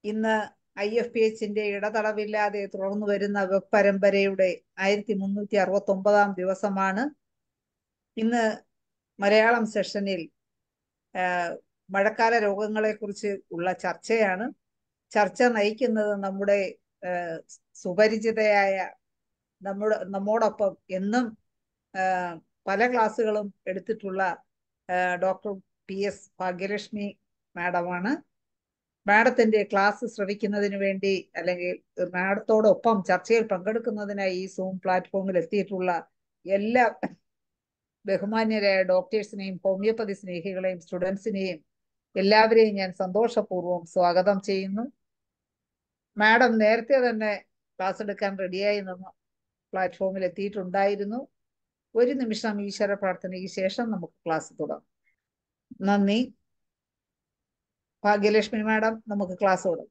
ഇന്ന് I F P എച്ചിന്റെ ഇടതടവില്ലാതെ തുടർന്നു വരുന്ന വെബ് പരമ്പരയുടെ ആയിരത്തി മുന്നൂറ്റി അറുപത്തി ഒമ്പതാം ദിവസമാണ് ഇന്ന് മലയാളം സെഷനിൽ മഴക്കാല രോഗങ്ങളെ കുറിച്ച് ഉള്ള ചർച്ചയാണ് ചർച്ച നയിക്കുന്നത് നമ്മുടെ സുപരിചിതയായ നമ്മുടെ നമ്മോടൊപ്പം എന്നും പല ക്ലാസ്സുകളും എടുത്തിട്ടുള്ള ഡോക്ടർ പി എസ് ഭാഗ്യലക്ഷ്മി മാഡമാണ് മാഡത്തിന്റെ ക്ലാസ് ശ്രവിക്കുന്നതിന് വേണ്ടി അല്ലെങ്കിൽ മാഡത്തോടൊപ്പം ചർച്ചയിൽ പങ്കെടുക്കുന്നതിനായി ഈ സൂം പ്ലാറ്റ്ഫോമിൽ എത്തിയിട്ടുള്ള എല്ലാ ബഹുമാന്യരായ ഡോക്ടേഴ്സിനെയും ഹോമിയോപ്പതി സ്നേഹികളെയും സ്റ്റുഡൻസിനെയും എല്ലാവരെയും ഞാൻ സന്തോഷപൂർവ്വം സ്വാഗതം ചെയ്യുന്നു മാഡം നേരത്തെ തന്നെ ക്ലാസ് എടുക്കാൻ റെഡിയായി നിന്ന് പ്ലാറ്റ്ഫോമിൽ എത്തിയിട്ടുണ്ടായിരുന്നു ഒരു നിമിഷം ഈശ്വര പ്രാർത്ഥനയ്ക്ക് ശേഷം നമുക്ക് ക്ലാസ് തുടങ്ങാം നന്ദി ഭാഗ്യലക്ഷ്മി മാഡം നമുക്ക് ക്ലാസ് തുടങ്ങാം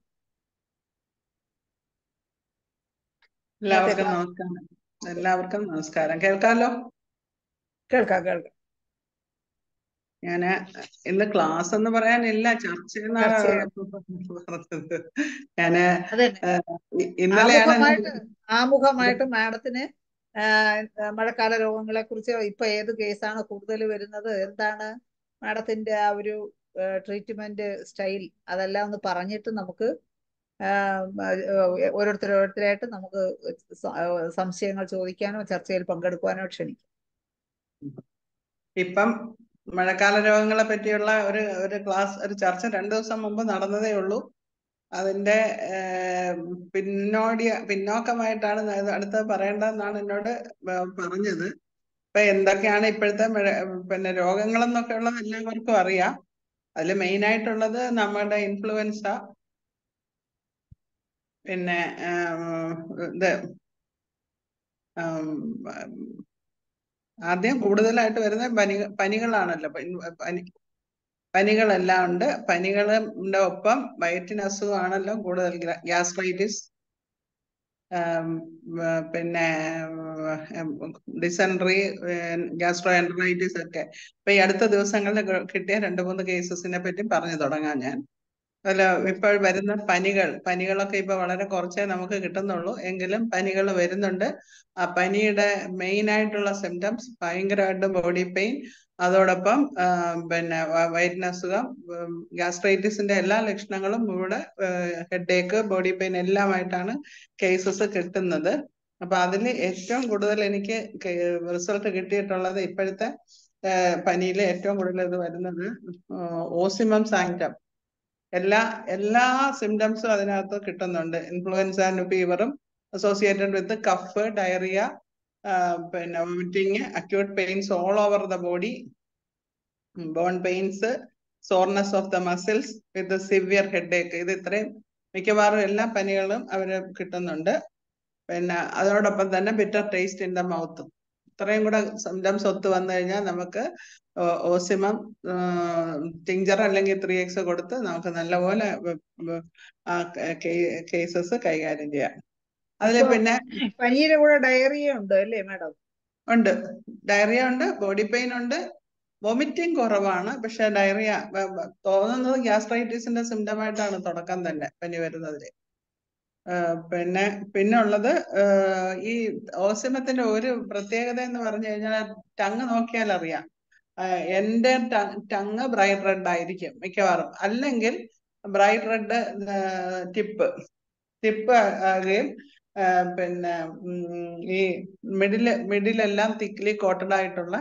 എല്ലാവർക്കും നമസ്കാരം എല്ലാവർക്കും നമസ്കാരം കേൾക്കാമല്ലോ കേൾക്കാം കേൾക്കാം ഞാന് ഇന്ന് ക്ലാസ് എന്ന് പറയാനില്ല ചർച്ച എന്നാണ് പറഞ്ഞത് ഞാന് ഇന്നലെയാണ് ആമുഖമായിട്ട് മാഡത്തിന് മഴക്കാല രോഗങ്ങളെ കുറിച്ച് ഇപ്പൊ ഏത് കേസാണ് കൂടുതൽ വരുന്നത് എന്താണ് മാഡത്തിന്റെ ആ ഒരു ട്രീറ്റ്മെന്റ് സ്റ്റൈൽ അതെല്ലാം ഒന്ന് പറഞ്ഞിട്ട് നമുക്ക് ഓരോരുത്തർ ഓരോരുത്തരായിട്ട് നമുക്ക് സംശയങ്ങൾ ചോദിക്കാനോ ചർച്ചയിൽ പങ്കെടുക്കുവാനോ ക്ഷണിക്കാം ഇപ്പം മഴക്കാല രോഗങ്ങളെ പറ്റിയുള്ള ഒരു ഒരു ക്ലാസ് ഒരു ചർച്ച രണ്ടു ദിവസം മുമ്പ് നടന്നതേ ഉള്ളൂ അതിന്റെ പിന്നോടിയ പിന്നോക്കമായിട്ടാണ് അടുത്ത് പറയേണ്ടതെന്നാണ് എന്നോട് പറഞ്ഞത് ഇപ്പൊ എന്തൊക്കെയാണ് ഇപ്പോഴത്തെ പിന്നെ രോഗങ്ങളെന്നൊക്കെ ഉള്ളത് എല്ലാവർക്കും അറിയാം അതിൽ മെയിൻ ആയിട്ടുള്ളത് നമ്മുടെ ഇൻഫ്ലുവൻസ പിന്നെ ഇത് ആദ്യം കൂടുതലായിട്ട് വരുന്ന പനി പനികളാണല്ലോ പനി പനികളെല്ലാം ഉണ്ട് പനികളുടെ ഒപ്പം വയറ്റിന് അസുഖമാണല്ലോ കൂടുതൽ ഗ്യാസ്ട്രൈറ്റിസ് പിന്നെ ഡിസെൻട്രി ഗ്യാസ്ട്രോ എൻട്രൈറ്റിസ് ഒക്കെ ഇപ്പൊ ഈ അടുത്ത ദിവസങ്ങളിൽ കിട്ടിയ രണ്ട് മൂന്ന് കേസസിനെ പറ്റി പറഞ്ഞു തുടങ്ങാം ഞാൻ അല്ല ഇപ്പോൾ വരുന്ന പനികൾ പനികളൊക്കെ ഇപ്പൊ വളരെ കുറച്ചേ നമുക്ക് കിട്ടുന്നുള്ളൂ എങ്കിലും പനികൾ വരുന്നുണ്ട് ആ പനിയുടെ മെയിൻ ആയിട്ടുള്ള സിംറ്റംസ് ഭയങ്കരമായിട്ട് ബോഡി പെയിൻ അതോടൊപ്പം പിന്നെ വയറ്റിന് അസുഖം ഗ്യാസ്ട്രൈറ്റിസിന്റെ എല്ലാ ലക്ഷണങ്ങളും ഇവിടെ ഹെഡ് ഏക്ക് ബോഡി പെയിൻ എല്ലാമായിട്ടാണ് കേസസ് കിട്ടുന്നത് അപ്പൊ അതിൽ ഏറ്റവും കൂടുതൽ എനിക്ക് റിസൾട്ട് കിട്ടിയിട്ടുള്ളത് ഇപ്പോഴത്തെ പനിയിൽ ഏറ്റവും കൂടുതൽ ഇത് വരുന്നത് ഓസിമം സാങ്ക്ടം എല്ലാ എല്ലാ സിംറ്റംസും അതിനകത്ത് കിട്ടുന്നുണ്ട് ഇൻഫ്ലുവൻസ ഫീവറും അസോസിയേറ്റഡ് വിത്ത് കഫ് ഡയറിയ പിന്നെ vomiting acute pains all over the body bone pains soreness of the muscles with severe headache ഇത് ഇത്രയും മിക്കവാറും എല്ലാ പനികളും അവര് കിട്ടുന്നുണ്ട് പിന്നെ അതോടൊപ്പം തന്നെ bitter taste in the mouth ഇത്രയും കൂടെ സിംറ്റംസ് ഒത്തു വന്നു കഴിഞ്ഞാൽ നമുക്ക് ഓസിമം ടിഞ്ചർ അല്ലെങ്കിൽ ത്രീ എക്സ് കൊടുത്ത് നമുക്ക് നല്ലപോലെ ആ കേസസ് കൈകാര്യം ചെയ്യാം അതിൽ പിന്നെ പനിയുടെ കൂടെ ഡയറിയ ഉണ്ട് അല്ലേ മാഡം ഉണ്ട് ഡയറിയ ഉണ്ട് ബോഡി പെയിൻ ഉണ്ട് വൊമിറ്റിംഗ് കുറവാണ് പക്ഷെ ഡയറിയ തോന്നുന്നത് ഗ്യാസ്ട്രൈറ്റിസിന്റെ സിംറ്റമായിട്ടാണ് തുടക്കം തന്നെ പനി വരുന്നതിൽ പിന്നെ പിന്നെ ഉള്ളത് ഈ ഓസിമത്തിന്റെ ഒരു പ്രത്യേകത എന്ന് പറഞ്ഞു കഴിഞ്ഞാൽ ടങ് നോക്കിയാൽ അറിയാം എന്റെ ടങ് ബ്രൈറ്റ് റെഡ് ആയിരിക്കും മിക്കവാറും അല്ലെങ്കിൽ ബ്രൈറ്റ് റെഡ് ടിപ്പ് ടിപ്പ് ആകുകയും പിന്നെ ഈ മിഡില് മിഡിലെല്ലാം തിക്ലി കോട്ടഡ് ആയിട്ടുള്ള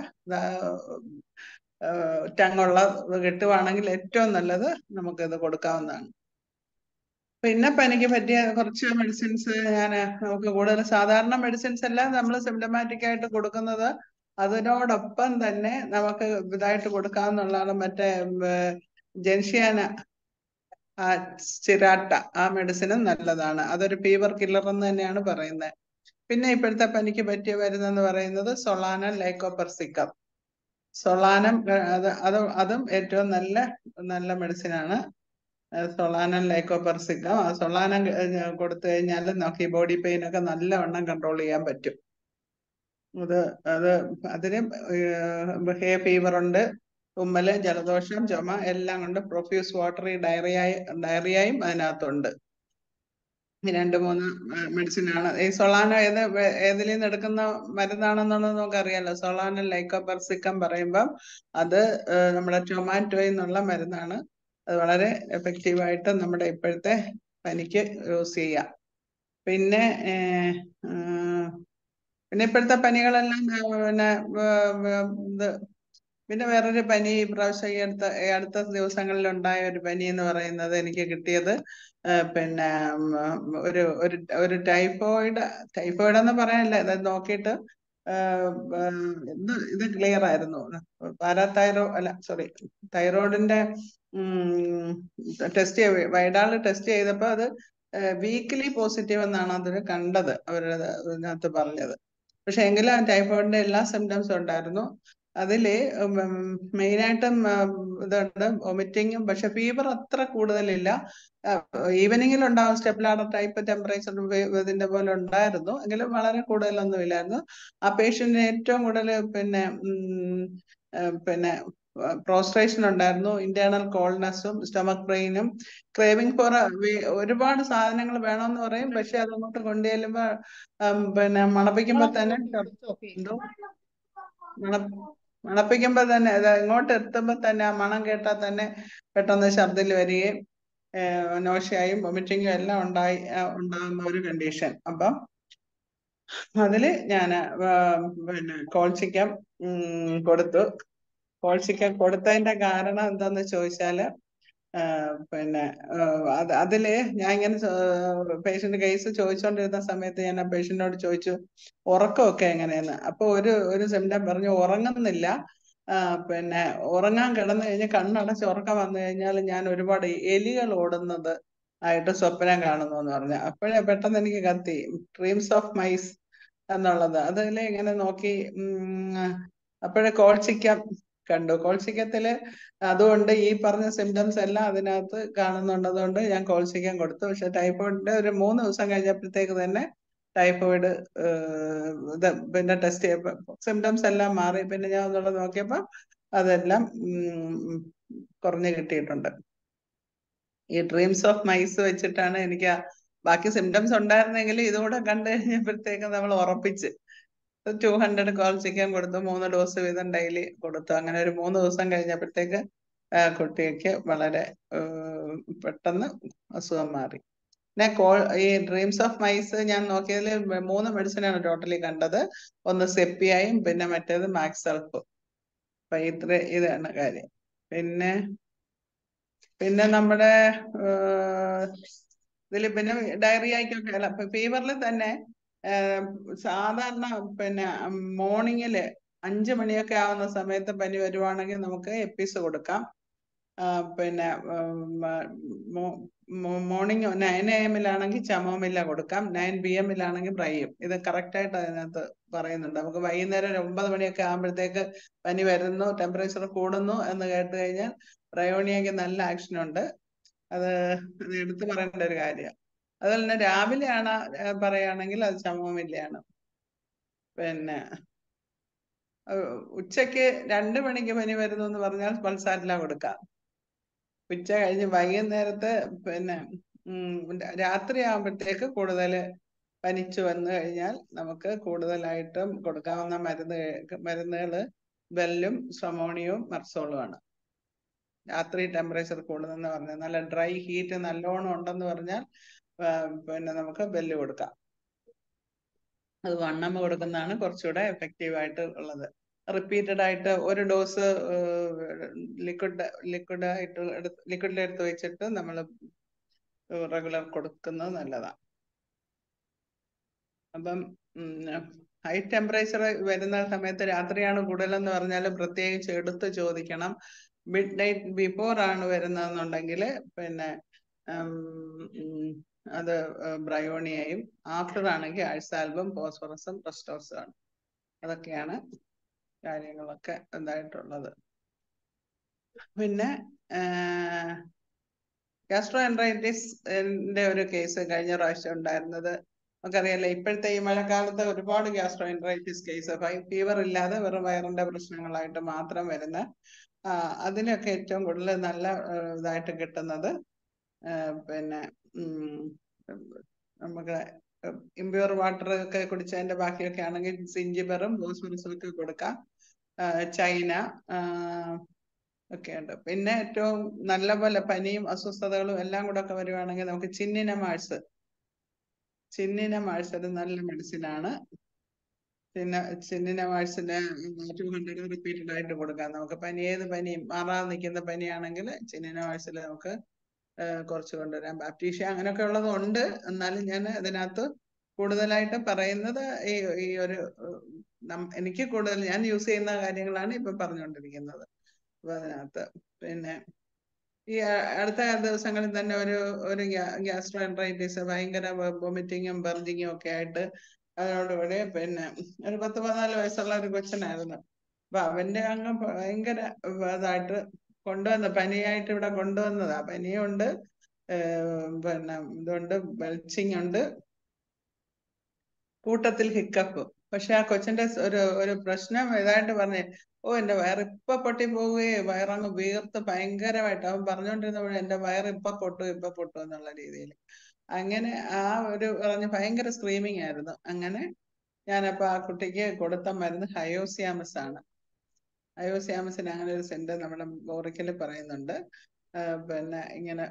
ടങ്ങുള്ള കിട്ടുവാണെങ്കിൽ ഏറ്റവും നല്ലത് നമുക്കിത് കൊടുക്കാവുന്നതാണ് പിന്നെ പനിക്ക് പറ്റിയ കുറച്ച് മെഡിസിൻസ് ഞാൻ നമുക്ക് കൂടുതൽ സാധാരണ മെഡിസിൻസ് എല്ലാം നമ്മൾ സിംറ്റമാറ്റിക് ആയിട്ട് കൊടുക്കുന്നത് അതിനോടൊപ്പം തന്നെ നമുക്ക് ഇതായിട്ട് കൊടുക്കാവുന്നതാണ് മറ്റേ ജെൻഷ്യാന ആ ചിരാട്ട ആ മെഡിസിനും നല്ലതാണ് അതൊരു ഫീവർ കില്ലർ എന്ന് തന്നെയാണ് പറയുന്നത് പിന്നെ ഇപ്പോഴത്തെ പനിക്ക് പറ്റിയ മരുന്നെന്ന് പറയുന്നത് സൊളാനം ലൈക്കോപെർസിക്കം സൊളാനം അത് അത് അതും ഏറ്റവും നല്ല നല്ല മെഡിസിനാണ് സൊളാനം ലൈക്കോപെർസിക്കം ആ സൊളാനം കൊടുത്തു കഴിഞ്ഞാൽ നമുക്ക് ഈ ബോഡി പെയിൻ ഒക്കെ നല്ലവണ്ണം കൺട്രോൾ ചെയ്യാൻ പറ്റും അത് അത് അതിന് ഹേ ഫീവർ ഉണ്ട് തുമ്മല് ജലദോഷം ചുമ എല്ലാം കൊണ്ട് പ്രൊഫ്യൂസ് വാട്ടറി ഡയറിയായി ഡയറിയായും അതിനകത്തുണ്ട് ഈ രണ്ട് മൂന്ന് മെഡിസിൻ ആണ് ഈ സൊളാനോ ഏത് വേ- ഏതിൽ നിന്ന് എടുക്കുന്ന മരുന്നാണെന്നുള്ളത് നമുക്കറിയാലോ സൊളാനോ ലൈക്കോപെർസിക്കം പറയുമ്പം അത് ഏഹ്, നമ്മുടെ ടൊമാറ്റോയിൽ നിന്നുള്ള മരുന്നാണ് അത് വളരെ എഫക്റ്റീവായിട്ട് നമ്മുടെ ഇപ്പോഴത്തെ പനിക്ക് യൂസ് ചെയ്യാം പിന്നെ ഏഹ്, ആഹ്, പിന്നെ ഇപ്പോഴത്തെ പനികളെല്ലാം ഏഹ്, പിന്നെ ഏഹ്, ഏഹ്, ഇത് പിന്നെ വേറൊരു പനി ഈ പ്രാവശ്യം ഈ അടുത്ത ഈ അടുത്ത ദിവസങ്ങളിൽ ഉണ്ടായ ഒരു പനി എന്ന് പറയുന്നത് എനിക്ക് കിട്ടിയത് ഏഹ് പിന്നെ ഉം, ഒരു ഒരു ഒരു ടൈഫോയിഡ് ടൈഫോയിഡ് എന്ന് പറയാനില്ല ഇത് നോക്കിയിട്ട് ഏഹ്, ഏഹ്, ഇത് ഇത് ക്ലിയർ ആയിരുന്നു പാരാതൈറോ അല്ല സോറി തൈറോയിഡിന്റെ ടെസ്റ്റ് വൈഡാള് ടെസ്റ്റ് ചെയ്തപ്പോൾ അത് വീക്ക്ലി പോസിറ്റീവ് എന്നാണ് അതിന് കണ്ടത് അവരുടെ ഇതിനകത്ത് പറഞ്ഞത് പക്ഷെ എങ്കിലും ആ ടൈഫോയിഡിന്റെ എല്ലാ സിംറ്റംസും ഉണ്ടായിരുന്നു അതില് മെയിനായിട്ടും ഇതുണ്ട് വൊമിറ്റിങ്ങും പക്ഷെ ഫീവർ അത്ര കൂടുതലില്ല ഈവനിങ്ങിൽ ഉണ്ടാവും സ്റ്റെപ്പ് ലാഡർ ടൈപ്പ് ടെമ്പറേച്ചർ ഇതിന്റെ പോലെ ഉണ്ടായിരുന്നു എങ്കിലും വളരെ കൂടുതലൊന്നും ഇല്ലായിരുന്നു ആ പേഷ്യന്റിന് ഏറ്റവും കൂടുതൽ പിന്നെ ഉം, ഏഹ് പിന്നെ പ്രോസ്ട്രേഷൻ ഉണ്ടായിരുന്നു ഇന്റേണൽ കോൾനെസ്സും സ്റ്റൊമക് പെയിനും ക്രേവിംഗ് ഫോർ ഒരുപാട് സാധനങ്ങൾ വേണമെന്ന് പറയും പക്ഷെ അത് അങ്ങോട്ട് കൊണ്ടുചെല്ലുമ്പോ ഉം, പിന്നെ മണപ്പിക്കുമ്പോ തന്നെ എന്തോ മണ മണപ്പിക്കുമ്പോ തന്നെ അത് ഇങ്ങോട്ട് എത്തുമ്പോ തന്നെ ആ മണം കേട്ടാൽ തന്നെ പെട്ടെന്ന് ഛർദിൽ വരികയും നോഷയായും വൊമിറ്റിങ്ങും എല്ലാം ഉണ്ടായി ആ, ഉണ്ടാകുന്ന ഒരു കണ്ടീഷൻ അപ്പം അതില് ഞാൻ പിന്നെ കോൾസിക്കം ഉം, കൊടുത്തു കോൾസിക്കം കൊടുത്തതിന്റെ കാരണം എന്താന്ന് ചോദിച്ചാല് ആ, പിന്നെ ആ, അത് അതില് ഞാൻ ഇങ്ങനെ പേഷ്യന്റ് കേസ് ചോദിച്ചുകൊണ്ടിരുന്ന സമയത്ത് ഞാൻ ആ പേഷ്യന്റിനോട് ചോദിച്ചു ഉറക്കമൊക്കെ എങ്ങനെയെന്ന് അപ്പൊ ഒരു ഒരു സിംറ്റം പറഞ്ഞു ഉറങ്ങുന്നില്ല ആ, പിന്നെ ഉറങ്ങാൻ കിടന്നു കഴിഞ്ഞാൽ കണ്ണടച്ച് ഉറക്കം വന്നു കഴിഞ്ഞാൽ ഞാൻ ഒരുപാട് എലികൾ ഓടുന്നത് ആയിട്ട് സ്വപ്നം കാണുന്നു എന്ന് പറഞ്ഞു അപ്പോഴേ പെട്ടെന്ന് എനിക്ക് കത്തി ഡ്രീംസ് ഓഫ് മൈസ് എന്നുള്ളത് അതിൽ ഇങ്ങനെ നോക്കി അപ്പോഴേ കോൾസിക്കം കണ്ടു കോൾസിക്കത്തില് അതുകൊണ്ട് ഈ പറഞ്ഞ സിംറ്റംസ് എല്ലാം അതിനകത്ത് കാണുന്നുണ്ട് അതുകൊണ്ട് ഞാൻ കോൾസിക്കം കൊടുത്തു പക്ഷെ ടൈഫോയിഡിന്റെ ഒരു മൂന്ന് ദിവസം കഴിഞ്ഞപ്പോഴത്തേക്ക് തന്നെ ടൈഫോയിഡ് ഇത് പിന്നെ ടെസ്റ്റ് ചെയ്യപ്പോ സിംറ്റംസ് എല്ലാം മാറി പിന്നെ ഞാൻ ഒന്നുകൂടെ നോക്കിയപ്പോ അതെല്ലാം ഉം, കുറഞ്ഞു കിട്ടിയിട്ടുണ്ട് ഈ ഡ്രീംസ് ഓഫ് മൈസ് വെച്ചിട്ടാണ് എനിക്ക് ആ ബാക്കി സിംറ്റംസ് ഉണ്ടായിരുന്നെങ്കിൽ ഇതുകൂടെ കണ്ടു കഴിഞ്ഞപ്പോഴത്തേക്ക് നമ്മൾ ഉറപ്പിച്ച് ടു ഹൺഡ്രഡ് കോൾ ചിക്കൻ കൊടുത്തു മൂന്ന് ഡോസ് വീതം ഡെയിലി കൊടുത്തു അങ്ങനെ ഒരു മൂന്ന് ദിവസം കഴിഞ്ഞപ്പോഴത്തേക്ക് ആ കുട്ടിക്ക് വളരെ ഏഹ്, പെട്ടെന്ന് അസുഖം മാറി പിന്നെ കോൾ ഈ ഡ്രീംസ് ഓഫ് മൈസ് ഞാൻ നോക്കിയതിൽ മൂന്ന് മെഡിസിനാണ് ടോട്ടലി കണ്ടത് ഒന്ന് സെപ്പിയായും പിന്നെ മറ്റേത് മാക്സൽഫും അപ്പൊ ഇത്ര ഇതാണ് കാര്യം പിന്നെ പിന്നെ നമ്മുടെ ഇതിൽ പിന്നെ ഡയറിയക്കൊക്കെ അല്ല ഫീവറിൽ തന്നെ ഏഹ്, സാധാരണ പിന്നെ മോർണിംഗില് അഞ്ചു മണിയൊക്കെ ആവുന്ന സമയത്ത് പനി വരുവാണെങ്കിൽ നമുക്ക് എപ്പിസ് കൊടുക്കാം ആ, പിന്നെ മോർണിംഗ് നയൻ എ എമ്മിലാണെങ്കിൽ ചമോമില്ല കൊടുക്കാം നയൻ ബി എമ്മിലാണെങ്കിൽ ബ്രൈയും ഇത് correct ആയിട്ട് അതിനകത്ത് പറയുന്നുണ്ട് നമുക്ക് വൈകുന്നേരം ഒരു ഒമ്പത് മണിയൊക്കെ ആകുമ്പോഴത്തേക്ക് പനി വരുന്നു ടെമ്പറേച്ചർ കൂടുന്നു എന്ന് കേട്ട് കഴിഞ്ഞാൽ ബ്രയോണിയക്ക് നല്ല ആക്ഷൻ ഉണ്ട് അത് അത് എടുത്തു പറയേണ്ട ഒരു കാര്യമാണ് അതുപോലെ തന്നെ രാവിലെയാണ് ഏഹ് പറയുകയാണെങ്കിൽ അത് ചമോമില്ലയാണ് പിന്നെ ഏഹ് ഉച്ചയ്ക്ക് രണ്ട് മണിക്ക് പനി വരുന്നു എന്ന് പറഞ്ഞാൽ പൾസാറ്റില കൊടുക്കാം ഉച്ച കഴിഞ്ഞ് വൈകുന്നേരത്ത് പിന്നെ ഉം രാത്രി ആകുമ്പോഴത്തേക്ക് കൂടുതൽ പനിച്ചു വന്നു കഴിഞ്ഞാൽ നമുക്ക് കൂടുതലായിട്ടും കൊടുക്കാവുന്ന മരുന്ന് മരുന്നുകൾ ബെല്ലും സമോണിയവും മർസോളുമാണ് രാത്രി ടെമ്പറേച്ചർ കൂടുതലെന്ന് പറഞ്ഞാൽ നല്ല ഡ്രൈ ഹീറ്റ് നല്ലോണം ഉണ്ടെന്ന് പറഞ്ഞാൽ ആ, പിന്നെ നമുക്ക് ബെല്ല് കൊടുക്കാം അത് വണ്ണം കൊടുക്കുന്നതാണ് കുറച്ചുകൂടെ എഫക്റ്റീവ് ആയിട്ട് ഉള്ളത് റിപ്പീറ്റഡ് ആയിട്ട് ഒരു ഡോസ് ലിക്വിഡ് ലിക്വിഡ് ആയിട്ട് എടുത്ത് ലിക്വിഡിൽ എടുത്ത് വെച്ചിട്ട് നമ്മൾ റെഗുലർ കൊടുക്കുന്നത് നല്ലതാണ് അപ്പം ഹൈ ടെമ്പറേച്ചർ വരുന്ന സമയത്ത് രാത്രിയാണ് കൂടുതലെന്ന് പറഞ്ഞാലും പ്രത്യേകിച്ച് എടുത്ത് ചോദിക്കണം മിഡ് നൈറ്റ് ബിഫോർ ആണ് വരുന്നതെന്നുണ്ടെങ്കിൽ പിന്നെ ഉം, ഉം, അത് ബ്രയോണിയയും ആഫ്റ്റർ ആണെങ്കിൽ ആഴ്സാൽബും ഫോസ്ഫറസും റെസ്റ്റോർസും ആണ് അതൊക്കെയാണ് കാര്യങ്ങളൊക്കെ ഇതായിട്ടുള്ളത് പിന്നെ ഗ്യാസ്ട്രോ എൻട്രൈറ്റിസിന്റെ ഒരു കേസ് കഴിഞ്ഞ പ്രാവശ്യം ഉണ്ടായിരുന്നത് നമുക്കറിയാലോ ഇപ്പോഴത്തെ ഈ മഴക്കാലത്ത് ഒരുപാട് ഗ്യാസ്ട്രോ എൻട്രൈറ്റിസ് കേസ് ഫീവർ ഇല്ലാതെ വെറും വയറിന്റെ പ്രശ്നങ്ങളായിട്ട് മാത്രം വരുന്ന ആ അതിനൊക്കെ ഏറ്റവും കൂടുതൽ നല്ല ആ, ഇതായിട്ട് കിട്ടുന്നത് ആ, പിന്നെ ഉം, നമുക്ക് ഇമ്പ്യൂർ വാട്ടർ ഒക്കെ കുടിച്ചതിന്റെ ബാക്കിയൊക്കെ ആണെങ്കിൽ സിഞ്ചിബറും ബോസ്ഫറസും ഒക്കെ കൊടുക്കാം ആ, ചൈന ആ, ഒക്കെ ഉണ്ട് പിന്നെ ഏറ്റവും നല്ല പോലെ പനിയും അസ്വസ്ഥതകളും എല്ലാം കൂടെ ഒക്കെ വരുവാണെങ്കിൽ നമുക്ക് ചിന്നിനമാഴ്സ് ചിന്നിനമാഴ്സ് ഒരു നല്ല മെഡിസിൻ ആണ് പിന്നെ ചിന്നിനമാഴ്സിന് ടു ഹൺഡ്രഡ് റിപ്പീറ്റഡ് ആയിട്ട് കൊടുക്കാം നമുക്ക് പനി ഏത് പനിയും മാറാതെ നിൽക്കുന്ന പനിയാണെങ്കിൽ ചിന്നിനമാഴ്സിൽ നമുക്ക് ആ, കുറച്ച് കൊണ്ടുവരാം ബാപ്റ്റീഷ്യ അങ്ങനെയൊക്കെ ഉള്ളത് ഉണ്ട് എന്നാലും ഞാൻ ഇതിനകത്ത് കൂടുതലായിട്ട് പറയുന്നത് ഈ ഈ ഒരു ഉം, നം- എനിക്ക് കൂടുതൽ ഞാൻ യൂസ് ചെയ്യുന്ന കാര്യങ്ങളാണ് ഇപ്പൊ പറഞ്ഞുകൊണ്ടിരിക്കുന്നത് അപ്പൊ അതിനകത്ത് പിന്നെ ഈ അ- അടുത്ത ദിവസങ്ങളിൽ തന്നെ ഒരു ഒരു ഗ്യാസ്ട്രോ എൻട്രൈറ്റിസ് ഭയങ്കര വൊമിറ്റിങ്ങും ബർജിങ്ങും ഒക്കെ ആയിട്ട് അതോടുകൂടി പിന്നെ ഒരു പത്ത് പതിനാല് വയസ്സുള്ള ഒരു കൊച്ചനായിരുന്നു അപ്പൊ അവന്റെ അങ്ങ് ഭയങ്കര ഇതായിട്ട് കൊണ്ടുവന്ന പനിയായിട്ട് ഇവിടെ കൊണ്ടുവന്നതാ പനിയുണ്ട് ഏർ പിന്നെ ഇതുണ്ട് ബെൽച്ചിങ് ഉണ്ട് കൂട്ടത്തിൽ ഹിക്കപ്പ് പക്ഷെ ആ കൊച്ചിന്റെ സ് ഒരു ഒരു പ്രശ്നം ഇതായിട്ട് പറഞ്ഞേ ഓ എന്റെ വയറ് ഇപ്പൊ പൊട്ടി പോവുകയെ വയറങ്ങ് വീർത്ത് ഭയങ്കരമായിട്ട് അവൻ പറഞ്ഞുകൊണ്ടിരുന്നപ്പോഴേ എന്റെ വയറ് ഇപ്പൊ പൊട്ടു ഇപ്പൊ പൊട്ടു എന്നുള്ള രീതിയിൽ അങ്ങനെ ആ ഒരു പറഞ്ഞ് ഭയങ്കര സ്ക്രീമിങ് ആയിരുന്നു അങ്ങനെ ഞാനപ്പോ ആ കുട്ടിക്ക് കൊടുത്ത മരുന്ന് ഹയോസിയാമസ് ആണ് അയോസിയാമസിന് അങ്ങനെ ഒരു സെന്റ് നമ്മുടെ ബോറിക്കൽ പറയുന്നുണ്ട് ആ, പിന്നെ ഇങ്ങനെ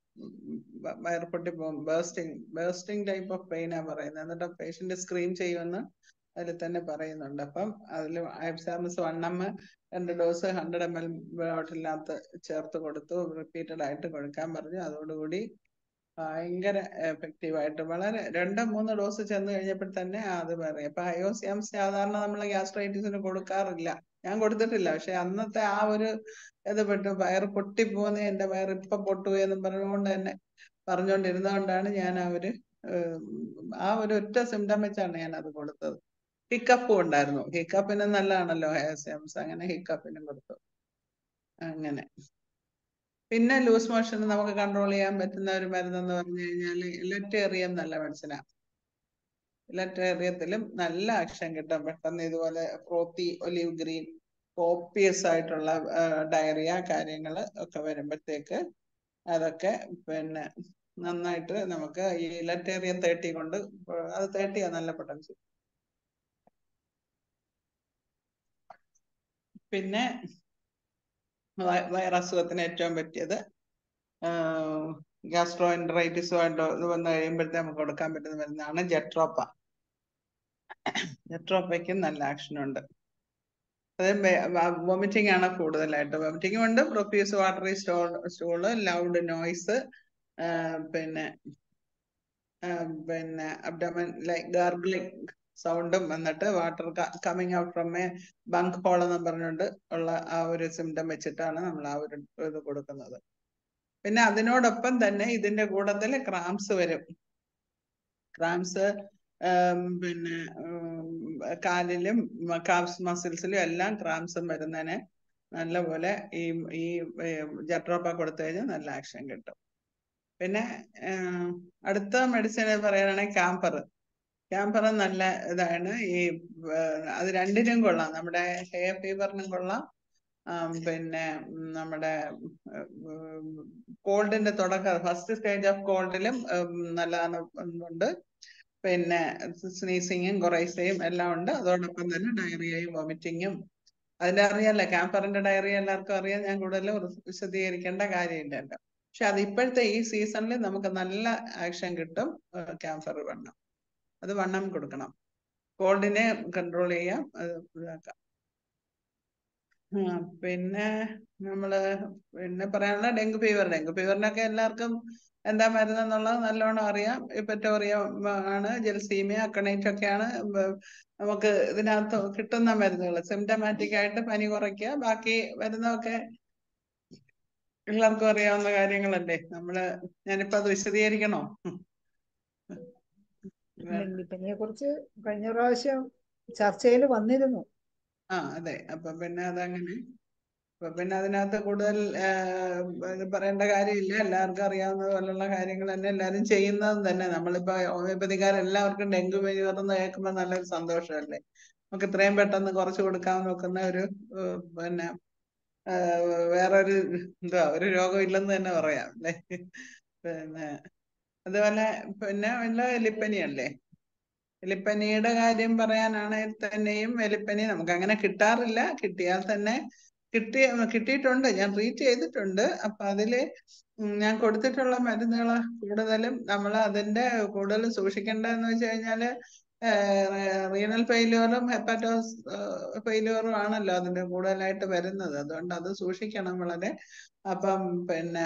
വയറ് പൊട്ടി പോകും ബേസ്റ്റിംഗ് ബേസ്റ്റിംഗ് ടൈപ്പ് ഓഫ് പെയിനാ പറയുന്നത് എന്നിട്ട് പേഷ്യന്റ് സ്ക്രീം ചെയ്യുമെന്ന് അതിൽ തന്നെ പറയുന്നുണ്ട് അപ്പം അതിൽ അയോസിയാമസ് വൺ എം രണ്ട് ഡോസ് ഹൺഡ്രഡ് എം എൽ ബോട്ടിലിനകത്ത് ചേർത്ത് കൊടുത്തു റിപ്പീറ്റഡ് ആയിട്ട് കൊടുക്കാൻ പറഞ്ഞു അതോടുകൂടി ഭയങ്കര എഫക്റ്റീവ് ആയിട്ട് വളരെ രണ്ടോ മൂന്നോ ഡോസ് ചെന്ന് കഴിഞ്ഞപ്പോൾ തന്നെ അത് പറയും അപ്പൊ അയോസിയാംസ് സാധാരണ നമ്മൾ ഗ്യാസ്ട്രൈറ്റിസിന് കൊടുക്കാറില്ല ഞാൻ കൊടുത്തിട്ടില്ല പക്ഷെ അന്നത്തെ ആ ഒരു ഇത് പെട്ടു വയറ് പൊട്ടിപ്പോകുന്ന എന്റെ വയറ് ഇപ്പൊ പൊട്ടു എന്നും പറഞ്ഞുകൊണ്ട് തന്നെ പറഞ്ഞുകൊണ്ടിരുന്നതുകൊണ്ടാണ് ഞാൻ ആ ഒരു ഏഹ്, ആ ഒരു ഒറ്റ സിംറ്റം വെച്ചാണ് ഞാൻ അത് കൊടുത്തത് ഹിക്കപ്പും ഉണ്ടായിരുന്നു ഹിക്കപ്പിന് നല്ലതാണല്ലോ അയോസിയാംസ് അങ്ങനെ ഹിക്കപ്പിനും കൊടുത്തു അങ്ങനെ പിന്നെ ലൂസ് മോഷൻ നമുക്ക് കൺട്രോൾ ചെയ്യാൻ പറ്റുന്ന ഒരു മരുന്നെന്ന് പറഞ്ഞു കഴിഞ്ഞാൽ ഇലക്ടേറിയം നല്ല മെഡിസിനാ ഇലക്ടേറിയത്തിലും നല്ല ആക്ഷൻ കിട്ടും പെട്ടെന്ന് ഇതുപോലെ ഫ്രോത്തി ഒലിവ് ഗ്രീൻ കോപ്പിയസ് ആയിട്ടുള്ള ഡയറിയ കാര്യങ്ങൾ ഒക്കെ വരുമ്പോഴത്തേക്ക് അതൊക്കെ പിന്നെ നന്നായിട്ട് നമുക്ക് ഈ ഇലക്ടേറിയം തേർട്ടി കൊണ്ട് അത് തേർട്ടിയാ നല്ല പൊട്ടൻസി പിന്നെ വയ- വയറസുഖത്തിന് ഏറ്റവും പറ്റിയത് ഗ്യാസ്ട്രോ എൻട്രൈറ്റിസുമായിട്ട് ഇത് വന്നു കഴിയുമ്പോഴത്തേ നമുക്ക് കൊടുക്കാൻ പറ്റുന്ന മരുന്നാണ് ജെട്രോപ്പ ജെട്രോപ്പയ്ക്കും നല്ല ആക്ഷൻ ഉണ്ട് അത് വോമിറ്റിംഗ് ആണ് കൂടുതലായിട്ട് വോമിറ്റിംഗ് ഉണ്ട് profuse watery stool stool loud noise പിന്നെ ആ, പിന്നെ അബ്ഡമൻ ലൈക്ക് ഗാർഗ്ലിംഗ് സൗണ്ടും വന്നിട്ട് water coming out from a bunghole എന്ന് പറഞ്ഞുകൊണ്ട് ഉള്ള ആ ഒരു സിംറ്റം വെച്ചിട്ടാണ് നമ്മൾ ആ ഒരു ഇത് കൊടുക്കുന്നത് പിന്നെ അതിനോടൊപ്പം തന്നെ ഇതിന്റെ കൂട്ടത്തിൽ ക്രാംസ് വരും ക്രാംസ് പിന്നെ ഉം, കാലിലും കാപ്സ് മസിൽസിലും എല്ലാം ക്രാംസും വരുന്നതിന് നല്ലപോലെ ഈ ഈ ജട്രോപ്പ കൊടുത്തു കഴിഞ്ഞാൽ നല്ല ആക്ഷൻ കിട്ടും പിന്നെ ആഹ്, അടുത്ത മെഡിസിൻ പറയാനാണെങ്കിൽ ക്യാമ്പർ ക്യാമ്പർ നല്ല ഇതാണ് ഈ ആഹ്, അത് രണ്ടിനും കൊള്ളാം നമ്മുടെ ഹെയർ ഫീവറിനും കൊള്ളാം ആം, പിന്നെ ഉം, നമ്മുടെ കോൾഡിന്റെ തുടക്കം ഫസ്റ്റ് സ്റ്റേജ് ഓഫ് കോൾഡിലും നല്ലതാണ് ഉണ്ട് പിന്നെ സ്നീസിങ്ങും കൊറൈസയും എല്ലാം ഉണ്ട് അതോടൊപ്പം തന്നെ ഡയറിയയും വോമിറ്റിങ്ങും അതിന്റെ അറിയാലോ ക്യാമ്പറിന്റെ ഡയറിയ എല്ലാവർക്കും അറിയാം ഞാൻ കൂടുതൽ വിശദീകരിക്കേണ്ട കാര്യമില്ലല്ലോ പക്ഷെ അത് ഇപ്പോഴത്തെ ഈ സീസണിൽ നമുക്ക് നല്ല ആക്ഷൻ കിട്ടും ക്യാമ്പർ വണ്ണം അത് വണ്ണം കൊടുക്കണം കോൾഡിനെ കൺട്രോൾ ചെയ്യാം അത് ഇതാക്കാം ആ, പിന്നെ നമ്മള് പിന്നെ പറയാനുള്ള ഡെങ്കു ഫീവർ ഡെങ്കു ഫീവറിനൊക്കെ എല്ലാവർക്കും എന്താ മരുന്നെന്നുള്ളത് നല്ലോണം അറിയാം ഇപ്പറ്റോറിയ ആണ് ജെൽസീമിയ അക്കണൈറ്റ് ഒക്കെയാണ് ബ- നമുക്ക് ഇതിനകത്ത് കിട്ടുന്ന മരുന്നുകൾ സിംറ്റമാറ്റിക് ആയിട്ട് പനി കുറയ്ക്കുക ബാക്കി മരുന്നൊക്കെ എല്ലാവർക്കും അറിയാവുന്ന കാര്യങ്ങളല്ലേ നമ്മള് ഞാനിപ്പോ അത് വിശദീകരിക്കണോ ഡെങ്കിപ്പനിയെ കുറിച്ച് കഴിഞ്ഞ പ്രാവശ്യം ചർച്ചയിൽ വന്നിരുന്നു ആ അതെ അപ്പൊ പിന്നെ അതങ്ങനെ അപ്പൊ പിന്നെ അതിനകത്ത് കൂടുതൽ ആഹ്, ഇത് പറയേണ്ട കാര്യമില്ല എല്ലാവർക്കും അറിയാവുന്ന പോലുള്ള കാര്യങ്ങൾ തന്നെ എല്ലാവരും ചെയ്യുന്നതും തന്നെ നമ്മളിപ്പോ ഹോമിയോപ്പതിക്കാർ എല്ലാവർക്കും ഡെങ്കു പനി വന്നെന്ന് കേൾക്കുമ്പോൾ നല്ലൊരു സന്തോഷമല്ലേ നമുക്ക് ഇത്രയും പെട്ടെന്ന് കുറച്ച് കൊടുക്കാൻ നോക്കുന്ന ഒരു ഏഹ്, പിന്നെ വേറൊരു എന്താ ഒരു രോഗം ഇല്ലെന്ന് തന്നെ പറയാം അല്ലേ പിന്നെ അതുപോലെ പിന്നെ വല്ല എലിപ്പനി അല്ലേ എലിപ്പനിയുടെ കാര്യം പറയാനാണെങ്കിൽ തന്നെയും എലിപ്പനി നമുക്ക് അങ്ങനെ കിട്ടാറില്ല കിട്ടിയാൽ തന്നെ കിട്ടി കിട്ടിയിട്ടുണ്ട് ഞാൻ ട്രീറ്റ് ചെയ്തിട്ടുണ്ട് അപ്പൊ അതില് ഉം ഞാൻ കൊടുത്തിട്ടുള്ള മരുന്നുകൾ കൂടുതലും നമ്മൾ അതിന്റെ കൂടുതൽ സൂക്ഷിക്കേണ്ടതെന്ന് വെച്ച് കഴിഞ്ഞാല് റീനൽ ഫെയിലുവറും ഹെപ്പാറ്റോസ് ഫെയിലുവറും ആണല്ലോ അതിന്റെ കൂടുതലായിട്ട് വരുന്നത് അതുകൊണ്ട് അത് സൂക്ഷിക്കണം വളരെ അപ്പം പിന്നെ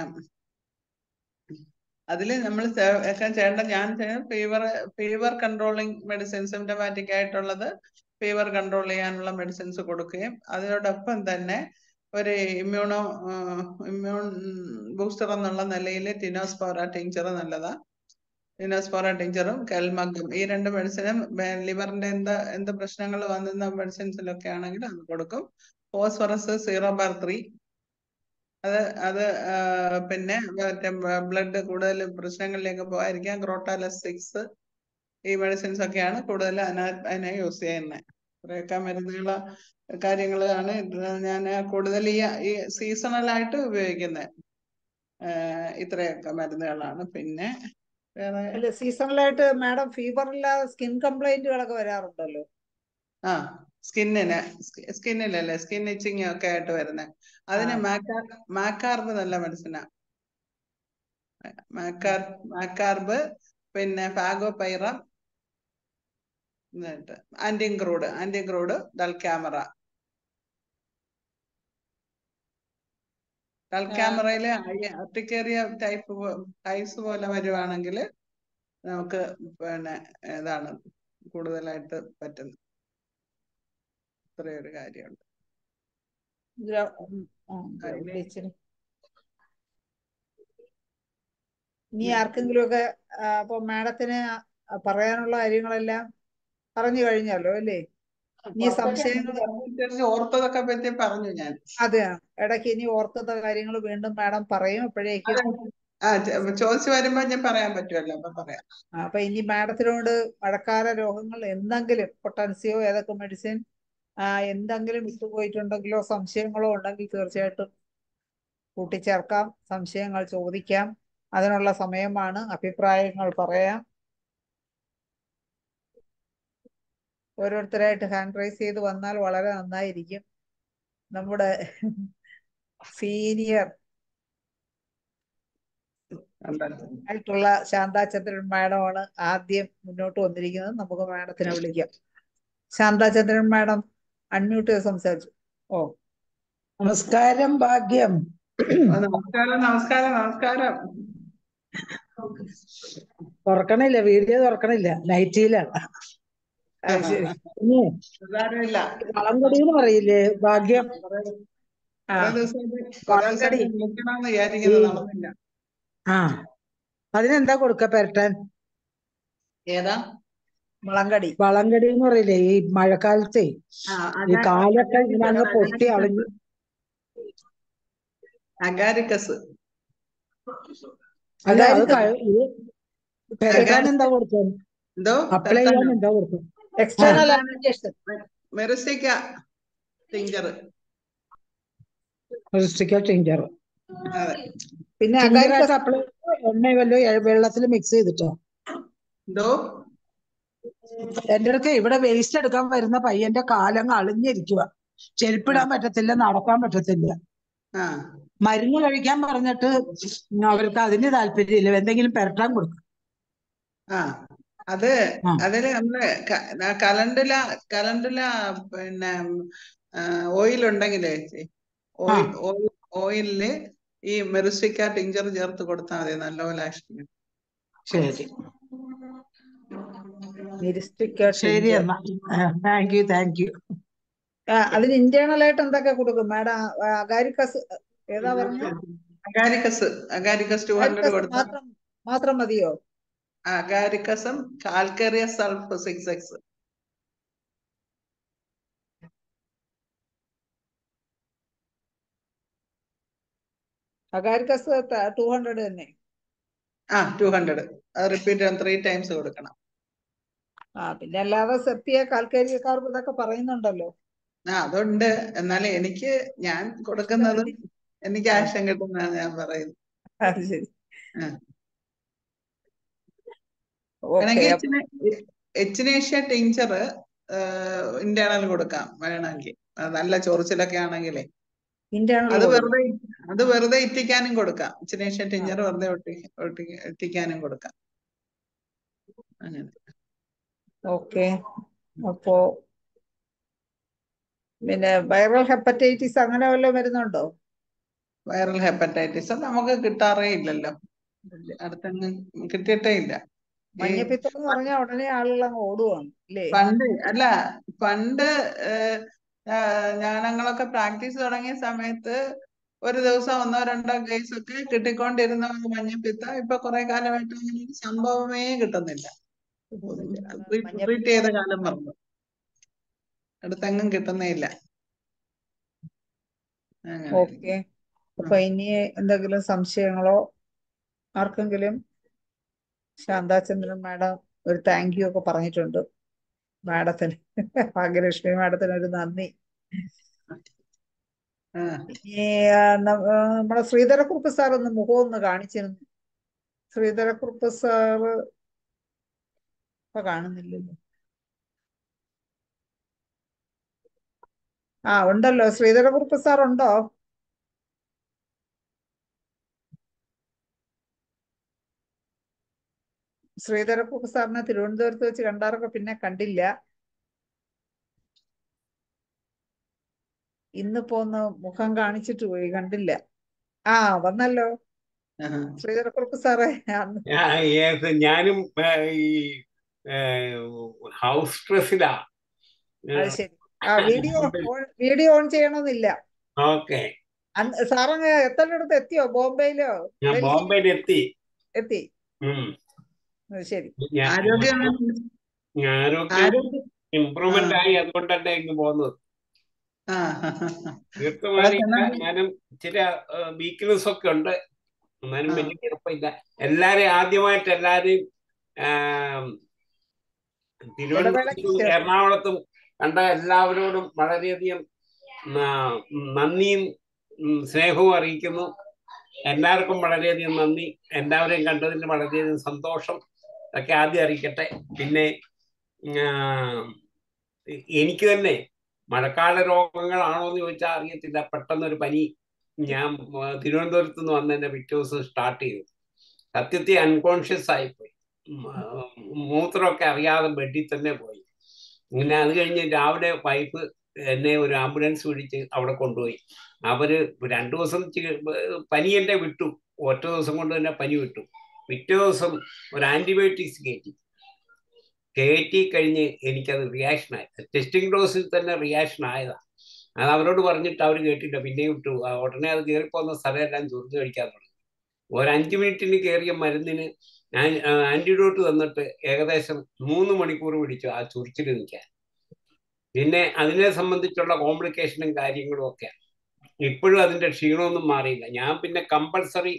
അതിൽ നമ്മൾ ഒക്കെ ചെയ്യേണ്ട ഞാൻ fever fever controlling medicine symptomatic ആയിട്ടുള്ളത് ഫീവർ കൺട്രോൾ ചെയ്യാനുള്ള മെഡിസിൻസ് കൊടുക്കുകയും അതിനോടൊപ്പം തന്നെ ഒരു ഇമ്മ്യൂണോ ഇമ്മ്യൂൺ ബൂസ്റ്റർ എന്നുള്ള നിലയിൽ ടിനോസ്പോറ ടിഞ്ചർ നല്ലതാ ടിനോസ്പോറ ടിഞ്ചറും കെൽമഗും ഈ രണ്ട് മെഡിസിനും ലിവറിന്റെ എന്ത് എന്ത് പ്രശ്നങ്ങൾ വന്നുന്ന മെഡിസിൻസിലൊക്കെ ആണെങ്കിൽ അത് കൊടുക്കും ഫോസ്ഫറസ് സീറോ ബാർ ത്രീ അത് അത് പിന്നെ മറ്റേ ബ്ലഡ് കൂടുതൽ പ്രശ്നങ്ങളിലേക്ക് പോകാതിരിക്കാൻ ക്രോട്ടാലസ് സിക്സ് ഈ മെഡിസിൻസ് ഒക്കെയാണ് കൂടുതൽ അതിന അതിനെ യൂസ് ചെയ്യുന്നത് കുറേയൊക്കെ മരുന്നുകള കാര്യങ്ങളാണ് ഞാൻ കൂടുതൽ ഈ ഈ സീസണൽ ആയിട്ട് ഉപയോഗിക്കുന്നത് ഇത്രയൊക്കെ മരുന്നുകളാണ് പിന്നെ വേറെ അല്ല സീസണലായിട്ട് മാഡം ഫീവറില്ലാതെ സ്കിൻ കംപ്ലൈന്റുകളൊക്കെ വരാറുണ്ടല്ലോ ആ സ്കിന്നിന് സ്കിന്നിലല്ലേ സ്കിൻ ഇച്ചിങ് ഒക്കെ ആയിട്ട് വരുന്നത് അതിന് മാക്കാർ മാക്കാർബ് നല്ല മെഡിസിനാ മാക്കാർ മാക്കാർബ് പിന്നെ ഫാഗോപൈറം എന്നിട്ട് ആന്റിങ്ക്രൂഡ് ആന്റിങ്ക്രൂഡ് ഡൽ ക്യാമറ ഡൽ ക്യാമറയില് ഒറ്റക്കേറിയ ടൈപ്പ് ടൈപ്സ് പോലെ വരുവാണെങ്കിൽ നമുക്ക് പിന്നെ ഇതാണ് കൂടുതലായിട്ട് പറ്റുന്നത് ഇത്രയൊരു കാര്യമുണ്ട് ഇനി ആർക്കെങ്കിലും ഒക്കെ അപ്പൊ മാഡത്തിന് പറയാനുള്ള കാര്യങ്ങളെല്ലാം പറഞ്ഞു കഴിഞ്ഞല്ലോ അല്ലേ ഇനി സംശയങ്ങൾ ഓർത്തതൊക്കെ പറ്റി പറഞ്ഞു ഞാൻ അതെ ഇടയ്ക്ക് ഇനി ഓർത്തത കാര്യങ്ങൾ വീണ്ടും മാഡം പറയും അപ്പോഴേക്കും ആ ചോദിച്ചു വരുമ്പോ ഞാൻ പറയാൻ പറ്റുമല്ലോ അപ്പൊ പറയാം അപ്പൊ ഇനി മാഡത്തിനോട് മഴക്കാല രോഗങ്ങൾ എന്തെങ്കിലും പൊട്ടൻസിയോ ഏതൊക്കെ മെഡിസിൻ എന്തെങ്കിലും വിട്ടുപോയിട്ടുണ്ടെങ്കിലോ സംശയങ്ങളോ ഉണ്ടെങ്കിൽ തീർച്ചയായിട്ടും കൂട്ടിച്ചേർക്കാം സംശയങ്ങൾ ചോദിക്കാം അതിനുള്ള സമയമാണ് അഭിപ്രായങ്ങൾ പറയാം ഓരോരുത്തരായിട്ട് ഹാൻഡ് റൈസ് ചെയ്ത് വന്നാൽ വളരെ നന്നായിരിക്കും നമ്മുടെ സീനിയർ ആയിട്ടുള്ള ശാന്താചന്ദ്രൻ മാഡമാണ് ആദ്യം മുന്നോട്ട് വന്നിരിക്കുന്നത് നമുക്ക് മാഡത്തിനെ വിളിക്കാം ശാന്താചന്ദ്രൻ മാഡം അൺമ്യൂട്ട് ചെയ്ത് സംസാരിച്ചു ഓ നമസ്കാരം ഭാഗ്യം നമസ്കാരം നമസ്കാരം നമസ്കാരം തുറക്കണില്ല വീഡിയോ തുറക്കണില്ല നൈറ്റിയിലാണ് സാരമില്ല വളംകൊടി എന്ന് പറയില്ലേ ഭാഗ്യം വിളിക്കണമെന്ന് വിചാരിക്കുന്നത് നടന്നില്ല ആ അതിനെന്താ കൊടുക്ക പെരട്ടാൻ ഏതാ മുളങ്കടി വളംകടി എന്ന് പറയില്ലേ ഈ മഴക്കാലത്തെ ഈ കാലൊക്കെ ഇങ്ങനെ അങ്ങ് പൊട്ടി അളഞ്ഞു അഗാരിക്കസ് അല്ല അത് പെരട്ടാൻ എന്താ കൊടുക്കാൻ എന്തോ അപ്ലൈ ചെയ്യാൻ എന്താ കൊടുക്കാൻ external application myristica tincture tincture അതെ പിന്നെ ടിഞ്ചറായിട്ട് അപ്ലൈ എണ്ണ വല്ലോ വെള്ളത്തിൽ മിക്സ് ചെയ്തിട്ടോ എന്തോ എന്റെ അടുത്ത് ഇവിടെ വേസ്റ്റ് എടുക്കാൻ വരുന്ന പയ്യന്റെ കാലങ്ങ് അളിഞ്ഞിരിക്കുക ചെരുപ്പിടാൻ പറ്റത്തില്ല നടക്കാൻ പറ്റത്തില്ല ആ മരുന്ന് കഴിക്കാൻ പറഞ്ഞിട്ട് അവർക്ക് അതിന് താല്പര്യമില്ല എന്തെങ്കിലും പെരട്ടാൻ കൊടുക്കും ആ അത് ആ. അതില് നമ്മള് കലണ്ടില കലണ്ടില പിന്നെ ഓയിൽ ഉണ്ടെങ്കിലേ ഓയിൽ ഓയിൽ ഓയിലില് ഈ മെറിസ്റ്റിക്ക ടിഞ്ചർ ചേർത്ത് കൊടുത്താൽ മതി നല്ലപോലെ ആക്ഷൻ ശരി നിരിസ്റ്റിക്ക ശരി എന്നാ താങ്ക് യു താങ്ക് യു അതിന് ഇന്റേണൽ ആയിട്ട് എന്തൊക്കെ കൊടുക്കും മാഡം അഗാരിക്കസ് ഏതാ പറഞ്ഞ അഗാരിക്കസ് അഗാരിക്കസ് ടു ഹൺഡ്രഡ് കൊടുത്താൽ മാത്രം മാത്രം മതിയോ അഗാരിക്കസും calcarea sulph six X agaricus two hundred തന്നെ ആ ടു ഹൺഡ്രഡ് അത് റിപ്പീറ്റ് ത്രീ ടൈംസ് കൊടുക്കണം ആ പിന്നെ അല്ലാതെ സെപ്റ്റിയ കാൽക്കേരിയ കാർബ് ഇതൊക്കെ പറയുന്നുണ്ടല്ലോ ആ അതുണ്ട് എന്നാലും എനിക്ക് ഞാൻ കൊടുക്കുന്നതും എനിക്ക് ആ. ആശം കിട്ടുന്നതാണ് ഞാൻ പറയുന്നത് അത് ശരി ആ. ഓക്കെ വേണമെങ്കിൽ എച്ചിനേഷ്യ ടിഞ്ചർ ഇന്റേണൽ കൊടുക്കാം വേണമെങ്കിൽ അത് നല്ല ചൊറിച്ചിലൊക്കെ ആണെങ്കിലേ ഇന്റേണൽ അത് വെറുതെ അത് വെറുതെ ഇറ്റിക്കാനും കൊടുക്കാം എച്ചിനേഷ്യ ടിഞ്ചർ വെറുതെ ഒട്ടി ഒട്ടി ഇറ്റിക്കാനും കൊടുക്കാം അങ്ങനെ ഓക്കെ അപ്പോ പിന്നെ വൈറൽ ഹെപ്പറ്റൈറ്റിസ് അങ്ങനെ വല്ലതും വരുന്നുണ്ടോ വൈറൽ ഹെപ്പറ്റൈറ്റിസ് നമുക്ക് കിട്ടാറേ ഇല്ലല്ലോ അടുത്തെങ്ങും കിട്ടിയിട്ടേ ഇല്ല ഈ മഞ്ഞപ്പിത്തം എന്ന് പറഞ്ഞാൽ ഉടനെ ആളുകൾ അങ്ങ് ഓടുവാണ് അല്ലേ പണ്ട് അല്ല പണ്ട് ഏഹ്, ആഹ് ഞങ്ങളൊക്കെ പ്രാക്ടീസ് തുടങ്ങിയ സമയത്ത് ഒരു ദിവസം ഒന്നോ രണ്ടോ കേസ് ഒക്കെ കിട്ടിക്കൊണ്ടിരുന്ന മഞ്ഞപ്പിത്തം ഇപ്പൊ കുറെ കാലമായിട്ട് അങ്ങനെ ഒരു സംഭവമേ കിട്ടുന്നില്ല അതാണ് ട്രീറ്റ് മഞ്ഞപ്പിത്തം ചെയ്ത കാലം പറഞ്ഞു അടുത്തെങ്ങും കിട്ടുന്നേ ഇല്ല അങ്ങനെ ഓക്കെ അപ്പൊ ഇനി എന്തെങ്കിലും സംശയങ്ങളോ ആർക്കെങ്കിലും ശാന്താചന്ദ്രൻ മാഡം ഒരു താങ്ക് യു ഒക്കെ പറഞ്ഞിട്ടുണ്ട് മാഡത്തിന് ഭാഗ്യലക്ഷ്മി മാഡത്തിന് ഒരു നന്ദി ആ ഇനി ആ, ന- ആ, നമ്മുടെ ശ്രീധരക്കുറുപ്പ് സാർ ഒന്ന് മുഖം ഒന്ന് കാണിച്ചിരുന്നു ശ്രീധരക്കുറുപ്പ് സാറ് ഇപ്പൊ കാണുന്നില്ലല്ലോ ആ ഉണ്ടല്ലോ ശ്രീധരക്കുറുപ്പ് സാർ ഉണ്ടോ ശ്രീധരക്കുറുപ്പ് സാറിനെ തിരുവനന്തപുരത്ത് വെച്ച് കണ്ടാറൊക്കെ പിന്നെ കണ്ടില്ല ഇന്നിപ്പോ ഒന്ന് മുഖം കാണിച്ചിട്ട് പോയി കണ്ടില്ല ആ വന്നല്ലോ ആഹാ. ശ്രീധരക്കുറുപ്പ് സാറേ അന്ന് ഞാ- yes, ഞാനും ആ, ഈ ഹൗസ് സ്ട്രെസ്സിലാ അത് ശരി ആ വീഡിയോ ഓൺ വീഡിയോ ഓൺ ചെയ്യണമെന്നില്ല ഓക്കെ അന്ന് സാറങ്ങ് എത്തേണ്ടടുത്ത് എത്തിയോ ബോംബെയിലോ ഞാൻ ഡൽഹിയിലോ ബോംബെയിൽ എത്തി എത്തി ഉം. അത് ശരി ഞാൻ ആരോഗ്യം ആരോഗ്യം ആരോഗ്യം ഇമ്പ്രൂവ്മെന്റ് ആയി അതുകൊണ്ടല്ലേ ഇങ്ങ് പോകുന്നത് ആ തീർച്ചയായും ഞാനും ചില വീക്ക്നെസ് ഒക്കെ ഉണ്ട് എന്നാലും ആ. വലിയ കുഴപ്പമില്ല എല്ലാരെയും ആദ്യമായിട്ട് എല്ലാരെയും ആം, തിരുവനന്തപുരത്തും ഇടവേളയ്ക്ക് ശേഷം. എറണാകുളത്തും കണ്ട എല്ലാവരോടും വളരെയധികം ന- നന്ദിയും ഉം, സ്നേഹവും അറിയിക്കുന്നു എല്ലാവർക്കും വളരെയധികം നന്ദി എല്ലാവരെയും കണ്ടതിന് വളരെയധികം സന്തോഷം ഒക്കെ ആദ്യം അറിയിക്കട്ടെ പിന്നെ ആ, എനിക്ക് തന്നെ മഴക്കാല രോഗങ്ങളാണോ എന്ന് ചോദിച്ചാൽ അറിയത്തില്ല പെട്ടെന്നൊരു പനി ഞാൻ ആ, തിരുവനന്തപുരത്ത് നിന്ന് വന്ന് എന്റെ പിറ്റേ ദിവസം സ്റ്റാർട്ട് ചെയ്തു സത്യത്തിൽ അൺകോൺഷ്യസ് ആയിപ്പോയി ഉം, ആ, മൂത്രമൊക്കെ അറിയാതെ ബെഡിൽ തന്നെ പോയി ഇങ്ങനെ അത് കഴിഞ്ഞ് രാവിലെ വൈഫ് എന്നെ ഒരു ആംബുലൻസ് വിളിച്ച് അവിടെ കൊണ്ടുപോയി അവര് രണ്ടു ദിവസം ചി- പനി എന്നെ വിട്ടു ഒറ്റ ദിവസം കൊണ്ട് തന്നെ പനി വിട്ടു പിറ്റേ ദിവസം ഒരു ആന്റിബയോട്ടിക്സ് കയറ്റി കയറ്റി കഴിഞ്ഞ് എനിക്കത് റിയാക്ഷൻ ആയി ടെസ്റ്റിംഗ് ഡോസിൽ തന്നെ റിയാക്ഷൻ ആയതാ അത് അവരോട് പറഞ്ഞിട്ട് അവർ കേട്ടില്ല പിന്നെയും വിട്ടു ആ ഉടനെ അത് കയറിപ്പോകുന്ന സ്ഥലമെല്ലാം ചുരുന്ന് കഴിക്കാൻ തുടങ്ങി ഒരു അഞ്ച് മിനിറ്റിന് കയറിയ മരുന്നിന് ഞാൻ ആന്റിഡോട്ട് തന്നിട്ട് ഏകദേശം മൂന്ന് മണിക്കൂർ പിടിച്ചു ആ ചുറിച്ചിൽ നിൽക്കാൻ പിന്നെ അതിനെ സംബന്ധിച്ചുള്ള കോംപ്ലിക്കേഷനും കാര്യങ്ങളും ഒക്കെ ഇപ്പോഴും അതിന്റെ ക്ഷീണമൊന്നും മാറിയില്ല ഞാൻ പിന്നെ കമ്പൾസറി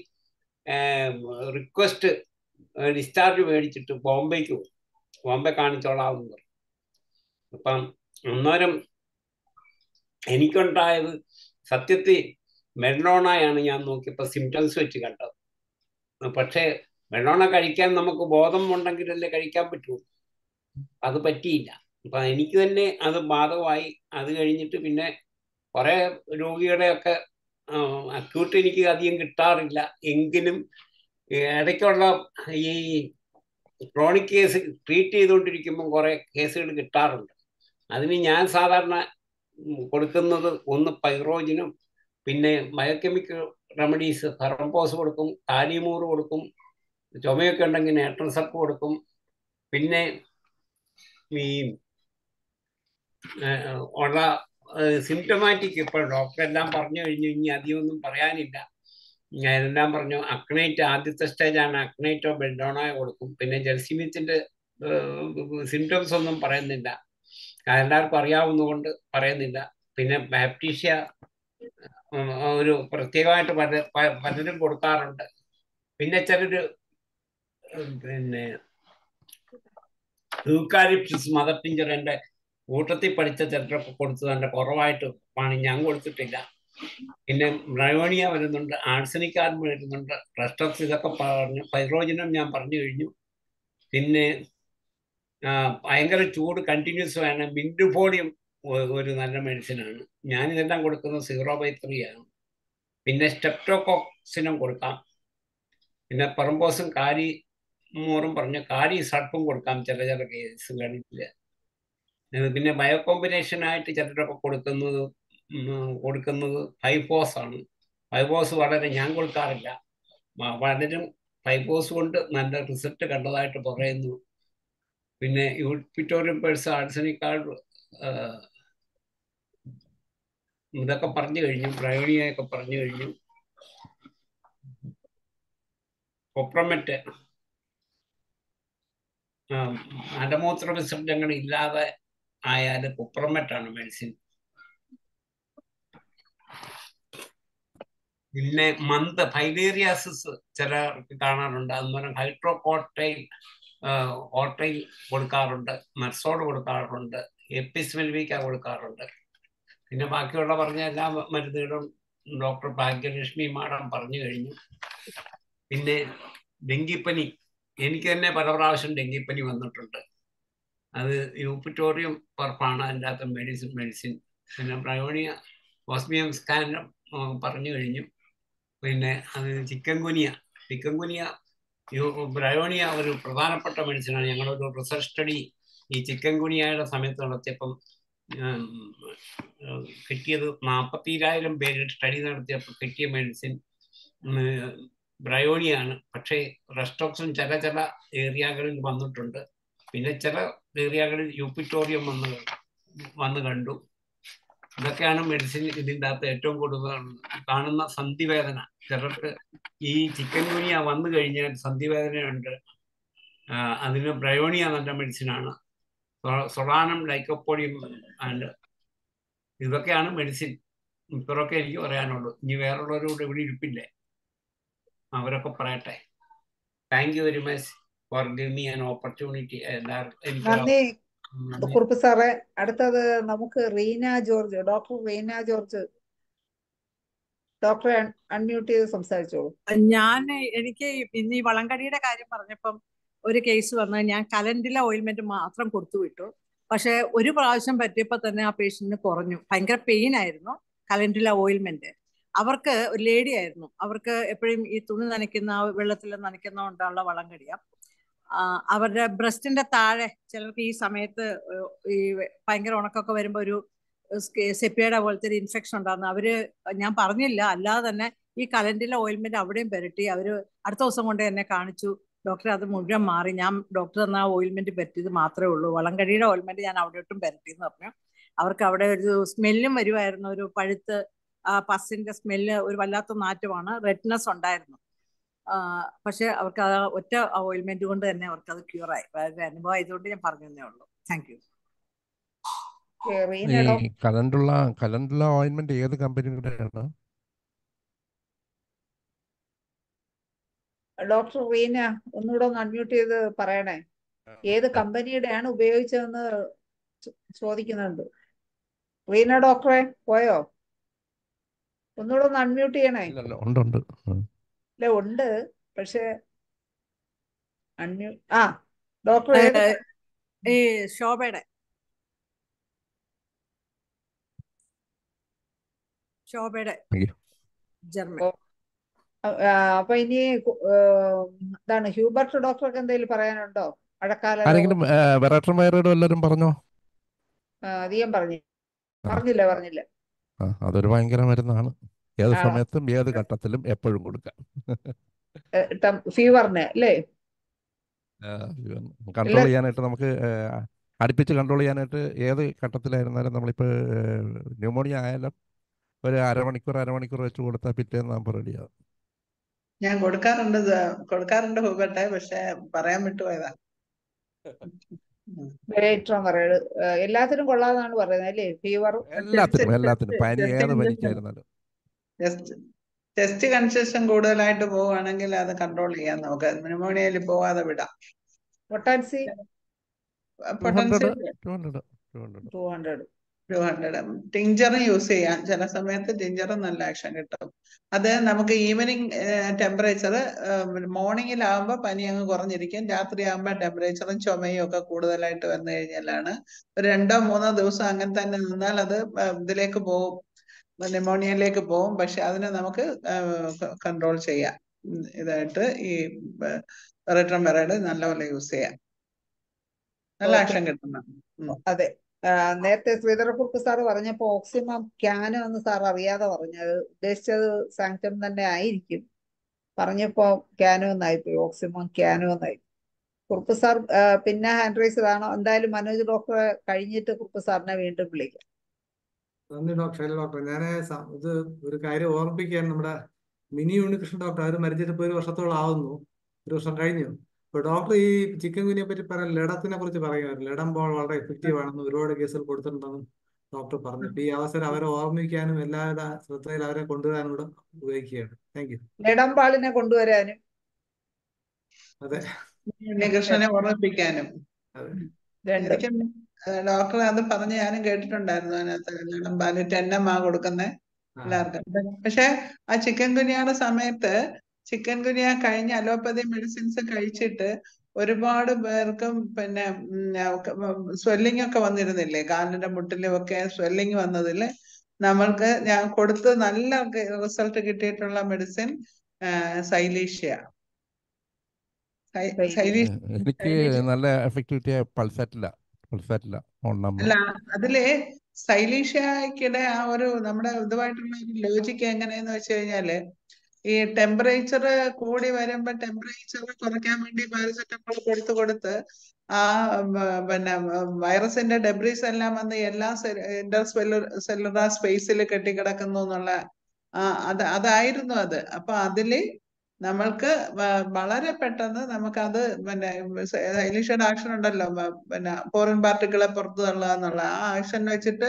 റിക്വസ്റ്റ് ഡിസ്ചാർജ് മേടിച്ചിട്ട് ബോംബെക്ക് പോയി ബോംബെ കാണിച്ചോളാം എന്ന് പറഞ്ഞു അപ്പം അന്നേരം എനിക്കുണ്ടായത് സത്യത്തിൽ മെഡോണയാണ് ഞാൻ നോക്കിയപ്പോൾ സിംറ്റംസ് വെച്ച് കണ്ടത് പക്ഷേ മെഡോണ കഴിക്കാൻ നമുക്ക് ബോധം ഉണ്ടെങ്കിലല്ലേ കഴിക്കാൻ പറ്റൂ അത് പറ്റിയില്ല അപ്പൊ എനിക്ക് തന്നെ അത് ബാധകമായി അത് കഴിഞ്ഞിട്ട് പിന്നെ കുറെ രോഗികളെയൊക്കെ അക്യൂട്ട് എനിക്ക് അധികം കിട്ടാറില്ല എങ്കിലും ഇടയ്ക്കുള്ള ഈ ക്രോണിക് കേസ് ട്രീറ്റ് ചെയ്തുകൊണ്ടിരിക്കുമ്പോൾ കുറെ കേസുകൾ കിട്ടാറുണ്ട് അതിന് ഞാൻ സാധാരണ കൊടുക്കുന്നത് ഒന്ന് പൈറോജിനും പിന്നെ ബയോകെമിക്കൽ റെമഡീസ് ഫെറംപോസ് കൊടുക്കും കാലിമൂറ് കൊടുക്കും ചുമയൊക്കെ ഉണ്ടെങ്കിൽ നേട്രസപ്പ് കൊടുക്കും പിന്നെ ഈ ഉള്ള സിംറ്റമാറ്റിക് ഇപ്പോൾ ഡോക്ടർ എല്ലാം പറഞ്ഞു കഴിഞ്ഞു ഇനി അധികമൊന്നും പറയാനില്ല എല്ലാം പറഞ്ഞു അക്നൈറ്റ് ആദ്യത്തെ സ്റ്റേജാണ് അക്നൈറ്റോ ബെൽഡോണയോ കൊടുക്കും പിന്നെ ജെൽസിമിത്തിന്റെ സിംറ്റംസ് ഒന്നും പറയുന്നില്ല എല്ലാവർക്കും അറിയാവുന്നതുകൊണ്ട് പറയുന്നില്ല പിന്നെ ബാപ്റ്റീഷ്യ ഒരു പ്രത്യേകമായിട്ട് പല പലരും കൊടുക്കാറുണ്ട് പിന്നെ ചിലര് പിന്നെ യൂക്കാലിപ്റ്റസ് മദർ ടിഞ്ചറിന്റെ കൂട്ടത്തിൽ പഠിച്ച ചിലരൊക്കെ കൊടുത്തത് എൻ്റെ കുറവായിട്ട് ആണ് ഞാൻ കൊടുത്തിട്ടില്ല പിന്നെ ബ്രയോണിയ വരുന്നുണ്ട് ആഴ്സനിക്കാരൻ വരുന്നുണ്ട് റെസ്റ്റോക്സ് ഇതൊക്കെ പറഞ്ഞു പൈറോജനം ഞാൻ പറഞ്ഞു കഴിഞ്ഞു പിന്നെ ആ, ഭയങ്കര ചൂട് കണ്ടിന്യൂസ് വേണം മിൻഡുഫോളിയം ഒരു നല്ല മെഡിസിനാണ് ഞാനിതെല്ലാം കൊടുക്കുന്നത് സീറോ ബൈ ത്രീ ആണ് പിന്നെ സ്റ്റെപ്റ്റോകോക്സിനും കൊടുക്കാം പിന്നെ പറമ്പോസും കാരി മോറും പറഞ്ഞ കാരി സർപ്പും കൊടുക്കാം ചില ചില കേസുകളിൽ ഇത് പിന്നെ ബയോ കോമ്പിനേഷൻ ആയിട്ട് ചിലരൊക്കെ കൊടുക്കുന്നത് ഉം, കൊടുക്കുന്നത് ഫൈബോസ് ആണ് ഫൈബോസ് വളരെ ഞാൻ കൊടുക്കാറില്ല വ- പലരും ഫൈബോസ് കൊണ്ട് നല്ല റിസൾട്ട് കണ്ടതായിട്ട് പറയുന്നു പിന്നെ യൂപ്പിറ്റോറിയം പേഴ്സ് ആർസനിക്കാർഡ് ഇതൊക്കെ പറഞ്ഞു കഴിഞ്ഞു ബ്രയോണിയൊക്കെ പറഞ്ഞു കഴിഞ്ഞു കൊപ്രമെറ്റ് അലമൂത്ര വിസർജനങ്ങൾ ഇല്ലാതെ ആയാൽ കുപ്രമെറ്റാണ് മെഡിസിൻ പിന്നെ മന്ത് ഫൈലേറിയാസിസ് ചിലർക്ക് കാണാറുണ്ട് അതുപോലെ ഹൈഡ്രോകോട്ടൈൽ ഓട്ടൈൽ കൊടുക്കാറുണ്ട് മെർസോഡ് കൊടുക്കാറുണ്ട് എപ്പിസ്മെൽവിക്ക കൊടുക്കാറുണ്ട് പിന്നെ ബാക്കിയുള്ള പറഞ്ഞ എല്ലാ മരുന്നുകളും ഡോക്ടർ ഭാഗ്യലക്ഷ്മി മാഡം പറഞ്ഞു കഴിഞ്ഞു പിന്നെ ഡെങ്കിപ്പനി എനിക്ക് തന്നെ പല പ്രാവശ്യം ഡെങ്കിപ്പനി വന്നിട്ടുണ്ട് അത് യൂപ്പിറ്റോറിയം പർപ്പാണ് അതിൻ്റെ അകത്ത് മെഡിസിൻ മെഡിസിൻ പിന്നെ ബ്രയോണിയ ഓസ്മിയം സ്കാൻ പറഞ്ഞു കഴിഞ്ഞു പിന്നെ അത് chikungunya chikungunya bryonia ഒരു പ്രധാനപ്പെട്ട മെഡിസിനാണ് ഞങ്ങളൊരു റിസർച്ച് സ്റ്റഡി ഈ ചിക്കൻ ഗുനിയയുടെ സമയത്ത് നടത്തിയപ്പം ഉം, ഉം, കിട്ടിയത് നാൽപ്പത്തിരായിരം പേര് സ്റ്റഡി നടത്തിയപ്പോൾ കിട്ടിയ മെഡിസിൻ ബ്രയോണിയാണ് പക്ഷേ റെസ്റ്റോക്സും ചില ചില ഏരിയകളിൽ വന്നിട്ടുണ്ട് പിന്നെ ചില ഏരിയകളിൽ യൂപ്പിറ്റോറിയം വന്ന് വന്ന് കണ്ടു ഇതൊക്കെയാണ് മെഡിസിൻ ഇതിൻ്റെ അകത്ത് ഏറ്റവും കൂടുതൽ കാണുന്ന സന്ധിവേദന ചിലർക്ക് ഈ ചിക്കൻ ഗുനിയ വന്നു കഴിഞ്ഞാൽ സന്ധിവേദനയുണ്ട് ആ, അതിന് ബ്രയോണിയ നല്ല മെഡിസിനാണ് സൊളാനം ലൈക്കോപ്പോഡിയം ആൻഡ് ഇതൊക്കെയാണ് മെഡിസിൻ ഇത്രയൊക്കെ എനിക്ക് പറയാനുള്ളൂ ഇനി വേറുള്ളവരോട് ഇവിടെ ഇരിപ്പില്ലേ അവരൊക്കെ പറയട്ടെ thank you very much for give me an opportunity എല്ലാവർക്കും എനിക്ക് നന്ദി നന്ദി. കുറുപ്പ് സാറേ അടുത്തത് നമുക്ക് റീന ജോർജ് ഡോക്ടർ റീന ജോർജ് ഡോക്ടറെ അൺമ്യൂട്ട് ചെയ്ത് സംസാരിച്ചോളൂ ഞാൻ എനിക്ക് ഇന്ന് ഈ വളങ്കടിയുടെ കാര്യം പറഞ്ഞപ്പം ഒരു കേസ് വന്ന് ഞാൻ കലണ്ടില ഓയിൽമെന്റ് മാത്രം കൊടുത്തു വിട്ടു പക്ഷെ ഒരു പ്രാവശ്യം പറ്റിയപ്പോൾ തന്നെ ആ പേഷ്യന്റിന് കുറഞ്ഞു ഭയങ്കര പെയിൻ ആയിരുന്നു കലണ്ടില ഓയിൽമെന്റ് അവർക്ക് ഒരു ലേഡി ആയിരുന്നു അവർക്ക് എപ്പോഴും ഈ തുണി നനയ്ക്കുന്ന വെള്ളത്തിൽ നനയ്ക്കുന്ന കൊണ്ടുള്ള വളങ്കടിയ അവരുടെ ബ്രസ്റ്റിന്റെ താഴെ ചിലർക്ക് ഈ സമയത്ത് ഈ ഭയങ്കര ഉണക്കൊക്കെ വരുമ്പോൾ ഒരു സെപ്പിയുടെ പോലത്തെ ഒരു ഇൻഫെക്ഷൻ ഉണ്ടാകുന്നു അവര് ഞാൻ പറഞ്ഞില്ല അല്ലാതെ തന്നെ ഈ കലണ്ടിലെ ഓയിൽമെന്റ് അവിടെയും പുരട്ടി അവര് അടുത്ത ദിവസം കൊണ്ട് എന്നെ കാണിച്ചു ഡോക്ടർ അത് മുഴുവൻ മാറി ഞാൻ ഡോക്ടർ തന്ന ആ ഓയിൽമെന്റ് പറ്റിയത് മാത്രമേ ഉള്ളൂ വളങ്കടിയുടെ ഓയിൽമെന്റ് ഞാൻ അവിടെ ഒട്ടും പുരട്ടി എന്ന് പറഞ്ഞു അവർക്ക് അവിടെ ഒരു സ്മെല്ലും വരുമായിരുന്നു ഒരു പഴുത്ത് ആ പസിന്റെ സ്മെല്ല് ഒരു വല്ലാത്ത നാറ്റമാണ് റെഡ്നെസ് ഉണ്ടായിരുന്നു പക്ഷെ അവർക്ക് ആ ഒറ്റ ഓയിൽമെന്റ് കൊണ്ട് തന്നെ അവർക്ക് അത് ക്യൂർ ആയി വളരെ അനുഭവം ആയതുകൊണ്ട് ഞാൻ പറഞ്ഞതേ ഉള്ളൂ താങ്ക് യു റീന ഈ ഡോക്ടർ കലണ്ടുള്ള കലണ്ടുള്ള ഓയിൻമെന്റ് ഏത് കമ്പനിയുടെയാണ് ഡോക്ടർ റീന ഒന്നുകൂടെ ഒന്ന് അൺമ്യൂട്ട് ചെയ്ത് പറയണേ ഏത് കമ്പനിയുടെയാണ് ഉപയോഗിച്ചതെന്ന് ചോ- ചോദിക്കുന്നുണ്ട് റീന ഡോക്ടറെ പോയോ ഒന്നുകൂടെ ഒന്ന് അൺമ്യൂട്ട് ചെയ്യണേ ഇല്ലല്ല ഉണ്ട് ഉണ്ട് ഉം. ഇല്ല ഉണ്ട് പക്ഷെ അൺമ്യൂ ആ ഡോക്ടർ ഏത് ഈ ശോഭയുടെ ശോഭയുടെ Thank you. ജർമ്മൻ ആ, അപ്പൊ ഇനി കു- ഏ, എന്താണ് ഹ്യൂബർട്ട് ഡോക്ടർക്ക് എന്തെങ്കിലും പറയാനുണ്ടോ മഴക്കാല ആരെങ്കിലും വെറൈറ്റർമാരോട് വല്ലവരും പറഞ്ഞോ ആ, അധികം പറഞ്ഞു ആ. പറഞ്ഞില്ല പറഞ്ഞില്ല ആ അതൊരു ഭയങ്കര മരുന്നാണ് ഏത് ആ. സമയത്തും ഏത് ഘട്ടത്തിലും എപ്പോഴും കൊടുക്കാം ഫീവറിന് അല്ലേ കൺട്രോൾ എല്ലാ- ചെയ്യാനായിട്ട് നമുക്ക് ആ, അടുപ്പിച്ച് കൺട്രോൾ ചെയ്യാനായിട്ട് ഏത് ഘട്ടത്തിലായിരുന്നാലും നമ്മളിപ്പോൾ ന്യൂമോണിയ ആയാലും ഒരു അരമണിക്കൂർ അരമണിക്കൂർ വെച്ച് കൊടുത്താൽ പിറ്റേന്ന് നമ്മൾ റെഡിയാവും ഞാൻ കൊടുക്കാറുണ്ട് ഇത് കൊടുക്കാറുണ്ട് ഹൂബട്ടെ പക്ഷെ പറയാൻ വിട്ടുപോയതാ ലേറ്റർ എല്ലാത്തിനും കൊള്ളാന്നാണ് പറയുന്നത് അല്ലേ ഫീവർ എല്ലാത്തിനും എല്ലാത്തിനും പനി just ഏത് in പനിക്കായിരുന്നാലും ടെസ്റ്റ് ടെസ്റ്റ് കൺസെഷൻ കൂടുതലായിട്ട് പോവുകയാണെങ്കിൽ അത് കൺട്രോൾ ചെയ്യാം നമുക്ക് ന്യൂമോണിയയിൽ പോവാതെ വിടാം potency two hundred potential two hundred two hundred two hundred two hundred ടിഞ്ചറും യൂസ് ചെയ്യാം ചില സമയത്ത് ടിഞ്ചറും നല്ല ആക്ഷൻ കിട്ടും അത് നമുക്ക് ഈവനിങ് ടെമ്പറേച്ചർ മോർണിംഗിലാകുമ്പോൾ പനി അങ്ങ് കുറഞ്ഞിരിക്കും രാത്രി ആകുമ്പോൾ ടെമ്പറേച്ചറും ചുമയും ഒക്കെ കൂടുതലായിട്ട് വന്നു കഴിഞ്ഞാലാണ് ഒരു രണ്ടോ മൂന്നോ ദിവസം അങ്ങനെ തന്നെ നിന്നാൽ അത് ഇതിലേക്ക് പോകും ന്യൂമോണിയയിലേക്ക് പോകും പക്ഷെ അതിനെ നമുക്ക് കൺട്രോൾ ചെയ്യാം ഉം, ഇതായിട്ട് ഈ റിട്രംബറൈഡ് നല്ലപോലെ യൂസ് ചെയ്യാം നല്ല ഓക്കെ ആക്ഷൻ കിട്ടുന്ന ഉം. അതെ ആ, നേരത്തെ ശ്രീധരക്കുറുപ്പ് സാറ് പറഞ്ഞപ്പോ ഓക്സിമം ക്യാനോ എന്ന് സാർ അറിയാതെ പറഞ്ഞത് ഉദ്ദേശിച്ചത് സാങ്ക്ടം തന്നെ ആയിരിക്കും പറഞ്ഞപ്പോ ക്യാനോ എന്നായിപ്പോയി ഓക്സിമം ക്യാനോ എന്നായി കുറുപ്പ് സാർ ആ, പിന്നെ ഹാൻഡ് റൈസ് ആണോ എന്തായാലും മനോജ് ഡോക്ടറെ കഴിഞ്ഞിട്ട് കുറുപ്പ് സാറിനെ വീണ്ടും വിളിക്കാം നന്ദി ഡോക്ടർ ശൈല ഡോക്ടർ ഞാൻ ഇത് ഒരു കാര്യം ഓർമ്മിപ്പിക്കാൻ നമ്മുടെ മിനി ഉണ്ണികൃഷ്ണൻ ഡോക്ടർ അവർ മരിച്ചിട്ട് ഇപ്പോൾ ഒരു വർഷത്തോളം ആവുന്നു ഒരു വർഷം കഴിഞ്ഞു അപ്പൊ ഡോക്ടർ ഈ ചിക്കൻ കുനിയെ പറ്റി പറയാൻ ലഡത്തിനെ കുറിച്ച് പറയുമായിരുന്നു ലഡം ബോൾ വളരെ എഫക്റ്റീവ് ആണെന്ന് ഒരുപാട് കേസുകൾ കൊടുത്തിട്ടുണ്ടെന്നും ഡോക്ടർ പറഞ്ഞു ഇപ്പൊ ഈ അവസരം അവരെ ഓർമ്മിക്കാനും എല്ലാവരുടെ ശ്രദ്ധയിൽ അവരെ കൊണ്ടുവരാനും കൂടെ ഉപയോഗിക്കുകയാണ് താങ്ക് യു നെടമ്പാളിനെ കൊണ്ടുവരാനും അതെ ഉണ്ണികൃഷ്ണനെ ഓർമ്മിപ്പിക്കാനും അതെ രണ്ട് ശരിക്കും ഡോക്ടർ അത് പറഞ്ഞ് ഞാനും കേട്ടിട്ടുണ്ടായിരുന്നു അതിനകത്ത് പാല് ടെന്നമ്മാ കൊടുക്കുന്നേ ആ എല്ലാവർക്കും പക്ഷെ ആ ചിക്കൻ ഗുനിയയുടെ സമയത്ത് ചിക്കൻ ഗുനിയ കഴിഞ്ഞ അലോപ്പതി മെഡിസിൻസ് കഴിച്ചിട്ട് ഒരുപാട് പേർക്കും പിന്നെ സ്വെല്ലിംഗ് ഒക്കെ വന്നിരുന്നില്ലേ കാലിന്റെ മുട്ടിലും ഒക്കെ സ്വെല്ലിംഗ് വന്നതില് നമ്മൾക്ക് ഞാൻ കൊടുത്ത് നല്ല റിസൾട്ട് കിട്ടിയിട്ടുള്ള മെഡിസിൻ സൈലീഷ്യ സൈ- സൈലീഷ്യ. സൈലീഷ്യ എനിക്ക് സൈലീഷ്യ നല്ല എഫക്ടിവിറ്റി പൾസാറ്റില്ല പൾസാറ്റില്ല ഒന്നാകുമ്പോൾ അല്ല അതില് സൈലീഷ്യക്കിടെ ആ ഒരു നമ്മുടെ ഇതുമായിട്ടുള്ള ഒരു ലോജിക്ക് എങ്ങനെയെന്ന് വെച്ച് കഴിഞ്ഞാല് ഈ ടെമ്പറേച്ചർ കൂടി വരുമ്പോ ടെമ്പറേച്ചർ കുറയ്ക്കാൻ വേണ്ടി പാരസെറ്റമോൾ കൊടുത്ത് കൊടുത്ത് ആ ഉം, പിന്നെ വൈറസിന്റെ ഡെബ്രീസ് എല്ലാം വന്ന് എല്ലാ ഇന്റർ സെല്ലുലാർ സ്പേസിൽ കെട്ടിക്കിടക്കുന്നു എന്നുള്ള ആ അത് അതായിരുന്നു അത് അപ്പൊ അതില് നമ്മൾക്ക് വ- വളരെ പെട്ടെന്ന് നമുക്കത് പിന്നെ സൈലീഷ്യയുടെ ആക്ഷൻ ഉണ്ടല്ലോ മ- പിന്നെ ഫോറിൻ പാർട്ടിക്കിളെ പുറത്തു തള്ളുക എന്നുള്ള ആ ആക്ഷൻ വെച്ചിട്ട്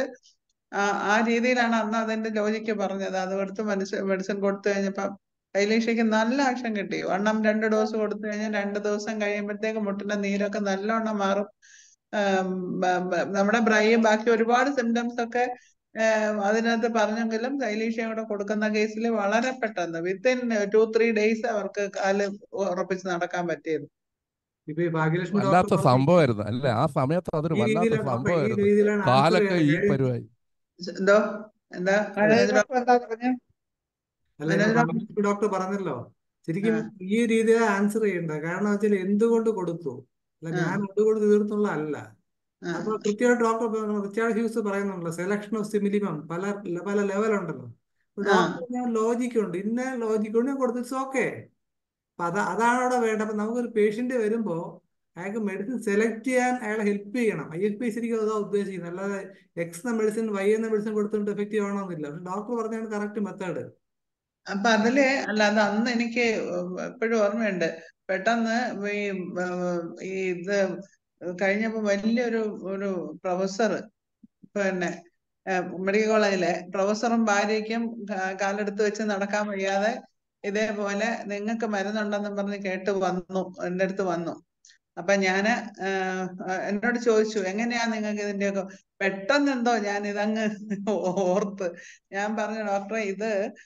ആ ആ രീതിയിലാണ് അന്ന് അതിന്റെ ലോജിക്ക് പറഞ്ഞത് അത് കൊടുത്ത് മെഡിസിൻ മെഡിസിൻ കൊടുത്തു കഴിഞ്ഞപ്പോ സൈലീഷ്യക്ക് നല്ല ആക്ഷൻ കിട്ടി വണ്ണം രണ്ട് ഡോസ് കൊടുത്തു കഴിഞ്ഞാൽ രണ്ട് ദിവസം കഴിയുമ്പോഴത്തേക്ക് മുട്ടിന്റെ നീരൊക്കെ നല്ലവണ്ണം മാറും ആം, ബ- ബ- നമ്മുടെ ബ്രൈയും ബാക്കി ഒരുപാട് സിംറ്റംസ് ഒക്കെ ഏഹ് അതിനകത്ത് പറഞ്ഞെങ്കിലും സൈലീഷ്യ കൂടെ കൊടുക്കുന്ന കേസിൽ വളരെ പെട്ടെന്ന് വിത്തിൻ ടു ത്രീ ഡേയ്സ് അവർക്ക് കാല് ഉറപ്പിച്ച് നടക്കാൻ പറ്റിയത് ഇപ്പൊ ഈ ഭാഗ്യലക്ഷ്മി ഡോക്ടർ വല്ലാത്ത പറഞ്ഞ സംഭവമായിരുന്നു അല്ല ആ സമയത്ത് അതൊരു ഈ വല്ലാത്ത രീതിയിലാണ് ഡോക്ടർ ഈ സംഭവമായിരുന്നു രീതിയിലാണ് ആൻസർ കാലൊക്കെ ഈ ചെയ്യുന്നത് കാര്യം പരുവായി എന്തോ എന്താ മനോജ് മനോജ് ഡോക്ടർ എന്താ പറഞ്ഞു അല്ല മനോജ് ഇപ്പൊ ഡോക്ടർ ഭാഗ്യലക്ഷ്മി ഡോക്ടർ പറഞ്ഞല്ലോ ശരിക്കും ആ ഈ രീതിയിൽ ആൻസർ ചെയ്യേണ്ടത് കാരണം വെച്ചാൽ എന്തുകൊണ്ട് കൊടുത്തു അല്ല ആ ഞാൻ അതുകൊണ്ട് തീർന്നുള്ള അല്ല ആ അപ്പൊ കൃത്യമായിട്ട് ഡോക്ടർ റിച്ചാർഡ് ഹ്യൂസ് പറയുന്നുണ്ടല്ലോ സെലക്ഷൻ ഓഫ് സിമിലിമം പല പല ലെവൽ ഉണ്ടല്ലോ അപ്പൊ ആ ഡോക്ടർ ഞാൻ ലോജിക് ഉണ്ട് ഇന്ന ലോജിക് ഉണ്ട് ഞാൻ കൊടുത്തു ഓക്കെ അപ്പൊ അതാ അതാണ് അവിടെ വേണ്ടത് അപ്പൊ നമുക്കൊരു പേഷ്യന്റ് വരുമ്പോ അയാൾക്ക് മെഡിസിൻ സെലക്ട് ചെയ്യാൻ അയാളെ ഹെൽപ്പ് ചെയ്യണം ഐ എഫ് പി ശരിക്കും അതാ ഉദ്ദേശിക്കുന്നത് അല്ലാതെ എക്സ് എന്ന മെഡിസിൻ വൈ എന്ന മെഡിസിൻ കൊടുത്തിട്ട് എഫക്റ്റീവ് ആവണമെന്നില്ല പക്ഷെ ഡോക്ടർ പറഞ്ഞാണ് കറക്റ്റ് മെത്തേഡ് അപ്പൊ അതില് അല്ല അത് അന്ന് എനിക്ക് എപ്പോഴും ഓർമ്മയുണ്ട് പെട്ടെന്ന് ഈ ഉം, ഈ ഇത് കഴിഞ്ഞപ്പോ വലിയൊരു ഒരു പ്രൊഫസർ പിന്നെ മെഡിക്കൽ കോളേജിലെ പ്രൊഫസറും ഭാര്യയ്ക്കും കാ- കാലെടുത്ത് വെച്ച് നടക്കാൻ വയ്യാതെ ഇതേപോലെ നിങ്ങൾക്ക് മരുന്നുണ്ടെന്നും പറഞ്ഞ് കേട്ട് വന്നു എൻ്റെ അടുത്ത് വന്നു അപ്പൊ ഞാന് ആഹ് എന്നോട് ചോദിച്ചു എങ്ങനെയാ നിങ്ങൾക്ക് ഇതിന്റെയൊക്കെ പെട്ടെന്ന് എന്തോ ഞാൻ ഇതങ്ങ് ഓർത്ത് ഞാൻ പറഞ്ഞു ഡോക്ടറെ ഇത്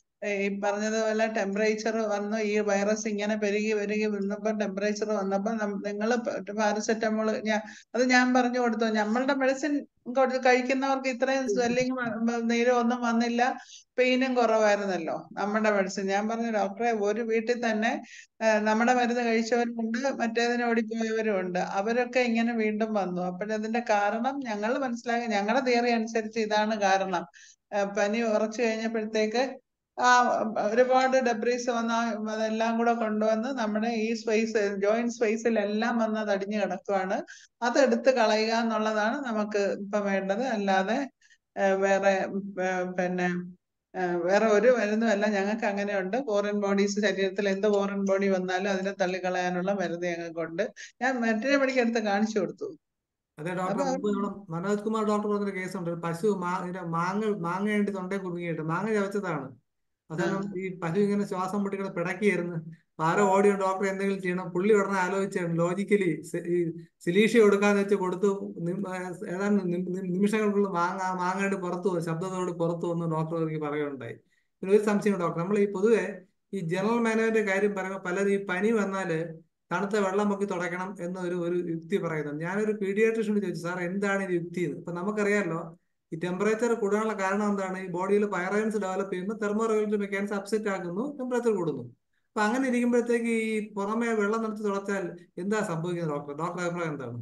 ഈ പറഞ്ഞതുപോലെ ടെമ്പറേച്ചർ വന്നു ഈ വൈറസ് ഇങ്ങനെ പെരുകി പെരുകി വന്നപ്പോൾ ടെമ്പറേച്ചർ വന്നപ്പോൾ നിങ്ങൾ പാരസെറ്റമോൾ ഞാൻ അത് ഞാൻ പറഞ്ഞു കൊടുത്തു നമ്മളുടെ മെഡിസിൻ കഴിക്കുന്നവർക്ക് ഇത്രയും സ്വെല്ലിങ് നീരും ഒന്നും വന്നില്ല പെയിനും കുറവായിരുന്നല്ലോ നമ്മുടെ മെഡിസിൻ ഞാൻ പറഞ്ഞു ഡോക്ടറെ ഒരു വീട്ടിൽ തന്നെ ആ, നമ്മുടെ മരുന്ന് കഴിച്ചവരുമുണ്ട് മറ്റേതിന് ഓടിപ്പോയവരും ഉണ്ട് അവരൊക്കെ ഇങ്ങനെ വീണ്ടും വന്നു അപ്പോഴതിന്റെ കാരണം ഞങ്ങൾ മനസ്സിലാക്കി ഞങ്ങളുടെ തിയറി അനുസരിച്ച് ഇതാണ് കാരണം ആ, പനി ഉറച്ചു കഴിഞ്ഞപ്പോഴത്തേക്ക് ആ ഒരുപാട് ഡെബ്രീസ് വന്ന അതെല്ലാം കൂടെ കൊണ്ടുവന്ന് നമ്മുടെ ഈ സ്പേസ് ജോയിന്റ് സ്പേസിലെല്ലാം വന്ന് അത് അടിഞ്ഞു കിടക്കുവാണ് അത് എടുത്ത് കളയുക എന്നുള്ളതാണ് നമുക്ക് ഇപ്പം വേണ്ടത് അല്ലാതെ ആ, വേറെ ആ, പിന്നെ ആ, വേറെ ഒരു മരുന്നുമല്ല ഞങ്ങൾക്ക് അങ്ങനെയുണ്ട് ഫോറിൻ ബോഡീസ് ശരീരത്തിൽ എന്ത് ഫോറിൻ ബോഡി വന്നാലും അതിനെ തള്ളിക്കളയാനുള്ള മരുന്ന് ഞങ്ങൾക്കുണ്ട് ഞാൻ മറ്റേ പണിക്ക് എടുത്ത് കാണിച്ചു കൊടുത്തു അതെ ഡോക്ടർ അപ്പൊ മുമ്പ് നമ്മുടെ മനോജ് കുമാർ ഡോക്ടർ പറഞ്ഞൊരു കേസുണ്ട് ഒരു പശു മാ ഇതിന്റെ മാങ്ങ മാങ്ങ വേണ്ടി തൊണ്ടയിൽ കുടുങ്ങിയിട്ട് മാങ്ങ ചവച്ചതാണ് അവസാനം ഈ പശു ഇങ്ങനെ ശ്വാസം മുട്ടികളെ പിടക്കിയായിരുന്നു അപ്പൊ ആരോ ഓടിയോ ഡോക്ടർ എന്തെങ്കിലും ചെയ്യണം പുള്ളി ഉടനെ ആലോചിച്ചാണ് ലോജിക്കലി ഈ സിലീഷ്യ കൊടുക്കാന്ന് വെച്ച് കൊടുത്തു നിം- ആ, ഏതാണ്ട് നിം- നിം- നിമിഷങ്ങൾക്കുള്ളിൽ മാങ്ങ മാങ്ങാണ്ട് പുറത്തു വന്നു ശബ്ദത്തോട് പുറത്തു വന്നു ഡോക്ടർ എനിക്ക് പറയുകയുണ്ടായി പിന്നെ ഒരു സംശയം ഡോക്ടർ നമ്മൾ ഈ പൊതുവെ ഈ ജനറൽ മാനേജറിന്റെ കാര്യം പറയുമ്പോൾ പലരും ഈ പനി വന്നാല് തണുത്ത വെള്ളം പൊക്കി തുടയ്ക്കണം എന്ന ഒരു ഒരു യുക്തി പറയുന്നത് ഞാനൊരു പീഡിയാട്രിഷ്യനോട് ചോദിച്ചു സാർ എന്താണ് ഇത് യുക്തി എന്ന് ഇപ്പൊ നമുക്കറിയാലോ ഈ ടെമ്പറേച്ചർ കൂടാനുള്ള കാരണം എന്താണ് ഈ ബോഡിയിൽ പൈറൈൻസ് ഡെവലപ്പ് ചെയ്യുമ്പോൾ തെർമോ റെഗുലേറ്ററി മെക്കാനിസം അപ്സെറ്റ് ആക്കുന്നു ടെമ്പറേച്ചർ കൂടുന്നു അപ്പൊ അങ്ങനെ ഇരിക്കുമ്പോഴത്തേക്ക് ഈ പുറമെ വെള്ളം നിറച്ച് തുടച്ചാൽ എന്താ സംഭവിക്കുന്നത് ഡോക്ടർ ഡോക്ടർ അഭിപ്രായം എന്താണ്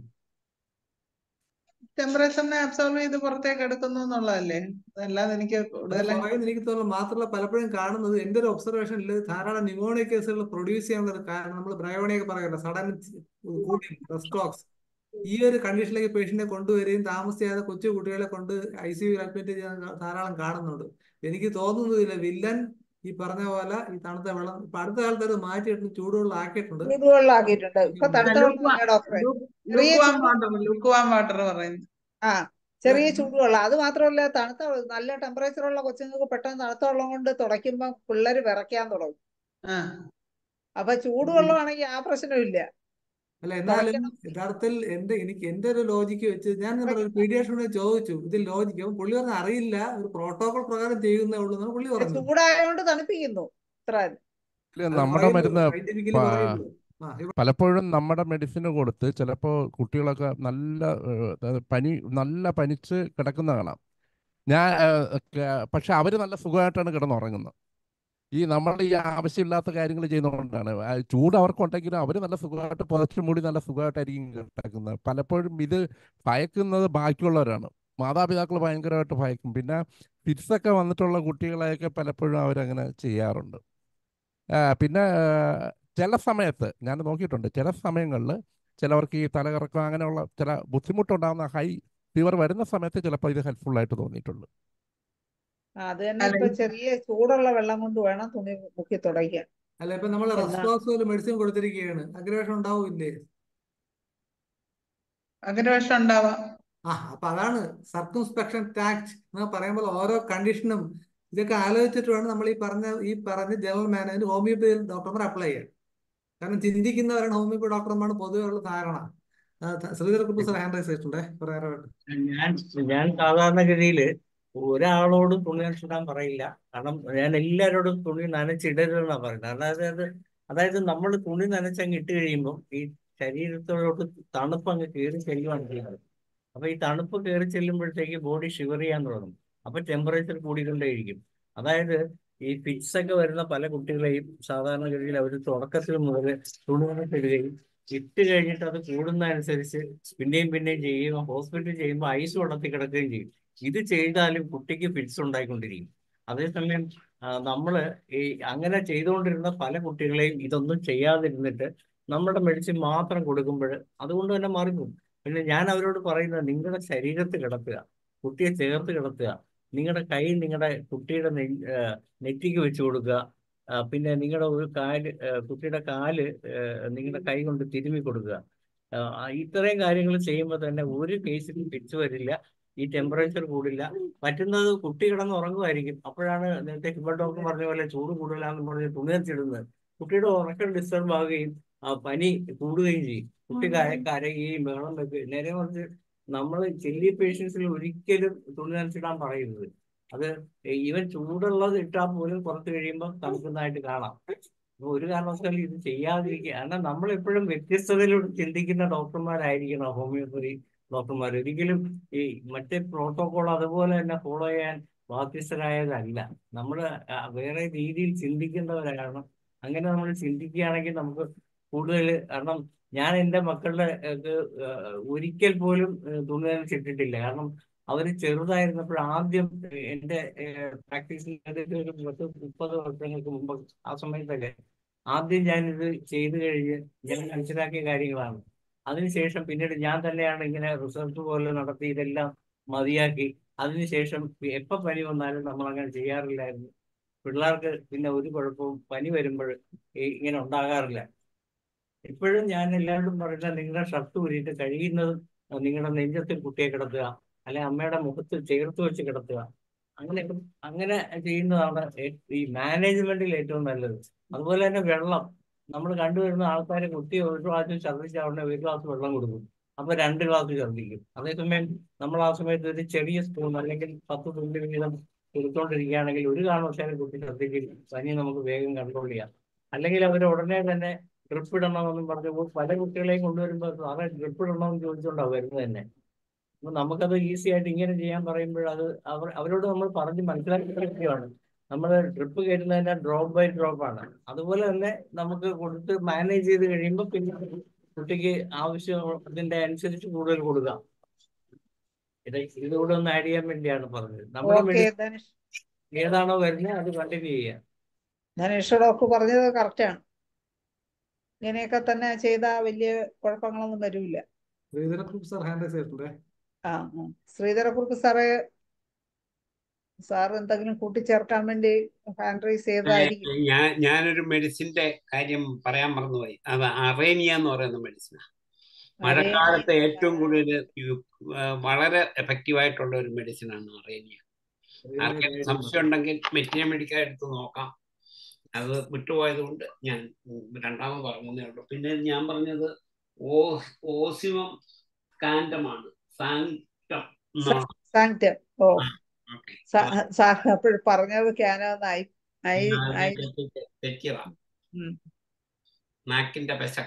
ടെമ്പറേച്ചറിനെ അബ്സോർവ് ചെയ്ത് പുറത്തേക്ക് എടുക്കുന്നു എന്നുള്ളതല്ലേ അതല്ലാതെ എനിക്ക് അത് കൂടുതൽ കുറയുന്ന എനിക്ക് തോന്നുന്നു മാത്രമല്ല പലപ്പോഴും കാണുന്നത് എന്റെ ഒരു ഒബ്സർവേഷനിൽ ധാരാളം ന്യൂമോണിയ കേസുകൾ പ്രൊഡ്യൂസ് ചെയ്യാനുള്ള ഒരു കാരണം നമ്മൾ ബ്രയോണിയൊക്കെ പറയുമല്ലോ സഡൻ കൂളിംഗ് റെസ്റ്റോക്സ് ഈ ഒരു കണ്ടീഷനിലേക്ക് പേഷ്യന്റിനെ കൊണ്ടുവരികയും താമസിയാതെ കൊച്ചു കുട്ടികളെ കൊണ്ട് ഐ സി യു അഡ്മിറ്റ് ചെയ്യാൻ ധാരാളം കാണുന്നുണ്ട് എനിക്ക് തോന്നുന്നതില്ല വില്ലൻ ഈ പറഞ്ഞ പോലെ ഈ തണുത്ത വെള്ളം ഇപ്പൊ അടുത്ത കാലത്ത് അത് മാറ്റിയിട്ട് ചൂടുവെള്ളം ആക്കിയിട്ടുണ്ട് ചൂടുവെള്ളമാക്കിയിട്ടുണ്ട് ഇപ്പൊ തണുത്ത ലുക്ക് വെള്ളമല്ല ഡോക്ടറെ ചെറിയ വാം ചൂട് വാട്ടർ ലുക്ക് വാം വാട്ടർ പറയുന്നത് ആ ചെറിയ ചൂടുവെള്ളം അത് മാത്രമല്ല തണുത്ത വെള്ളം, നല്ല ടെമ്പറേച്ചർ ഉള്ള കൊച്ചുങ്ങൾക്ക് പെട്ടെന്ന് തണുത്ത വെള്ളം കൊണ്ട് തുടയ്ക്കുമ്പോൾ പിള്ളേര് വിറയ്ക്കാൻ തുടങ്ങും ആ അപ്പൊ ചൂടുവെള്ളമാണെങ്കിൽ ആ പ്രശ്നമില്ല അല്ല എന്നാലും തുടയ്ക്കണം യഥാർത്ഥത്തിൽ എന്റെ എനിക്ക് എന്റെ ഒരു ലോജിക്ക് വെച്ച് ഞാൻ നമ്മുടെ ഒരു പീഡിയാട്രിഷനോട് ചോദിച്ചു ഇതിൽ ലോജിക്ക് അപ്പൊ പുള്ളി പറഞ്ഞ അറിയില്ല ഒരു പ്രോട്ടോകോൾ പ്രകാരം ചെയ്യുന്നേ ഉള്ളൂ എന്നാണ് പുള്ളി പറഞ്ഞു ചൂടായതുകൊണ്ട് തണുപ്പിക്കുന്നു ഇത്ര ഇതില് അത് നമ്മുടെ പറയുന്നു മരുന്ന് സയന്റിഫിക്കലി പ- പറയുന്നു ആ ഇവിടെ പലപ്പോഴും നമ്മുടെ മെഡിസിന് കൊടുത്ത് ചിലപ്പോൾ കുട്ടികളൊക്കെ നല്ല ഏഹ്, അതായത് പനി നല്ല പനിച്ച് കിടക്കുന്ന കാണാം ഞാൻ ഏഹ്, ക- പക്ഷെ അവർ നല്ല സുഖമായിട്ടാണ് കിടന്നുറങ്ങുന്നത് ഈ നമ്മൾ ഈ ആവശ്യമില്ലാത്ത കാര്യങ്ങൾ ചെയ്യുന്നതുകൊണ്ടാണ് ആ ചൂട് അവർക്കുണ്ടെങ്കിലും അവർ നല്ല സുഖമായിട്ട് പുതച്ചു മൂടി നല്ല സുഖമായിട്ടായിരിക്കും കിടക്കുന്നത് പലപ്പോഴും ഇത് ഭയക്കുന്നത് ബാക്കിയുള്ളവരാണ് മാതാപിതാക്കൾ ഭയങ്കരമായിട്ട് ഭയക്കും പിന്നെ ഫിറ്റ്സൊക്കെ വന്നിട്ടുള്ള കുട്ടികളെയൊക്കെ പലപ്പോഴും അവരങ്ങനെ ചെയ്യാറുണ്ട് ആ, പിന്നെ ആ, ചില സമയത്ത് ഞാൻ നോക്കിയിട്ടുണ്ട് ചില സമയങ്ങളിൽ ചിലവർക്ക് ഈ തലകറക്കം അങ്ങനെയുള്ള ചില ബുദ്ധിമുട്ടുണ്ടാകുന്ന ഹൈ ഫീവർ വരുന്ന സമയത്ത് ചിലപ്പോൾ ഇത് ഹെൽപ്ഫുൾ ആയിട്ട് തോന്നിയിട്ടുണ്ട് അത് തന്നെ അല്ല ഇപ്പൊ ഈ- ചെറിയ ചൂടുള്ള വെള്ളം കൊണ്ട് വേണം തുണി മുക്കി തുടയ്ക്കാൻ അല്ല ഇപ്പൊ നമ്മൾ എന്നാ റെസ്പോൺസ് മെഡിസിൻ കൊടുത്തിരിക്കുകയാണ് അഗ്രവേഷൻ ഉണ്ടാവില്ലേ അഗ്രവേഷം ഉണ്ടാവാം ആ അപ്പൊ അതാണ് സർക്കംസ്പെക്ഷൻ ടാക്ട് എന്ന് പറയുമ്പോൾ ഓരോ കണ്ടീഷനും ഇതൊക്കെ ആലോചിച്ചിട്ട് വേണം നമ്മൾ ഈ പറഞ്ഞ ഈ പറഞ്ഞ ജനറൽ മാനേജ് ഹോമിയോപ്പതി ഡോക്ടർമാർ അപ്ലൈ ചെയ്യാൻ കാരണം ചിന്തിക്കുന്നവരാണ് ഹോമിയോപ്പതി ഡോക്ടർമാരുടെ പൊതുവെ ഉള്ള ധാരണ ആ, ത- Sreedhara Kurup sir hand raise ചെയ്തിട്ടുണ്ടേ പറയാനായിട്ട് ഞാൻ ഞാൻ സാധാരണഗതിയിൽ ഒരാളോടും തുണി നനച്ചിടാൻ പറയില്ല കാരണം ഞാൻ എല്ലാവരോടും തുണി നനച്ചിടരുതെന്നാണ് പറയുന്നത് അതായത് അതായത് നമ്മൾ തുണി നനച്ചങ്ങ് ഇട്ട് കഴിയുമ്പോൾ ഈ ശരീരത്തോട്ട് തണുപ്പ് അങ്ങ് കയറി ചെല്ലുവാണ് ചെയ്യുന്നത് അപ്പൊ ഈ തണുപ്പ് കയറി ചെല്ലുമ്പോഴത്തേക്ക് ബോഡി ഷിവർ ചെയ്യാൻ തുടങ്ങും അപ്പൊ ടെമ്പറേച്ചർ കൂടിക്കൊണ്ടേയിരിക്കും അതായത് ഈ ഫിറ്റ്സ് ഒക്കെ വരുന്ന പല കുട്ടികളെയും സാധാരണഗതിയിൽ അവർ തുടക്കത്തിൽ മുതൽ തുണി നനച്ചിടുകയും ഇട്ട് കഴിഞ്ഞിട്ട് അത് കൂടുന്നതനുസരിച്ച് പിന്നെയും പിന്നെയും ചെയ്യുകയും ഹോസ്പിറ്റലിൽ ചെയ്യുമ്പോൾ ഐസ് വെള്ളത്തിൽ കിടക്കുകയും ചെയ്യും ഇത് ചെയ്താലും കുട്ടിക്ക് ഫിറ്റ്സ് ഉണ്ടായിക്കൊണ്ടിരിക്കും അതേസമയം ആ, നമ്മള് ഈ അങ്ങനെ ചെയ്തുകൊണ്ടിരുന്ന പല കുട്ടികളെയും ഇതൊന്നും ചെയ്യാതിരുന്നിട്ട് നമ്മുടെ മെഡിസിൻ മാത്രം കൊടുക്കുമ്പോൾ അതുകൊണ്ട് തന്നെ മാറിപ്പോകും പിന്നെ ഞാൻ അവരോട് പറയുന്നത് നിങ്ങളുടെ ശരീരത്ത് കിടത്തുക കുട്ടിയെ ചേർത്ത് കിടത്തുക നിങ്ങളുടെ കൈ നിങ്ങളുടെ കുട്ടിയുടെ നെ നെറ്റിക്ക് വെച്ച് കൊടുക്കുക ആ, പിന്നെ നിങ്ങളുടെ ഒരു കാല് ആ, കുട്ടിയുടെ കാല് നിങ്ങളുടെ കൈ കൊണ്ട് തിരുമ്മി കൊടുക്കുക ആ, ഇത്രയും കാര്യങ്ങൾ ചെയ്യുമ്പോൾ തന്നെ ഒരു കേസിലും ഫിറ്റ്സ് വരില്ല ഈ ടെമ്പറേച്ചർ കൂടില്ല പറ്റുന്നത് കുട്ടി കിടന്ന് ഉറങ്ങുമായിരിക്കും അപ്പോഴാണ് നേരത്തെ ഹിബർ ഡോക്ടർ പറഞ്ഞ പോലെ ചൂട് കൂടുതലാണെന്ന് പറഞ്ഞ് തുണി നനച്ചിടുന്നത് കുട്ടിയുടെ ഉറക്കം ഡിസ്റ്റർബ് ആവുകയും ആ, പനി കൂടുകയും ചെയ്യും കുട്ടി കര- കരയുകയും ബഹളം വെക്കുകയും നേരെ മറിച്ച് നമ്മൾ ചില്ലി പേഷ്യൻസിൽ ഒരിക്കലും തുണി നനച്ചിടാൻ പറയുന്നത് അത് ഈവൻ ചൂടുള്ളത് ഇട്ടാൽ പോലും കുറച്ച് കഴിയുമ്പോൾ തണുക്കുന്നതായിട്ട് കാണാം അപ്പൊ ഒരു കാരണവശാലും ഇത് ചെയ്യാതിരിക്കുക കാരണം നമ്മൾ എപ്പോഴും വ്യത്യസ്തതയിലൂടെ ചിന്തിക്കുന്ന ഡോക്ടർമാരായിരിക്കണം ഹോമിയോപ്പതി ഡോക്ടർമാർ ഒരിക്കലും ഈ മറ്റേ പ്രോട്ടോകോൾ അതുപോലെ തന്നെ ഫോളോ ചെയ്യാൻ ബാധ്യസ്ഥരായതല്ല നമ്മൾ വേറെ രീതിയിൽ ചിന്തിക്കേണ്ടവരാണ് അങ്ങനെ നമ്മൾ ചിന്തിക്കുകയാണെങ്കിൽ നമുക്ക് കൂടുതൽ കാരണം ഞാൻ എൻ്റെ മക്കളുടെ ഒക്കെ, ഏഹ്, ഒരിക്കൽ പോലും ഏഹ്, തുണി നനച്ചിട്ടിട്ടില്ല കാരണം അവർ ചെറുതായിരുന്നപ്പോൾ ആദ്യം എൻ്റെ പ്രാക്ടീസിൽ അതായത് ഒരു പത്ത് മുപ്പത് വർഷങ്ങൾക്ക് മുമ്പ് ആ സമയത്തൊക്കെ ആദ്യം ഞാനിത് ചെയ്തു കഴിഞ്ഞ് ഞാൻ മനസ്സിലാക്കിയ കാര്യങ്ങളാണ് അതിനുശേഷം പിന്നീട് ഞാൻ തന്നെയാണ് ഇങ്ങനെ റിസർച്ച് പോലെ നടത്തി ഇതെല്ലാം മതിയാക്കി അതിനുശേഷം എപ്പോൾ പനി വന്നാലും നമ്മൾ അങ്ങനെ ചെയ്യാറില്ലായിരുന്നു പിള്ളേർക്ക് പിന്നെ ഒരു കുഴപ്പവും പനി വരുമ്പോൾ ഇങ്ങനെ ഉണ്ടാകാറില്ല ഇപ്പോഴും ഞാൻ എല്ലാവരോടും പറയുന്നത് നിങ്ങളുടെ ഷർട്ട് ഊരിയിട്ട് കഴിയുന്നതും നിങ്ങളുടെ നെഞ്ചത്തിൽ കുട്ടിയെ കിടത്തുക അല്ലെ അമ്മയുടെ മുഖത്ത് ചേർത്ത് വെച്ച് കിടത്തുക അങ്ങനെ അങ്ങനെ ചെയ്യുന്നതാണ് ഏ- ഈ മാനേജ്മെന്റിൽ ഏറ്റവും നല്ലത് അതുപോലെ തന്നെ വെള്ളം നമ്മൾ കണ്ടുവരുന്ന ആൾക്കാരെ കുട്ടി ഒരു പ്രാവശ്യം ഛർദ്ദിച്ച ഉടനെ ഒരു ഗ്ലാസ് വെള്ളം കൊടുക്കും അപ്പൊ രണ്ട് ഗ്ലാസ് ഛർദ്ദിക്കും അതേസമയം നമ്മൾ ആ സമയത്ത് ഒരു ചെറിയ സ്പൂൺ അല്ലെങ്കിൽ പത്ത് തുള്ളി വീതം കൊടുത്തോണ്ടിരിക്കുകയാണെങ്കിൽ ഒരു കാരണവശാലും കുട്ടി ഛർദ്ദിക്കില്ല പനി നമുക്ക് വേഗം കൺട്രോൾ ചെയ്യാം അല്ലെങ്കിൽ അവർ ഉടനെ തന്നെ ഡ്രിപ്പ് ഇടണമെന്നും പറഞ്ഞു പല കുട്ടികളെയും കൊണ്ടുവരുമ്പോൾ സാറേ ഡ്രിപ്പ് ഇടണമെന്ന് ചോദിച്ചുകൊണ്ടാണ് വരുന്നത് തന്നെ അപ്പൊ നമുക്കത് ഈസി ആയിട്ട് ഇങ്ങനെ ചെയ്യാൻ പറയുമ്പോൾ അത് അവർ അവരോട് നമ്മൾ പറഞ്ഞ് മനസ്സിലാക്കി കൊടുക്കുകയാണ് നമ്മൾ ഡ്രിപ്പ് കയറ്റുന്നതിന്റെ ഡ്രോപ്പ് ബൈ ഡ്രോപ്പ് ആണ് അതുപോലെ തന്നെ നമുക്ക് കൊടുത്ത് മാനേജ് ചെയ്ത് കഴിയുമ്പോൾ പിന്നെ കുട്ടിക്ക് ആവശ്യം ഇതിന്റെ അനുസരിച്ച് കൂടുതൽ കൊടുക്കാം ഇത് ഇതുകൂടെ ഒന്ന് ആഡ് ചെയ്യാൻ വേണ്ടിയാണ് പറഞ്ഞത് നമ്മുടെ ഓക്കെ മെഡിസിൻ ധനുഷ് ഏതാണോ വരുന്നത് അത് കണ്ടിന്യൂ ചെയ്യാം ധനുഷ് ഡോക്ടർ പറഞ്ഞത് കറക്റ്റാണ് ഇങ്ങനെയൊക്കെ തന്നെ ചെയ്താൽ വലിയ കുഴപ്പങ്ങളൊന്നും വരില്ല ശ്രീധരക്കുറുപ്പ് സാർ ഹാൻഡ് റൈസ് ചെയ്തിട്ടുണ്ടേ ആ ആ. ശ്രീധരക്കുറുപ്പ് സാറേ സാർ എന്തെങ്കിലും കൂട്ടിച്ചേർക്കാൻ വേണ്ടി ഹാൻഡ് റൈസ് ചെയ്തതായിരിക്കും ഞാൻ ഞാനൊരു മെഡിസിന്റെ കാര്യം പറയാൻ മറന്നുപോയി അത് അറേനിയ എന്ന് പറയുന്ന മെഡിസിനാണ് മഴക്കാലത്ത് ഏറ്റവും കൂടുതൽ യു- ആ, വളരെ എഫക്റ്റീവ് ആയിട്ടുള്ള ഒരു മെഡിസിനാണ് അറേനിയ ആർക്കെങ്കിലും സംശയം ഉണ്ടെങ്കിൽ മെറ്റിനെ മെഡിക്കൽ എടുത്ത് നോക്കാം അത് വിട്ടുപോയത് കൊണ്ട് ഞാൻ ഉം രണ്ടാമത് പറഞ്ഞതേ ഉള്ളൂ പിന്നെ ഞാൻ പറഞ്ഞത് ഓ ഓസിമം കാൻഡമാണ് സാങ്ക്ടം എന്നാണ് സാങ്ക്ടം ഓ ഓക്കെ സാ- സാർ അപ്പോൾ പറഞ്ഞത് ക്യാനോന്നായി ആയി ആയി തെറ്റിയതാ ഉം. നാക്കിന്റെ പെശക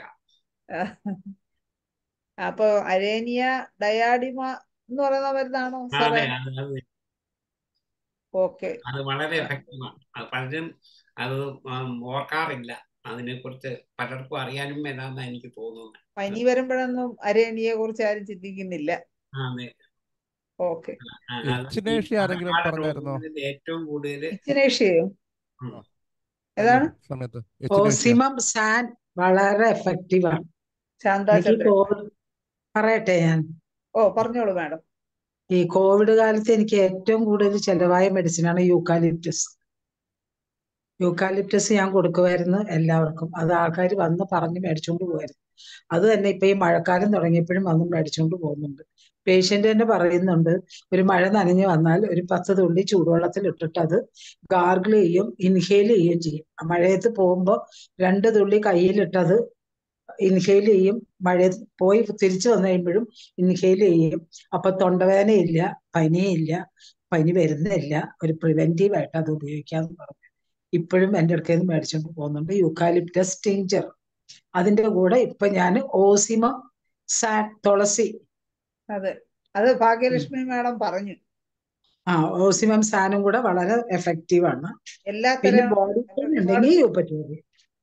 അപ്പൊ അരേനിയ ഡയാഡിമ എന്ന് പറയുന്ന മരുന്നാണോ അതെ സാറേ അത് അത് ഓക്കെ അത് വളരെ എഫക്റ്റീവാണ് അത് പലരും അത് ഉം, ഓർക്കാറില്ല അതിനെ കുറിച്ച് പലർക്കും അറിയാനും വേണമെന്നാണ് എനിക്ക് തോന്നുന്നത് പനി വരുമ്പോഴൊന്നും അരേനിയെ കുറിച്ച് ആരും ചിന്തിക്കുന്നില്ല ആ, അതെ ഓക്കെ ആ, അത് ഈ എച്ചിനേഷ്യ ആരെങ്കിലും മഴക്കാല പറഞ്ഞായിരുന്നോ രോഗങ്ങളിൽ ഏറ്റവും കൂടുതൽ ഇച്ചിനേഷ്യയോ ഏതാണ് സമയത്ത് എച്ചിനേഷ്യ ഓസിമം സാൻ വളരെ എഫക്റ്റീവ് ആണ് എനിക്ക് ശാന്താചന്ദ്രൻ കോവിഡ് പറയട്ടെ ഞാൻ ഓ പറഞ്ഞോളൂ മാഡം ഈ കോവിഡ് കാലത്ത് എനിക്ക് ഏറ്റവും കൂടുതൽ ചെലവായ മെഡിസിനാണ് യൂക്കാലിപ്റ്റസ് യൂക്കാലിപ്റ്റസ് ഞാൻ കൊടുക്കുമായിരുന്നു എല്ലാവർക്കും അത് ആൾക്കാർ വന്ന് പറഞ്ഞ് മേടിച്ചുകൊണ്ട് പോകുമായിരുന്നു അത് തന്നെ ഇപ്പൊ ഈ മഴക്കാലം തുടങ്ങിയപ്പോഴും വന്ന് മേടിച്ചുകൊണ്ട് പോകുന്നുണ്ട് പേഷ്യന്റ് തന്നെ പറയുന്നുണ്ട് ഒരു മഴ നനഞ്ഞു വന്നാൽ ഒരു പത്ത് തുള്ളി ചൂടുവെള്ളത്തിൽ ഇട്ടിട്ട് അത് ഗാർഗിൾ ചെയ്യും ഇൻഹേൽ ചെയ്യുകയും ചെയ്യും ആ മഴയത്ത് പോകുമ്പോൾ രണ്ട് തുള്ളി കയ്യിലിട്ടത് ഇൻഹേൽ ചെയ്യും മഴ പോയി തിരിച്ചു വന്നു കഴിയുമ്പോഴും ഇൻഹേൽ ചെയ്യും അപ്പൊ തൊണ്ടവേദനയില്ല പനിയില്ല പനി വരുന്നില്ല ഒരു പ്രിവെന്റീവ് ആയിട്ട് അത് ഉപയോഗിക്കാന്ന് പറഞ്ഞു ഇപ്പോഴും എൻ്റെ അടുക്കൽ നിന്ന് മേടിച്ചോണ്ട് പോകുന്നുണ്ട് യൂക്കാലിപ്റ്റസ് ടിഞ്ചർ അതിന്റെ കൂടെ ഇപ്പൊ ഞാൻ ഓസിമം സാൻ തുളസി അതെ അത് ഭാഗ്യലക്ഷ്മി മാഡം പറഞ്ഞു ആ ഓസിമം സാനും കൂടെ വളരെ എഫക്റ്റീവ് ആണ് പിന്നെ എല്ലാത്തരം ബോഡി പെയിൻ ഒരുപാട് ഉണ്ടെങ്കിൽ യൂപ്പറ്റൂരി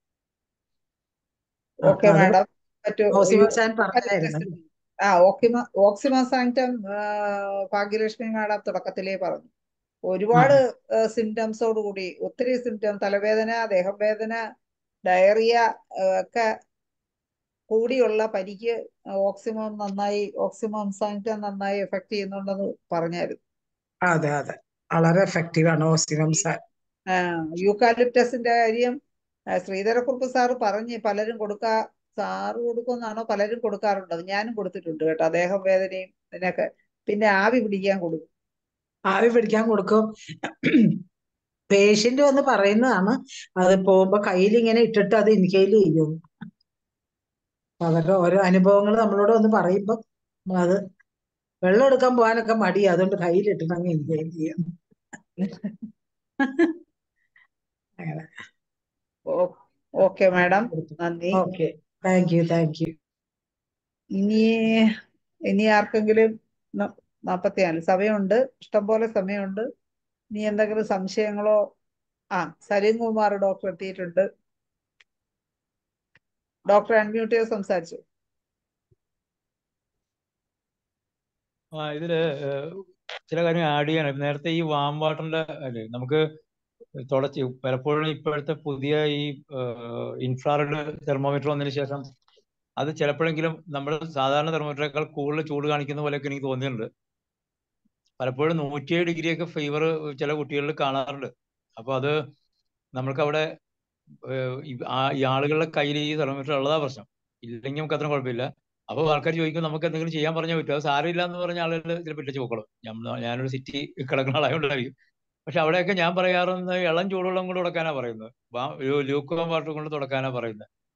ആ ഓക്കെ അത് മാഡം മറ്റു ഓസിമം സാൻ പറഞ്ഞായിരുന്നു ആ ഓക്സിമ ഓക്സിമ സാങ്ക്ടം ഭാഗ്യലക്ഷ്മി മാഡം തുടക്കത്തിലേ പറഞ്ഞു ഒരുപാട് സിംറ്റംസോട് കൂടി ഒത്തിരി സിംറ്റം തലവേദന ദേഹം വേദന ഡയറിയ ഒക്കെ കൂടിയുള്ള പനിക്ക് ഓക്സിമം നന്നായി ഓക്സിമം സാങ്ക്ടം നന്നായി എഫക്ട് ചെയ്യുന്നുണ്ടെന്ന് പറഞ്ഞായിരുന്നു അതെ അതെ വളരെ എഫക്റ്റീവ് ആണ് ഓസിമം സാൻ ആ, യൂക്കാലിപ്റ്റസിന്റെ കാര്യം ആ, ശ്രീധരക്കുറുപ്പ് സാറ് പറഞ്ഞ് പലരും കൊടുക്കാ സാറ് കൊടുക്കുമെന്നാണോ പലരും കൊടുക്കാറുണ്ട് ഞാനും കൊടുത്തിട്ടുണ്ട് കേട്ടോ ദേഹം വേദനയും ഇതിനൊക്കെ പിന്നെ ആവി പിടിക്കാൻ കൊടുക്കും ആവി പിടിക്കാൻ കൊടുക്കും പേഷ്യന്റ് വന്ന് പറയുന്നതാണ് അത് പോകുമ്പോ കയ്യിൽ ഇങ്ങനെ ഇട്ടിട്ട് അത് ഇൻഹേൽ ചെയ്യും അവരുടെ ഓരോ അനുഭവങ്ങൾ നമ്മളോട് വന്ന് പറയുമ്പോ അത് വെള്ളം എടുക്കാൻ പോകാനൊക്കെ മടിയാ അതുകൊണ്ട് കയ്യിൽ ഇട്ടിട്ട് അങ്ങ് ഇൻഹേൽ ചെയ്യും അങ്ങനെ ഓക്കെ മാഡം നന്ദി okay thank you thank you ഇനി ഇനി ആർക്കെങ്കിലും ന- നാപ്പത്തിനാല് സമയമുണ്ട് ഇഷ്ടംപോലെ സമയമുണ്ട് ഇനി എന്തെങ്കിലും സംശയങ്ങളോ ആ സലീം കുമാർ ഡോക്ടർ എത്തിയിട്ടുണ്ട് ഡോക്ടർ അൺമ്യൂട്ട് ചെയ്ത് സംസാരിച്ചു ആ ഇതില് ഏഹ്, ചില കാര്യം ആഡ് ചെയ്യാൻ നേരത്തെ ഈ വാം വാട്ടറിന്റെ അല്ലേ നമുക്ക് തുടച്ച് പലപ്പോഴും ഇപ്പോഴത്തെ പുതിയ ഈ ഇൻഫ്രാറെഡ് തെർമോമീറ്റർ വന്നതിന് ശേഷം അത് ചിലപ്പോഴെങ്കിലും നമ്മൾ സാധാരണ തെർമോമീറ്ററേക്കാൾ കൂടുതൽ ചൂട് കാണിക്കുന്ന പോലെയൊക്കെ എനിക്ക് തോന്നിയിട്ടുണ്ട് പലപ്പോഴും നൂറ്റിയേഴ് ഡിഗ്രി ഒക്കെ ഫീവർ ചില കുട്ടികളിൽ കാണാറുണ്ട് അപ്പൊ അത് നമ്മൾക്ക് അവിടെ ഏഹ്, ഈ ആ- ഈ ആളുകളുടെ കയ്യിൽ ഈ തെർമോമീറ്റർ ഉള്ളതാ പ്രശ്നം ഇല്ലെങ്കിൽ നമുക്ക് അത്ര കുഴപ്പമില്ല അപ്പൊ ആൾക്കാർ ചോദിക്കും നമുക്ക് എന്തെങ്കിലും ചെയ്യാൻ പറഞ്ഞാൽ പറ്റും അത് സാരമില്ല എന്ന് പറഞ്ഞ ആളുകൾ ചിലപ്പോൾ ഇട്ടിച്ച് പോക്കോളും ഞമ്മ- ഞാനൊരു സിറ്റി കിടക്കുന്ന ആളായതുകൊണ്ടായിരിക്കും പക്ഷെ അവിടെയൊക്കെ ഞാൻ പറയാറുണ്ട് ഇളം ചൂടുവെള്ളം കൊണ്ട് തുടക്കാനാ പറയുന്നത് വാ- ഒരു ലൂക്ക് വാം വാട്ടർ കൊണ്ട് തുടക്കാനാ പറയുന്നത്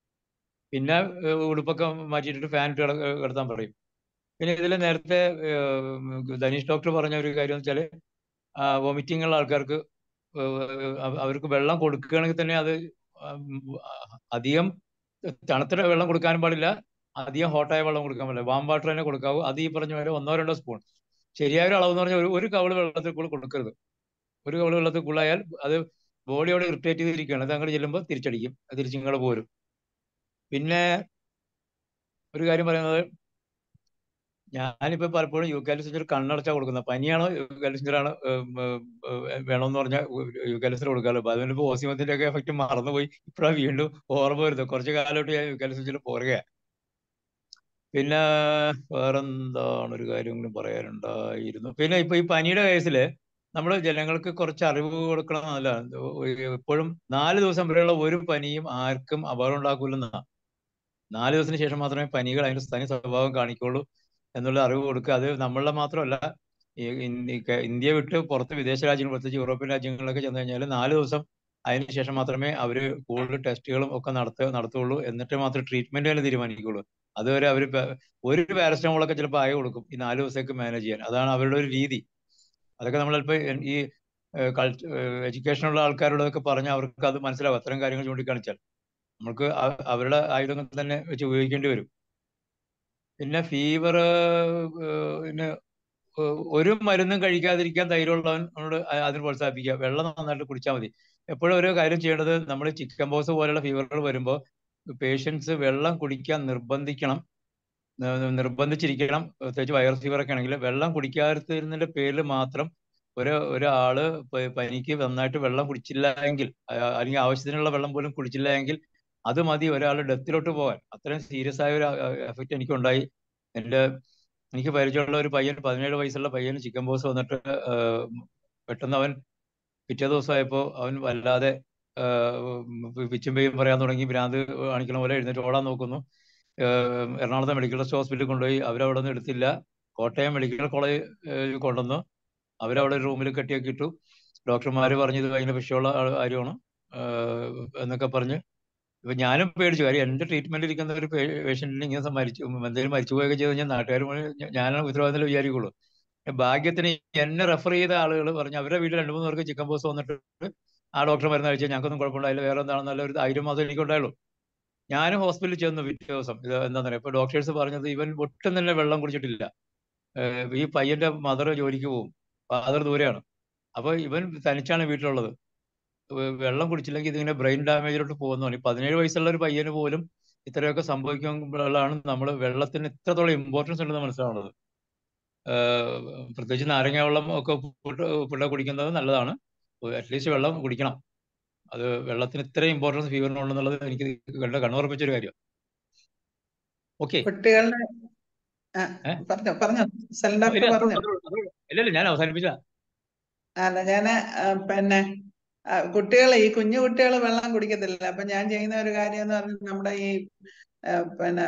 പിന്നെ ഏഹ്, ഉടുപ്പൊക്കെ മാറ്റിയിട്ടിട്ട് ഫാൻ ഇട്ട് കിട- കിടത്താൻ പറയും പിന്നെ ഇതിൽ നേരത്തെ ഏഹ്, ധനീഷ് ഡോക്ടർ പറഞ്ഞ ഒരു കാര്യം എന്ന് വെച്ചാൽ വോമിറ്റിംഗ് ഉള്ള ആൾക്കാർക്ക് ഏഹ്, അവ- അവർക്ക് വെള്ളം കൊടുക്കുകയാണെങ്കിൽ തന്നെ അത് ഉം, അധികം തണുത്ത വെള്ളം കൊടുക്കാനും പാടില്ല അധികം ഹോട്ടായ വെള്ളം കൊടുക്കാൻ പാടില്ല വാം വാട്ടർ തന്നെ കൊടുക്കാവൂ അത് ഈ പറഞ്ഞ പോലെ ഒന്നോ രണ്ടോ സ്പൂൺ ശരിയായ ഒരു അളവ് എന്ന് പറഞ്ഞാൽ ഒരു ഒരു കവിള് വെള്ളത്തിൽ കൂടെ കൊടുക്കരുത് ഒരു കവിള് വെള്ളത്തിൽ കൂടായാൽ അത് ബോഡിയോട് ഇറിറ്റേറ്റ് ചെയ്തിരിക്കുകയാണ് അത് അങ്ങോട്ട് ചെല്ലുമ്പോൾ തിരിച്ചടിക്കും അത് തിരിച്ചിങ്ങോട്ട് പോരും പിന്നെ ഒരു കാര്യം പറയുന്നത് ഞാനിപ്പോ പലപ്പോഴും യൂക്കാലിസിന്റെ ഒരു കണ്ണടച്ചാ കൊടുക്കുന്നത് പനിയാണോ യൂക്കാലിസിന്റാണോ വേണമെന്ന് പറഞ്ഞാൽ യൂക്കാലിസിന് കൊടുക്കാമല്ലോ അപ്പൊ അതിനിപ്പോ ഓസിമത്തിന്റെ ഒക്കെ എഫക്ട് മറന്നുപോയി ഇപ്പഴാ വീണ്ടും ഓർമ്മ വരുന്നത് കുറച്ച് കാലമായിട്ട് ഞാൻ യൂക്കാലിസിന്റെ പുറകെ പിന്നെ വേറെന്താണ് ഒരു കാര്യം കൂടി പറയാനുണ്ടായിരുന്നു പിന്നെ ഇപ്പൊ ഈ പനിയുടെ കേസില് നമ്മൾ ജനങ്ങൾക്ക് കുറച്ച് അറിവ് കൊടുക്കണം എന്നല്ല എപ്പോഴും നാല് ദിവസം വരെയുള്ള ഒരു പനിയും ആർക്കും അപകടം ഉണ്ടാക്കൂലെന്നാ നാല് ദിവസത്തിന് ശേഷം മാത്രമേ പനികൾ അതിന്റെ തനി സ്വഭാവം കാണിക്കുള്ളൂ എന്നുള്ള അറിവ് കൊടുക്കുക അത് നമ്മളുടെ മാത്രമല്ല ഈ ഇന്ത്യ കേ- ഇന്ത്യ വിട്ട് പുറത്ത് വിദേശ രാജ്യങ്ങൾ പ്രത്യേകിച്ച് യൂറോപ്യൻ രാജ്യങ്ങളിലൊക്കെ ചെന്ന് കഴിഞ്ഞാൽ നാല് ദിവസം അതിന് ശേഷം മാത്രമേ അവർ കൂടുതൽ ടെസ്റ്റുകളും ഒക്കെ നടത്ത നടത്തുള്ളൂ എന്നിട്ട് മാത്രമേ ട്രീറ്റ്മെന്റ് തന്നെ തീരുമാനിക്കുള്ളൂ അതുവരെ അവർ ഒരു പാരസ്റ്റമോൾ ഒക്കെ ചിലപ്പോൾ ആയി കൊടുക്കും ഈ നാല് ദിവസത്തേക്ക് മാനേജ് ചെയ്യാൻ അതാണ് അവരുടെ ഒരു രീതി അതൊക്കെ നമ്മൾ ചിലപ്പോൾ ഈ എഡ്യൂക്കേഷനുള്ള ആൾക്കാരോടൊക്കെ പറഞ്ഞാൽ അവർക്ക് അത് മനസ്സിലാവും അത്തരം കാര്യങ്ങൾ ചൂണ്ടിക്കാണിച്ചാൽ നമുക്ക് അ- അവരുടെ ആയുധങ്ങൾ തന്നെ വെച്ച് ഉപയോഗിക്കേണ്ടി വരും പിന്നെ ഫീവർ പിന്നെ ഏഹ് ഒരു മരുന്നും കഴിക്കാതിരിക്കാൻ ധൈര്യമുള്ളവനോട് അ- അതിന് പ്രോത്സാഹിപ്പിക്കുക വെള്ളം നന്നായിട്ട് കുടിച്ചാൽ മതി എപ്പോഴും ഒരു കാര്യം ചെയ്യേണ്ടത് നമ്മൾ ചിക്കൻ ബോക്സ് പോലുള്ള ഫീവറുകൾ വരുമ്പോൾ പേഷ്യൻസ് വെള്ളം കുടിക്കാൻ നിർബന്ധിക്കണം ന- നിർബന്ധിച്ചിരിക്കണം പ്രത്യേകിച്ച് വൈറസ് ഫീവർ ഒക്കെ ആണെങ്കിൽ വെള്ളം കുടിക്കാതിരുന്നതിന്റെ പേരിൽ മാത്രം ഒരു ഒരാള് പ- പനിക്ക് നന്നായിട്ട് വെള്ളം കുടിച്ചില്ല എങ്കിൽ അ- അല്ലെങ്കിൽ ആവശ്യത്തിനുള്ള വെള്ളം പോലും കുടിച്ചില്ല എങ്കിൽ അത് മതി ഒരാൾ ഡെത്തിലോട്ട് പോകാൻ അത്രയും സീരിയസ് ആയ ഒരു എഫക്റ്റ് എനിക്കുണ്ടായി എൻ്റെ എനിക്ക് പരിചയമുള്ള ഒരു പയ്യൻ പതിനേഴ് വയസ്സുള്ള പയ്യന് ചിക്കൻ ബോക്സ് വന്നിട്ട് ആഹ് പെട്ടെന്ന് അവൻ പിറ്റേ ദിവസമായപ്പോൾ അവൻ വല്ലാതെ ആഹ് പിച്ചും പേയും പറയാൻ തുടങ്ങി ഭ്രാന്ത് കാണിക്കണ പോലെ എഴുന്നേറ്റ് ഓടാൻ നോക്കുന്നു ആഹ് എറണാകുളത്തെ മെഡിക്കൽ ഹോസ്പിറ്റലിൽ കൊണ്ടുപോയി അവരവിടെ നിന്ന് എടുത്തില്ല കോട്ടയം മെഡിക്കൽ കോളേജ് കൊണ്ടുവന്നു അവരവിടെ ഒരു റൂമിൽ കെട്ടിയൊക്കെ ഇട്ടു ഡോക്ടർമാർ പറഞ്ഞു ഇത് ഭയങ്കര വിഷയമുള്ള ആ- കാര്യമാണ് ആഹ് എന്നൊക്കെ പറഞ്ഞ് ഇപ്പൊ ഞാനും പേടിച്ചു കാര്യം എന്റെ ട്രീറ്റ്മെന്റ് ഇരിക്കുന്ന ഒരു പേഷ്യന്റിന് ഇങ്ങനെ സം മരിച്ചു എന്തെങ്കിലും മരിച്ചു പോയൊക്കെ ചെയ്ത് കഴിഞ്ഞാൽ നാട്ടുകാർ ഞാനാണ് ഉത്തരവാദിത്തം വിചാരിക്കുള്ളൂ ഭാഗ്യത്തിന് എന്നെ റെഫർ ചെയ്ത ആളുകൾ പറഞ്ഞു അവരുടെ വീട്ടിൽ രണ്ടു മൂന്ന് പേർക്ക് ചിക്കൻ ബോക്സ് വന്നിട്ട് ആ ഡോക്ടർ മരുന്ന് കഴിച്ചാൽ ഞങ്ങൾക്കൊന്നും കുഴപ്പമുണ്ടായില്ല വേറെ എന്താണെന്നുള്ള ഒരു ധൈര്യം മാത്രമേ എനിക്കുണ്ടായുള്ളൂ ഞാനും ഹോസ്പിറ്റലിൽ ചെന്നു പിറ്റേ ദിവസം ഇത് എന്താ പറയുക ഇപ്പൊ ഡോക്ടേഴ്സ് പറഞ്ഞത് ഇവൻ ഒട്ടും തന്നെ വെള്ളം കുടിച്ചിട്ടില്ല ഏഹ് ഈ പയ്യന്റെ മദർ ജോലിക്ക് പോകും ഫാദർ ദൂരെയാണ് അപ്പൊ ഇവൻ തനിച്ചാണ് വീട്ടിലുള്ളത് വെ- വെള്ളം കുടിച്ചില്ലെങ്കിൽ ഇതിങ്ങനെ ബ്രെയിൻ ഡാമേജിലോട്ട് പോകുന്നതാണ് ഈ പതിനേഴ് വയസ്സുള്ള ഒരു പയ്യന് പോലും ഇത്രയൊക്കെ സംഭവിക്കുമ്പോഴാണ് നമ്മൾ വെള്ളത്തിന് ഇത്രത്തോളം ഇമ്പോർട്ടൻസ് ഉണ്ടെന്ന് മനസ്സിലാവുന്നത് ഏഹ് പ്രത്യേകിച്ച് നാരങ്ങ വെള്ളം ഒക്കെ ഉപ്പിട്ട് ഉപ്പിട്ട് കുടിക്കുന്നത് നല്ലതാണ് അറ്റ്ലീസ്റ്റ് വെള്ളം കുടിക്കണം അത് വെള്ളത്തിന് ഇത്രയും ഇമ്പോർട്ടൻസ് ഫീവറിനുണ്ടെന്നുള്ളത് എനിക്ക് കണ്ട കണ്ണുറപ്പിച്ച ഒരു കാര്യം ഓക്കെ കുട്ടികളുടെ ആ, ഏഹ് പറഞ്ഞോ പറഞ്ഞോ സെൽ ഡോക്ടർ ഇല്ല പറഞ്ഞോ ഇല്ല ഇല്ല ഞാൻ അവസാനിപ്പിച്ച അല്ല ഞാന് ആ, പിന്നെ കുട്ടികൾ ഈ കുഞ്ഞു കുട്ടികൾ വെള്ളം കുടിക്കത്തില്ല അപ്പൊ ഞാൻ ചെയ്യുന്ന ഒരു കാര്യം എന്ന് പറഞ്ഞാൽ നമ്മുടെ ഈ ആ, പിന്നെ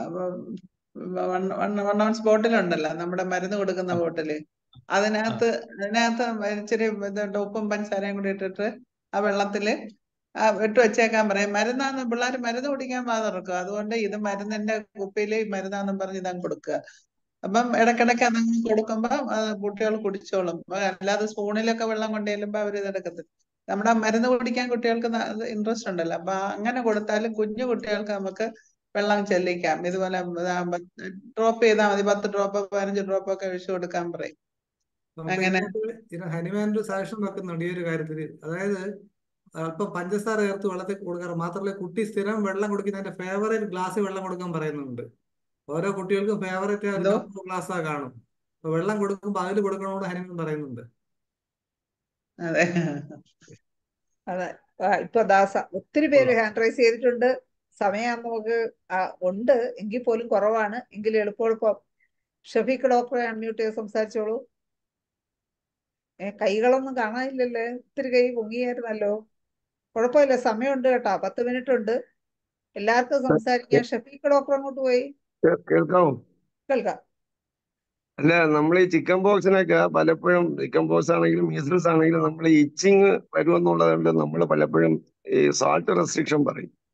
വൺ ഓൺസ് ബോട്ടിലുണ്ടല്ലോ നമ്മുടെ മരുന്ന് കൊടുക്കുന്ന ബോട്ടില് അതിനകത്ത് അതിനകത്ത് ഇച്ചിരി ഇതുണ്ട് ഉപ്പും പഞ്ചസാരയും കൂടി ഇട്ടിട്ട് ആ വെള്ളത്തില് ആ ഇട്ട് വെച്ചേക്കാൻ പറയും മരുന്നാന്ന് പിള്ളേർ മരുന്ന് കുടിക്കാൻ വാ തുറക്കും അതുകൊണ്ട് ഇത് മരുന്നിന്റെ കുപ്പിയില് മരുന്നാന്നും പറഞ്ഞ് ഇതങ്ങ് കൊടുക്കുക അപ്പം ഇടയ്ക്കിടയ്ക്ക് അതങ്ങ് കൊടുക്കുമ്പോ കുട്ടികൾ കുടിച്ചോളും അപ്പൊ അല്ലാതെ സ്പൂണിലൊക്കെ വെള്ളം കൊണ്ട് ചെല്ലുമ്പോ അവർ ഇതെടുക്കത്തില്ല നമ്മുടെ മരുന്ന് കുടിക്കാൻ കുട്ടികൾക്ക് ഇൻട്രസ്റ്റ് ഉണ്ടല്ലോ അപ്പൊ അങ്ങനെ കൊടുത്താലും കുഞ്ഞു കുട്ടികൾക്ക് നമുക്ക് വെള്ളം ചെല്ലിക്കാം ഇതുപോലെ ഡ്രോപ്പ് ചെയ്താൽ മതി പത്ത് ഡ്രോപ്പ് പതിനഞ്ച് ഡ്രോപ്പ് ഒക്കെ ഒഴിച്ചു കൊടുക്കാൻ പറയും നമുക്ക് അങ്ങനെ ഇതിനകത്ത് ഇതിന് ഹനുമാൻ ഒരു സജഷൻ വെക്കുന്നുണ്ട് ഈ ഒരു കാര്യത്തിൽ അതായത് അല്പം പഞ്ചസാര ചേർത്ത് വെള്ളത്തിൽ കൊടുക്കാറ് മാത്രമല്ല കുട്ടി സ്ഥിരം വെള്ളം കുടിക്കുന്നതിന്റെ ഫേവറേറ്റ് ഗ്ലാസ് വെള്ളം കൊടുക്കാൻ പറയുന്നുണ്ട് ഓരോ കുട്ടികൾക്കും ഫേവറേറ്റ് ഒരു എന്തോ കപ്പ് ഗ്ലാസ്സാ കാണും അപ്പൊ വെള്ളം കൊടുക്കുമ്പോൾ അതിൽ കൊടുക്കണമെന്ന് ഹനുമാൻ പറയുന്നുണ്ട് അതെ അതെ ആ, ഇപ്പൊ ദാസ ഒത്തിരി പേര് ഹാൻഡ് റൈസ് ചെയ്തിട്ടുണ്ട് സമയം നമുക്ക് ആ, ഉണ്ട് എങ്കിൽ പോലും കുറവാണ് എങ്കിലും എളുപ്പം എളുപ്പം ഷഫീഖ് ഡോക്ടറെ അൺമ്യൂട്ട് ചെയ്ത് സംസാരിച്ചോളൂ ഏ, കൈകളൊന്നും കാണാനില്ലല്ലേ ഒത്തിരി കൈ പൊങ്ങിയായിരുന്നല്ലോ കുഴപ്പമില്ല സമയമുണ്ട് കേട്ടോ പത്ത് മിനിറ്റ് ഉണ്ട് എല്ലാവർക്കും സംസാരിക്കാൻ ഷഫീഖ് ഡോക്ടർ അങ്ങോട്ട് പോയി കേ- കേൾക്കാമോ കേൾക്കാം അല്ല നമ്മൾ ഈ ചിക്കൻ ബോക്സിനൊക്കെ പലപ്പോഴും ചിക്കൻ ബോക്സ് ആണെങ്കിലും മീസിൽസ് ആണെങ്കിലും നമ്മൾ ഇച്ചിങ് വരുമെന്നുള്ളത് കൊണ്ട് നമ്മൾ പലപ്പോഴും ഈ സാൾട്ട് റെസ്ട്രിക്ഷൻ പറയും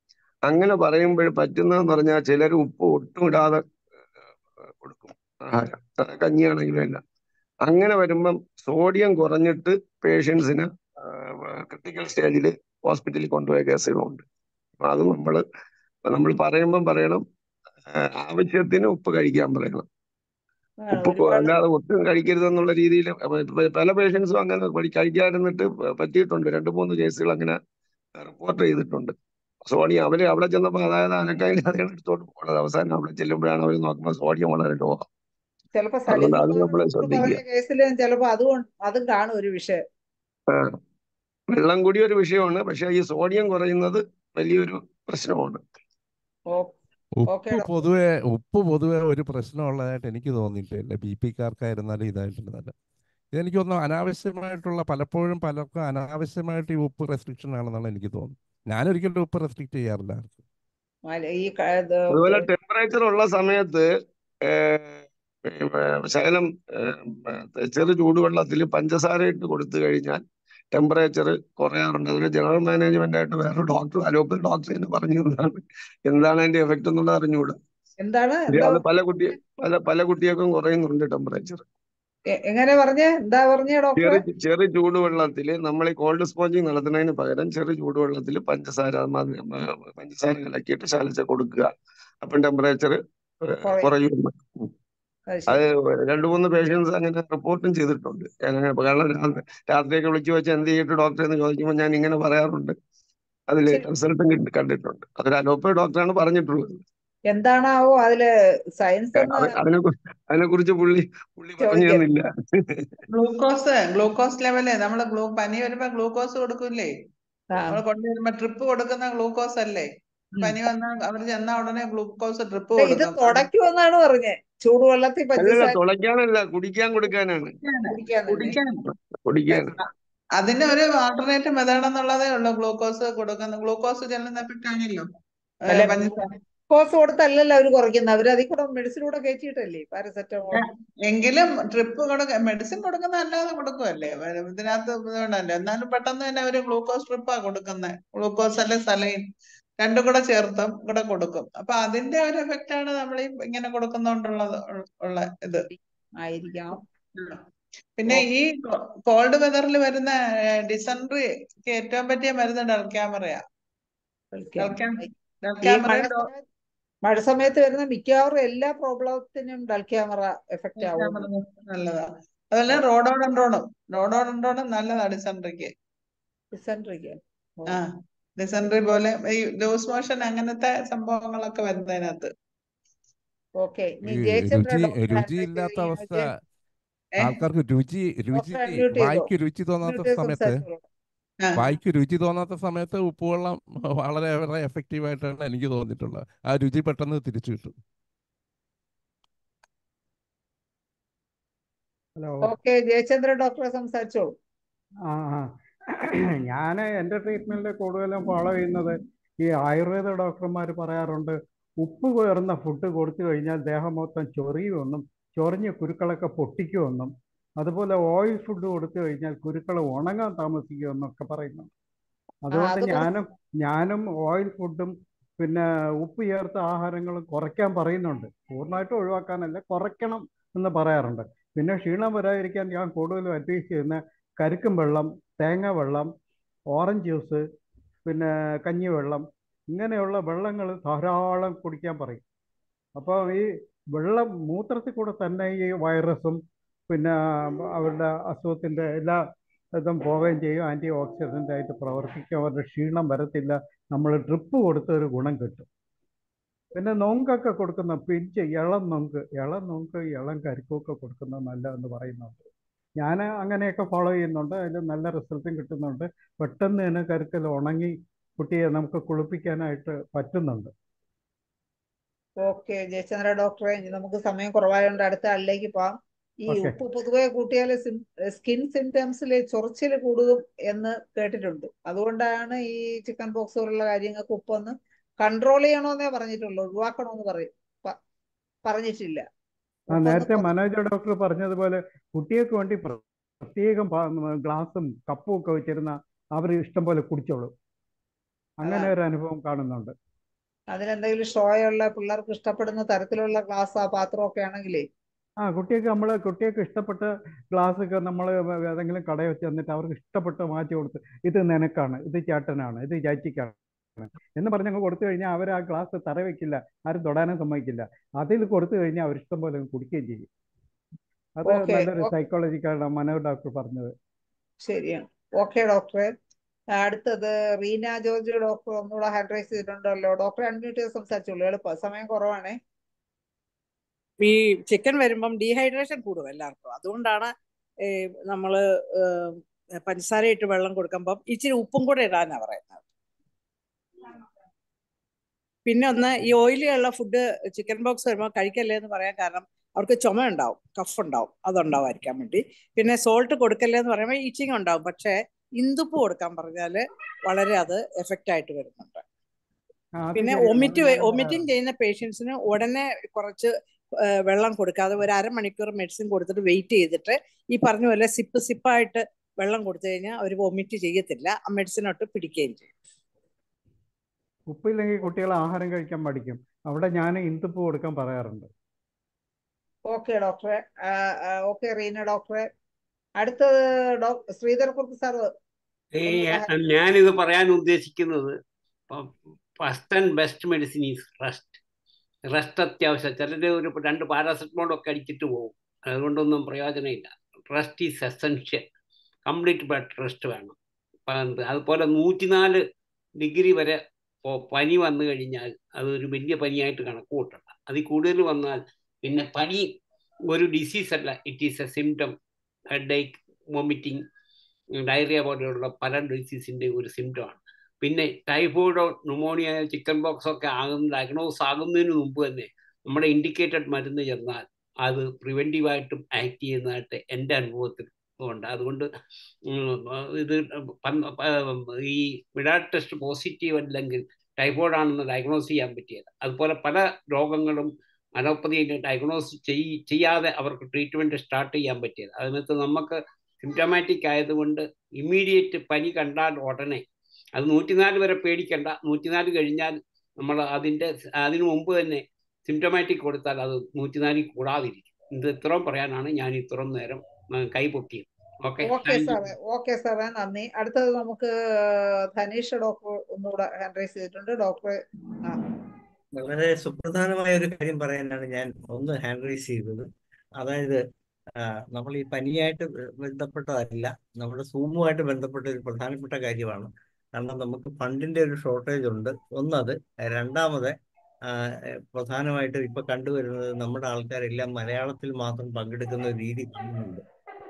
അങ്ങനെ പറയുമ്പോൾ പറ്റുന്നതെന്ന് പറഞ്ഞാൽ ചിലർ ഉപ്പ് ഒട്ടും ഇടാതെ കൊടുക്കും ആഹാരം അത് കഞ്ഞിയാണെങ്കിലും എല്ലാം അങ്ങനെ വരുമ്പം സോഡിയം കുറഞ്ഞിട്ട് പേഷ്യൻസിന് ക്രിട്ടിക്കൽ സ്റ്റേജിൽ ഹോസ്പിറ്റലിൽ കൊണ്ടുപോയ കേസുകളുണ്ട് അപ്പൊ അത് നമ്മൾ നമ്മൾ പറയുമ്പം പറയണം ആ, ആവശ്യത്തിന് ഉപ്പ് കഴിക്കാൻ പറയണം ആണ് ഉപ്പ് കൊ- ഒരുപാട് അല്ലാതെ ഒട്ടും കഴിക്കരുതെന്നുള്ള രീതിയിൽ പല പേഷ്യൻസും അങ്ങനെ പഠി- കഴിക്കാതിരുന്നിട്ട് പ- പറ്റിയിട്ടുണ്ട് രണ്ട് മൂന്ന് കേസുകൾ അങ്ങനെ റിപ്പോർട്ട് ചെയ്തിട്ടുണ്ട് സോഡിയം അവര് അവിടെ ചെന്നപ്പോൾ അതായത് അനക്കയില്ലാതെ എടുത്തോണ്ട് പോകണത് അവസാനം അവിടെ ചെല്ലുമ്പോഴാണ് അവർ നോക്കുമ്പോൾ സോഡിയം വളരെ ലോ ചിലപ്പോ അതുകൊണ്ട് അത് സലീം നമ്മൾ ഡോക്ടർ പറഞ്ഞ ശ്രദ്ധിക്കുക കേസിലും ചിലപ്പോ അതുകൊണ്ട് അതും കാണും ഒരു വിഷയം ആ, വെള്ളം കൂടി ഒരു വിഷയമാണ് പക്ഷെ ഈ സോഡിയം കുറയുന്നത് വലിയൊരു പ്രശ്നമാണ് ഓക്കെ ഉപ്പ് ഡോക്ടർ പൊതുവെ ഉപ്പ് പൊതുവെ ഒരു പ്രശ്നമുള്ളതായിട്ട് എനിക്ക് തോന്നിയിട്ടില്ല ബി പിക്കാർക്കായിരുന്നാലും ഇതായിട്ടിരുന്നാലും ഇതെനിക്ക് തോന്നുന്നു അനാവശ്യമായിട്ടുള്ള പലപ്പോഴും പലർക്കും അനാവശ്യമായിട്ട് ഈ ഉപ്പ് റെസ്ട്രിക്ഷൻ ആണെന്നാണ് എനിക്ക് തോന്നുന്നത് ഞാനൊരിക്കലും ഉപ്പ് റെസ്ട്രിക്ട് ചെയ്യാറില്ല ആർക്കും മല- ഈ ക- ഇത് അതുപോലെ ടെമ്പറേച്ചർ ഉള്ള സമയത്ത് ഏഹ്, ഏഹ്, ശകലം ഏഹ്, ചെറു ചൂടുവെള്ളത്തിൽ പഞ്ചസാര ഇട്ട് കൊടുത്തു കഴിഞ്ഞാൽ ടെമ്പറേച്ചർ കുറയാറുണ്ട് അതൊരു ജനറൽ മാനേജ്മെന്റ് ആയിട്ട് വേറെ ഡോക്ടർ അലോപ്പതി ഡോക്ടർ തന്നെ പറഞ്ഞു തന്നതാണ് എന്താണ് അതിന്റെ എഫക്ട് എന്നുള്ളത് അറിഞ്ഞുകൂടാ എന്താണ് പക്ഷേ എന്താ അത് പല കുട്ടി പല പല കുട്ടികൾക്കും കുറയുന്നുണ്ട് ടെമ്പറേച്ചർ എ- എങ്ങനെ പറഞ്ഞേ എന്താ പറഞ്ഞേ ഡോക്ടറെ ചെറു ചെറു ചൂടുവെള്ളത്തിൽ നമ്മൾ ഈ കോൾഡ് സ്പോഞ്ചിങ് നടത്തുന്നതിന് പകരം ചെറു ചൂടുവെള്ളത്തിൽ പഞ്ചസാര മ- മ- പഞ്ചസാര കലക്കിയിട്ട് ശാലിച്ച കൊടുക്കുക അപ്പം ടെമ്പറേച്ചർ കുറയും കുറയും അത് അത് ശരി രണ്ടു മൂന്ന് പേഷ്യൻസ് അങ്ങനെ റിപ്പോർട്ടും ചെയ്തിട്ടുണ്ട് അങ്ങനെ കാരണം രാ- രാത്രിയൊക്കെ വിളിച്ചു വെച്ച് എന്ത് ചെയ്തിട്ട് ഡോക്ടറെ എന്ന് ചോദിക്കുമ്പോൾ ഞാൻ ഇങ്ങനെ പറയാറുണ്ട് അതിൽ ശരി റിസൾട്ടും കണ്ടിട്ടുണ്ട് അതൊരു അലോപ്പതി ഡോക്ടറാണ് പറഞ്ഞിട്ടുള്ളത് എന്താണാവോ അതില് സയൻസ് ഏ, ഒന്ന് അത് അതിനെ അതിനെ കുറിച്ച് പുള്ളി പുള്ളി പറഞ്ഞു ചോദിക്കാം തന്നില്ല ഗ്ലൂക്കോസ് ഗ്ലൂക്കോസ് ലെവല് നമ്മള് ഗ്ലൂ പനി വരുമ്പോ ഗ്ലൂക്കോസ് കൊടുക്കൂലേ ആ നമ്മൾ കൊണ്ടുവരുമ്പോ ട്രിപ്പ് കൊടുക്കുന്ന ഗ്ലൂക്കോസ് അല്ലേ ഉം. പനി വന്നാൽ അവർ ചെന്ന ഉടനെ ഗ്ലൂക്കോസ് ട്രിപ്പ് ദേ, ഇത് കൊടുക്കും അത് തുടയ്ക്കുമെന്നാണ് പറഞ്ഞേ ചൂടുവെള്ളത്തിൽ അല്ലല്ല പഞ്ചസാര തുളയ്ക്കാനല്ല കുടിക്കാൻ കൊടുക്കാനാണ് കുടിക്കാന് കുടിക്കാൻ തന്നെ കുടിക്കാൻ കുടിക്കാൻ അതിന് ഒരു ആൾട്ടർനേറ്റ് മെത്തേഡ് എന്നുള്ളതേ ഉള്ളൂ ഗ്ലൂക്കോസ് കൊടുക്കുന്ന ഗ്ലൂക്കോസ് ചെല്ലുന്ന എഫക്റ്റ് ആണല്ലോ ഏ, അല്ല പഞ്ചസാര ഗ്ലൂക്കോസ് കൊടുത്തല്ലല്ലോ അവര് കുറയ്ക്കുന്നത് അവര് അതിൽ കൂടെ മെഡിസിൻ കൂടെ കയറ്റിയിട്ടല്ലേ പാരസെറ്റമോൾ എങ്കിലും ട്രിപ്പ് കൊടുക്ക മെഡിസിൻ കൊടുക്കുന്ന അല്ലാതെ കൊടുക്കുമല്ലേ വ- ഇതിനകത്ത് ഇതുകൊണ്ടല്ലേ എന്നാലും പെട്ടെന്ന് തന്നെ അവര് ഗ്ലൂക്കോസ് ട്രിപ്പാ കൊടുക്കുന്നത് ഗ്ലൂക്കോസ് അല്ലെ സലൈൻ രണ്ടും കൂടെ ചേർത്തും കൂടെ കൊടുക്കും അപ്പൊ അതിന്റെ ഒരു എഫക്റ്റ് ആണ് നമ്മൾ ഈ ഇങ്ങനെ കൊടുക്കുന്നോണ്ടുള്ളത് ഉൾ- ഉള്ള ഇത് ആയിരിക്കാം ഉം. പിന്നെ ഈ കോൾഡ് വെതറിൽ വരുന്ന ഡിസെൻട്രിക്ക് ഏറ്റവും പറ്റിയ മരുന്ന് ഡൽക്യാമറയാ ഡൽക്യാം ഈ ഡൽക്യാമറ മഴ സമയത്ത് മഴ സമയത്ത് വരുന്ന മിക്കവാറും എല്ലാ പ്രോബ്ലത്തിനും ഡൽ ക്യാമറ എഫക്റ്റ് ഡൽക്യാമറ ആവുന്നു നല്ലതാ അതുപോലെ റോഡോഡൻഡ്രോണും റോഡോഡൻഡ്രോണും നല്ലതാ ഡിസെൻട്രിക്ക് ഡിസെൻട്രിക്ക് ആ ഡിസെൻട്രി പോലെ ഈ ലൂസ് മോഷൻ അങ്ങനത്തെ സംഭവങ്ങളൊക്കെ വരുന്നതിനകത്ത് ഓക്കെ ഇനി ഈ ജയചന്ദ്ര രുചി ഡോക്ടർ രുചി ഇല്ലാത്ത അവസ്ഥ ഏ ആൾക്കാർക്ക് രുചി രുചി ഡോക്ടർ അൺമ്യൂട്ട് ചെയ്തോ വായിക്ക് രുചി തോന്നാത്ത അൺമ്യൂട്ട് ചെയ്ത് സമയത്ത് സംസാരിച്ചോളൂ ആ വായിക്ക് രുചി തോന്നാത്ത സമയത്ത് ഉപ്പുവെള്ളം വളരെ വളരെ എഫക്റ്റീവ് ആയിട്ടാണ് എനിക്ക് തോന്നിയിട്ടുള്ളത് ആ രുചി പെട്ടെന്ന് തിരിച്ചു കിട്ടും ഹലോ ഓക്കെ ജയചന്ദ്ര ഡോക്ടറെ സംസാരിച്ചോളൂ ആ ആ ഞാൻ എൻ്റെ ട്രീറ്റ്മെൻറ്റിൽ കൂടുതലും ഫോളോ ചെയ്യുന്നത് ഈ ആയുർവേദ ഡോക്ടർമാർ പറയാറുണ്ട് ഉപ്പ് കയറുന്ന ഫുഡ് കൊടുത്തു കഴിഞ്ഞാൽ ദേഹം മൊത്തം ചൊറിയുമെന്നും ചൊറിഞ്ഞ് കുരുക്കളൊക്കെ പൊട്ടിക്കുമെന്നും അതുപോലെ ഓയിൽ ഫുഡ് കൊടുത്തു കഴിഞ്ഞാൽ കുരുക്കൾ ഉണങ്ങാൻ താമസിക്കുമെന്നൊക്കെ പറയുന്നു ആ അതുകൊണ്ട് അത് കുറച്ച് ഞാനും ഞാനും ഓയിൽ ഫുഡും പിന്നെ ഉപ്പ് ചേർത്ത ആഹാരങ്ങളും കുറയ്ക്കാൻ പറയുന്നുണ്ട് പൂർണ്ണമായിട്ടും ഒഴിവാക്കാനല്ല കുറയ്ക്കണം എന്ന് പറയാറുണ്ട് പിന്നെ ക്ഷീണം വരാതിരിക്കാൻ ഞാൻ കൂടുതലും അഡ്വൈസ് ചെയ്യുന്ന കരിക്കും വെള്ളം തേങ്ങ വെള്ളം ഓറഞ്ച് ജ്യൂസ് പിന്നെ കഞ്ഞിവെള്ളം ഇങ്ങനെയുള്ള വെള്ളങ്ങൾ ധാരാളം കുടിക്കാൻ പറയും അപ്പോൾ ഈ വെള്ളം മൂത്രത്തിൽ കൂടെ തന്നെ ഈ വൈറസും പിന്നെ അവരുടെ അസുഖത്തിൻ്റെ എല്ലാ ഇതും പോവുകയും ചെയ്യും ആൻറ്റി ഓക്സിഡൻ്റ് ആയിട്ട് പ്രവർത്തിക്കും അവരുടെ ക്ഷീണം വരത്തില്ല നമ്മൾ ഡ്രിപ്പ് കൊടുത്ത ഒരു ഗുണം കിട്ടും പിന്നെ നൊങ്കൊക്കെ കൊടുക്കുന്ന പിഞ്ച് ഇളം നൊങ്ക് ഇളം നൊങ്ക് ഇളം കരിക്കൊക്കെ കൊടുക്കുന്നത് നല്ലതെന്ന് പറയുന്നുണ്ട് ഞാൻ അങ്ങനെയൊക്കെ ഫോളോ ചെയ്യുന്നുണ്ട് അതിൽ നല്ല റിസൾട്ടും കിട്ടുന്നുണ്ട് പെട്ടെന്ന് തന്നെ കരുക്കൽ ഉണങ്ങി കുട്ടിയെ നമുക്ക് കുളിപ്പിക്കാനായിട്ട് പറ്റുന്നുണ്ട് ഓക്കെ ജയചന്ദ്ര ഡോക്ടറെ ഇനി നമുക്ക് സമയം കുറവായതുകൊണ്ട് അടുത്ത ആളിലേക്ക് പോവാം ഈ ഓക്കെ ഉപ്പ് പൊതുവെ കൂട്ടിയാൽ സ്കിൻ സിംറ്റംസിൽ ചൊറിച്ചിൽ കൂടും എന്ന് കേട്ടിട്ടുണ്ട് അതുകൊണ്ടാണ് ഈ ചിക്കൻ പോക്സ് പോലുള്ള കാര്യങ്ങൾക്ക് ഉപ്പൊന്ന് കൺട്രോൾ ചെയ്യണമെന്നേ പറഞ്ഞിട്ടുള്ളൂ ഒഴിവാക്കണമെന്ന് പറയും പ- പറഞ്ഞിട്ടില്ല ആ ഉപ്പൊന്ന് നേരത്തെ കുറ- മനോജ് ഡോക്ടർ പറഞ്ഞതുപോലെ കുട്ടികൾക്ക് വേണ്ടി പ്ര- പ്രത്യേകം പാ- ഗ്ലാസും കപ്പും ഒക്കെ വെച്ചിരുന്ന അവർ ഇഷ്ടം പോലെ കുടിച്ചോളും അങ്ങനെ അതാണ് ഒരു അനുഭവം കാണുന്നുണ്ട് അതിനെന്തെങ്കിലും ഷോയുള്ള പിള്ളേർക്ക് ഇഷ്ടപ്പെടുന്ന തരത്തിലുള്ള ഗ്ലാസ് പാത്രമൊക്കെ ആണെങ്കിലേ ആ കുട്ടികൾക്ക് നമ്മൾ കുട്ടികൾക്ക് ഇഷ്ടപ്പെട്ട ഗ്ലാസ് ഒക്കെ നമ്മൾ ഏതെങ്കിലും കടയിൽ വെച്ച് തന്നിട്ട് അവർക്ക് ഇഷ്ടപ്പെട്ട മാറ്റി കൊടുത്ത് ഇത് നിനക്കാണ് ഇത് ചേട്ടനാണ് ഇത് ചേച്ചിക്കാണ് എന്ന് പറഞ്ഞ് അങ്ങ് കൊടുത്തു കഴിഞ്ഞാൽ അവർ ആ ഗ്ലാസ് തറ വെക്കില്ല ആരും തൊടാനും സമ്മതിക്കില്ല അതിൽ കൊടുത്തു കഴിഞ്ഞാൽ അവർ ഇഷ്ടം പോലെ അങ്ങ് കുടിക്കുകയും ചെയ്യും അത് ഓക്കെ നല്ലൊരു സൈക്കോളജിക്കാണ് മനോ ഡോക്ടർ പറഞ്ഞത് ശരിയാണ് ഓക്കെ ഡോക്ടറെ അടുത്തത് റീന ജോർജ് ഡോക്ടർ ഒന്നുകൂടെ ഹാൻഡ് റൈസ് ചെയ്തിട്ടുണ്ടല്ലോ ഡോക്ടറെ അൺമ്യൂട്ട് ചെയ്ത് സംസാരിച്ചോളൂ എളുപ്പം സമയം കുറവാണേ ഈ ചിക്കൻ വരുമ്പം ഡീഹൈഡ്രേഷൻ കൂടും എല്ലാവർക്കും അതുകൊണ്ടാണ് ഈ നമ്മള് ഏഹ് പഞ്ചസാര ഇട്ട് വെള്ളം കൊടുക്കുമ്പം ഇച്ചിരി ഉപ്പും കൂടെ ഇടാനാ പറയുന്നത് പിന്നെ ഒന്ന് ഈ ഓയിലിയുള്ള ഫുഡ് ചിക്കൻ ബോക്സ് വരുമ്പോൾ കഴിക്കല്ലേ എന്ന് പറയാൻ കാരണം അവർക്ക് ചുമ ഉണ്ടാവും കഫ് ഉണ്ടാവും അതുണ്ടാവാതിരിക്കാൻ വേണ്ടി പിന്നെ സോൾട്ട് കൊടുക്കല്ലേ എന്ന് പറയുമ്പോൾ ഈച്ചിങ് ഉണ്ടാവും പക്ഷേ ഇന്ദുപ്പ് കൊടുക്കാൻ പറഞ്ഞാല് വളരെ അത് എഫക്റ്റ് ആയിട്ട് വരുന്നുണ്ട് ആ അത് പിന്നെ ശരിയാണ് അത് ഒമിറ്റ് ഞാനും ഒമിറ്റിംഗ് പറയാറുണ്ട് ചെയ്യുന്ന പേഷ്യൻസിന് ഉടനെ കുറച്ച് ആ, വെള്ളം കൊടുക്കാതെ ഒരു അരമണിക്കൂർ മെഡിസിൻ കൊടുത്തിട്ട് വെയിറ്റ് ചെയ്തിട്ട് ഈ പറഞ്ഞ പോലെ സിപ്പ് സിപ്പായിട്ട് വെള്ളം കൊടുത്തു കഴിഞ്ഞാൽ അവർ വൊമിറ്റ് ചെയ്യത്തില്ല ആ മെഡിസിനൊട്ട് പിടിക്കുകയും ചെയ്യും ഉപ്പില്ലെങ്കിൽ കുട്ടികൾ ആഹാരം കഴിക്കാൻ പഠിക്കും അവിടെ ഞാൻ ഇന്തുപ്പ് കൊടുക്കാൻ പറയാറുണ്ട് ഓക്കെ ഡോക്ടറെ ഓക്കെ റീന ഡോക്ടറെ അടുത്തത് ഡോക്ടർ ശ്രീധർ കുറുപ്പ് സാർ ഈ ഒന്നുകൂടെ ഞാനിത് പറയാൻ ഉദ്ദേശിക്കുന്നത് first and best medicine is rest rest അത്യാവശ്യം ചിലർ ഒരു രണ്ട് പാരാസെറ്റമോൾ ഒക്കെ അടിച്ചിട്ട് പോകും അതുകൊണ്ടൊന്നും പ്രയോജനമില്ല rest is essential complete bed rest വേണം അപ്പൊ എന്ത് അതുപോലെ നൂറ്റിനാല് ഡിഗ്രി വരെ ഇപ്പോ പനി വന്നു കഴിഞ്ഞാൽ അതൊരു വലിയ പനിയായിട്ട് കണക്ക് കൂട്ടണ്ട അതിൽ കൂടുതൽ വന്നാൽ പിന്നെ പനി ഒരു ഡിസീസ് അല്ല it is a symptom headache vomiting diarrhoea പോലെയുള്ള പല ഡിസീസിന്റെ ഒരു സിംറ്റം ആണ് പിന്നെ ടൈഫോയിഡോ ന്യൂമോണിയ ചിക്കൻ ബോക്സ് ഒക്കെ ആകുന്ന ഡയഗ്നോസ് ആകുന്നതിന് മുമ്പ് തന്നെ നമ്മുടെ ഇൻഡിക്കേറ്റഡ് മരുന്ന് ചെന്നാൽ അത് പ്രിവെന്റീവായിട്ടും ആക്ട് ചെയ്യുന്നതായിട്ട് എൻ്റെ അനുഭവത്തിൽ ഉണ്ട് അതുകൊണ്ട് ഉം, ഇത് പന്ത് പ- ഈ വിഡാഡ് ടെസ്റ്റ് പോസിറ്റീവ് അല്ലെങ്കിൽ ടൈഫോയിഡ് ആണെന്ന് ഡയഗ്നോസ് ചെയ്യാൻ പറ്റിയത് അതുപോലെ പല രോഗങ്ങളും അലോപ്പതിയിൽ ഡയഗ്നോസ് ചെയ് ചെയ്യാതെ അവർക്ക് ട്രീറ്റ്മെന്റ് സ്റ്റാർട്ട് ചെയ്യാൻ പറ്റിയത് അതിനകത്ത് നമുക്ക് സിംറ്റമാറ്റിക് ആയതുകൊണ്ട് ഇമ്മീഡിയറ്റ് പനി കണ്ടാൽ ഉടനെ അത് നൂറ്റിനാല് വരെ പേടിക്കണ്ട നൂറ്റിനാല് കഴിഞ്ഞാൽ നമ്മൾ അതിൻ്റെ അതിനു മുമ്പ് തന്നെ സിംറ്റമാറ്റിക് കൊടുത്താൽ അത് നൂറ്റിനാലിൽ കൂടാതിരിക്കും ഇത് ഇത്രയും പറയാനാണ് ഞാൻ ഇത്രയും നേരം ആ, കൈ പൊക്കിയത് ഓക്കെ ഓക്കെ താങ്ക് യു സാറേ ഓക്കെ സാറേ നന്ദി അടുത്തത് നമുക്ക് ധനീഷ് ഡോക്ടർ ഒന്നുകൂടെ ഹാൻഡ് റൈസ് ചെയ്തിട്ടുണ്ട് ഡോക്ടറെ ആ വളരെ സുപ്രധാനമായ ഒരു കാര്യം പറയാനാണ് ഞാൻ ഒന്ന് ഹാൻഡ് റൈസ് ചെയ്തത് അതായത് ആ, നമ്മൾ ഈ പനിയായിട്ട് ബന്ധപ്പെട്ടതല്ല നമ്മുടെ സൂമുമായിട്ട് ബന്ധപ്പെട്ട ഒരു പ്രധാനപ്പെട്ട കാര്യമാണ് കാരണം നമുക്ക് ഫണ്ടിന്റെ ഒരു ഷോർട്ടേജ് ഉണ്ട് ഒന്നത് രണ്ടാമത് ആ, പ്രധാനമായിട്ടും ഇപ്പൊ കണ്ടുവരുന്നത് നമ്മുടെ ആൾക്കാരെല്ലാം മലയാളത്തിൽ മാത്രം പങ്കെടുക്കുന്ന ഒരു രീതി കാണുന്നുണ്ട്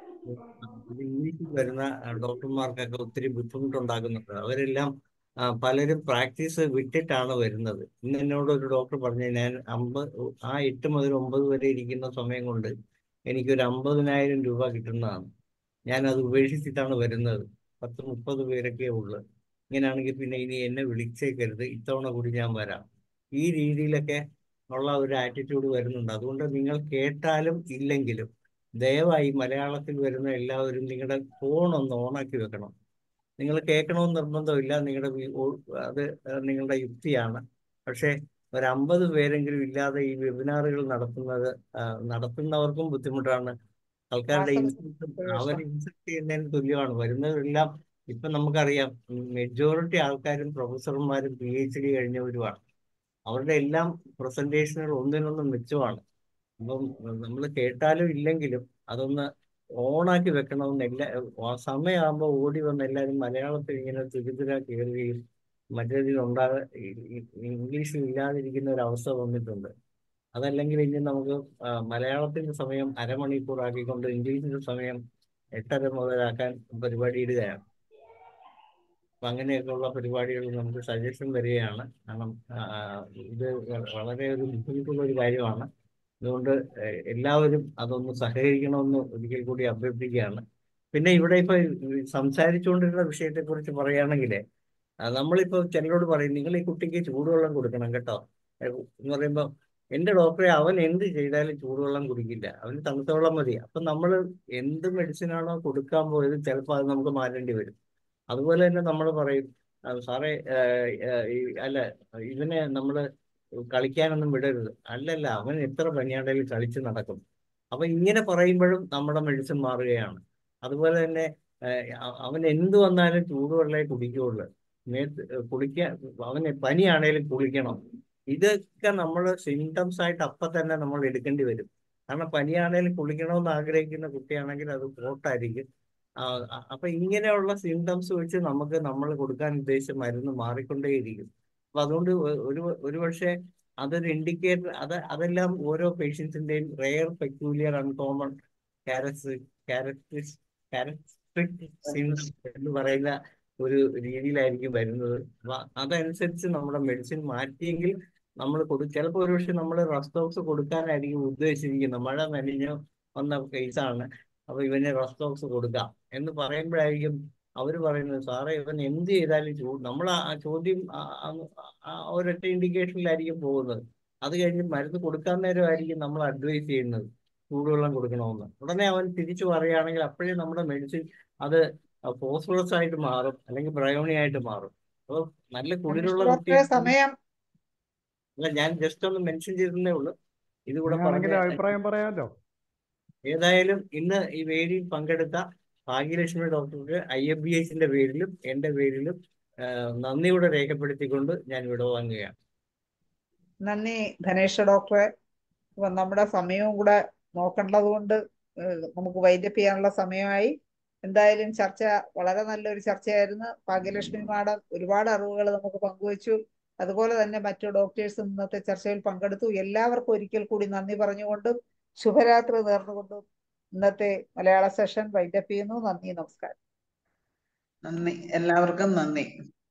ഇത് ഇംഗ്ലീഷിൽ വരുന്ന ഡോക്ടർമാർക്കൊക്കെ ഒത്തിരി ബുദ്ധിമുട്ടുണ്ടാക്കുന്നുണ്ട് അവരെല്ലാം ആ, പലരും പ്രാക്ടീസ് വിട്ടിട്ടാണ് വരുന്നത് ഇന്ന് എന്നോട് ഒരു ഡോക്ടർ പറഞ്ഞു ഞാൻ അമ്പത് ആ എട്ട് മുതൽ ഒമ്പത് വരെ ഇരിക്കുന്ന സമയം കൊണ്ട് എനിക്കൊരു അമ്പതിനായിരം രൂപ കിട്ടുന്നതാണ് ഞാൻ അത് ഉപേക്ഷിച്ചിട്ടാണ് വരുന്നത് പത്ത് മുപ്പത് പേരൊക്കെ ഉള്ളു ഇങ്ങനെയാണെങ്കിൽ പിന്നെ ഇനി എന്നെ വിളിച്ചേക്കരുത് ഇത്തവണ കൂടി ഞാൻ വരാം ഈ രീതിയിലൊക്കെ ഉള്ള ഒരു ആറ്റിറ്റ്യൂഡ് വരുന്നുണ്ട് അതുകൊണ്ട് നിങ്ങൾ കേട്ടാലും ഇല്ലെങ്കിലും ദയവായി മലയാളത്തിൽ വരുന്ന എല്ലാവരും നിങ്ങളുടെ ഫോൺ ഒന്ന് ഓണാക്കി വെക്കണം നിങ്ങൾ കേൾക്കണമെന്ന് നിർബന്ധമില്ല നിങ്ങളുടെ വി- ഓ- അത് നിങ്ങളുടെ യുക്തിയാണ് പക്ഷേ ഒരു അമ്പത് പേരെങ്കിലും ഇല്ലാതെ ഈ വെബിനാറുകൾ നടത്തുന്നത് ആ, നടത്തുന്നവർക്കും ബുദ്ധിമുട്ടാണ് ആൾക്കാരുടെ ഇൻസൾട്ട് അവർ ഇൻസൾട്ട് ചെയ്യുന്നതിന് തുല്യമാണ് വരുന്നവരെല്ലാം ഇപ്പൊ നമുക്കറിയാം മെജോറിറ്റി ആൾക്കാരും പ്രൊഫസർമാരും പി എച്ച് ഡി കഴിഞ്ഞവരുമാണ് അവരുടെ എല്ലാം പ്രസന്റേഷനുകൾ ഒന്നിനൊന്നും മെച്ചമാണ് അപ്പം നമ്മൾ കേട്ടാലും ഇല്ലെങ്കിലും അതൊന്ന് ഓണാക്കി വെക്കണമെന്ന് എല്ലാ ആ സമയമാകുമ്പോൾ ഓടി വന്ന് എല്ലാവരും മലയാളത്തിൽ ഇങ്ങനെ തുരിതുര കയറുകയും മറ്റേതിൽ ഉണ്ടാക ഇംഗ്ലീഷിൽ ഇല്ലാതിരിക്കുന്ന ഒരു അവസ്ഥ വന്നിട്ടുണ്ട് അതല്ലെങ്കിൽ ഇനി നമുക്ക് ആ, മലയാളത്തിന്റെ സമയം അരമണിക്കൂർ ആക്കിക്കൊണ്ട് ഇംഗ്ലീഷിന്റെ സമയം എട്ടര മുതലാക്കാൻ പരിപാടി ഇടുകയാണ് അപ്പൊ അങ്ങനെയൊക്കെയുള്ള പരിപാടികൾ നമുക്ക് സജഷൻ വരികയാണ് കാരണം ആ, ഇത് വ- വളരെ ഒരു ബുദ്ധിമുട്ടുള്ള ഒരു കാര്യമാണ് അതുകൊണ്ട് എ- എല്ലാവരും അതൊന്ന് സഹകരിക്കണമെന്ന് ഒരിക്കൽ കൂടി അഭ്യർത്ഥിക്കുകയാണ് പിന്നെ ഇവിടെ ഇപ്പൊ ഈ സംസാരിച്ചുകൊണ്ടിരുന്ന വിഷയത്തെ കുറിച്ച് പറയുകയാണെങ്കിൽ നമ്മളിപ്പോ ചിലരോട് പറയും നിങ്ങൾ ഈ കുട്ടിക്ക് ചൂടുവെള്ളം കൊടുക്കണം കേട്ടോ ഏ, എന്ന് പറയുമ്പോൾ എന്റെ ഡോക്ടറെ അവൻ എന്ത് ചെയ്താലും ചൂടുവെള്ളം കുടിക്കില്ല അവന് തണുത്ത വെള്ളം മതി അപ്പൊ നമ്മൾ എന്ത് മെഡിസിൻ ആണോ കൊടുക്കാൻ പോയത് ചിലപ്പോൾ അത് നമുക്ക് മാറ്റേണ്ടി വരും അതുപോലെ തന്നെ നമ്മൾ പറയും ആ, സാറേ ആ, ആ, ഈ അല്ല ഇവനെ നമ്മള് കളിക്കാനൊന്നും വിടരുത് അല്ലല്ല അവൻ എത്ര പനിയാണ്ടേലും കളിച്ച് നടക്കും അപ്പൊ ഇങ്ങനെ പറയുമ്പോഴും നമ്മുടെ മെഡിസിൻ മാറുകയാണ് അതുപോലെ തന്നെ ഏഹ്, അ- അവൻ എന്ത് വന്നാലും ചൂടുവെള്ളമേ കുടിക്കുകയുള്ളു മേത്ത് കുളിക്കാൻ അവന് പനിയാണേലും കുളിക്കണം ഇതൊക്കെ നമ്മൾ സിംറ്റംസ് ആയിട്ട് അപ്പൊ തന്നെ നമ്മൾ എടുക്കേണ്ടി വരും കാരണം പനിയാണേലും കുളിക്കണമെന്ന് ആഗ്രഹിക്കുന്ന കുട്ടിയാണെങ്കിൽ അത് കോട്ടായിരിക്കും ആ, അ- അപ്പൊ ഇങ്ങനെയുള്ള സിംറ്റംസ് വെച്ച് നമുക്ക് നമ്മൾ കൊടുക്കാൻ ഉദ്ദേശിച്ച മരുന്ന് മാറിക്കൊണ്ടേയിരിക്കും അപ്പൊ അതുകൊണ്ട് ഒ- ഒരു ഒരു പക്ഷേ അതൊരു ഇൻഡിക്കേറ്റർ അത് അതെല്ലാം ഓരോ പേഷ്യൻസിന്റെയും rare peculiar uncommon characteristic symptom എന്ന് പറയുന്ന ഒരു രീതിയിലായിരിക്കും വരുന്നത് അപ്പൊ അതനുസരിച്ച് നമ്മുടെ മെഡിസിൻ മാറ്റിയെങ്കിൽ നമ്മൾ കൊടു ചിലപ്പോൾ ഒരുപക്ഷെ നമ്മൾ റസ്റ്റോക്സ് കൊടുക്കാനായിരിക്കും ഉദ്ദേശിച്ചിരിക്കുന്നത് മഴ നനഞ്ഞു വന്ന കേസാണ് അപ്പൊ ഇവന് റസ്റ്റോക്സ് കൊടുക്കാം എന്ന് പറയുമ്പോഴായിരിക്കും അവർ പറയുന്നത് സാറേ ഇവൻ എന്ത് ചെയ്താലും ചൂ നമ്മൾ ആ ആ ചോദ്യം ആ- ആ- ആ ഒരൊറ്റ ഇൻഡിക്കേഷനിലായിരിക്കും പോകുന്നത് അത് കഴിഞ്ഞ് മരുന്ന് കൊടുക്കാൻ നേരമായിരിക്കും നമ്മൾ അഡ്വൈസ് ചെയ്യുന്നത് ചൂടുവെള്ളം കൊടുക്കണമെന്ന് ഉടനെ അവൻ തിരിച്ചു പറയുകയാണെങ്കിൽ അപ്പോഴേ നമ്മുടെ മെഡിസിൻ അത് ഫോസ്ഫറസ് ആയിട്ട് മാറും അല്ലെങ്കിൽ ബ്രയോണി ആയിട്ട് മാറും അപ്പോൾ നല്ല ധനേഷ് കുളിരുള്ള ഡോക്ടറെ കുട്ടിയെ സമയം അല്ല ഞാൻ ജസ്റ്റ് ഒന്ന് മെൻഷൻ ചെയ്തതേ ഉള്ളൂ ഇത് കൂടെ അങ്ങനെയാണെങ്കിൽ പറഞ്ഞ അഭിപ്രായം പറയാമല്ലോ ഏതായാലും ഇന്ന് ഈ വേദിയിൽ പങ്കെടുത്ത ഭാഗ്യലക്ഷ്മി ഡോക്ടർക്ക് ഐ എഫ് ബി എസിന്റെ പേരിലും എന്റെ പേരിലും ആ, നന്ദിയോടെ രേഖപ്പെടുത്തിക്കൊണ്ട് ഞാൻ വിടവാങ്ങുകയാണ് നന്ദി ധനേഷ് ഡോക്ടറെ അപ്പൊ നമ്മുടെ സമയവും കൂടെ നോക്കേണ്ടത് കൊണ്ട് ഏഹ് നമുക്ക് വൈൻഡപ്പ് ചെയ്യാനുള്ള സമയമായി എന്തായാലും ചർച്ച വളരെ നല്ലൊരു ചർച്ചയായിരുന്നു ഭാഗ്യലക്ഷ്മി മാഡം ഒരുപാട് അറിവുകൾ നമുക്ക് പങ്കുവച്ചു അതുപോലെ തന്നെ മറ്റു ഡോക്ടേഴ്സ് ഇന്നത്തെ ചർച്ചയിൽ പങ്കെടുത്തു എല്ലാവർക്കും ഒരിക്കൽ കൂടി നന്ദി പറഞ്ഞുകൊണ്ടും ശുഭരാത്രി നേർന്നുകൊണ്ടും ഇന്നത്തെ മലയാള സെഷൻ വൈൻഡപ്പ് ചെയ്യുന്നു നന്ദി നമസ്കാരം നന്ദി എല്ലാവർക്കും നന്ദി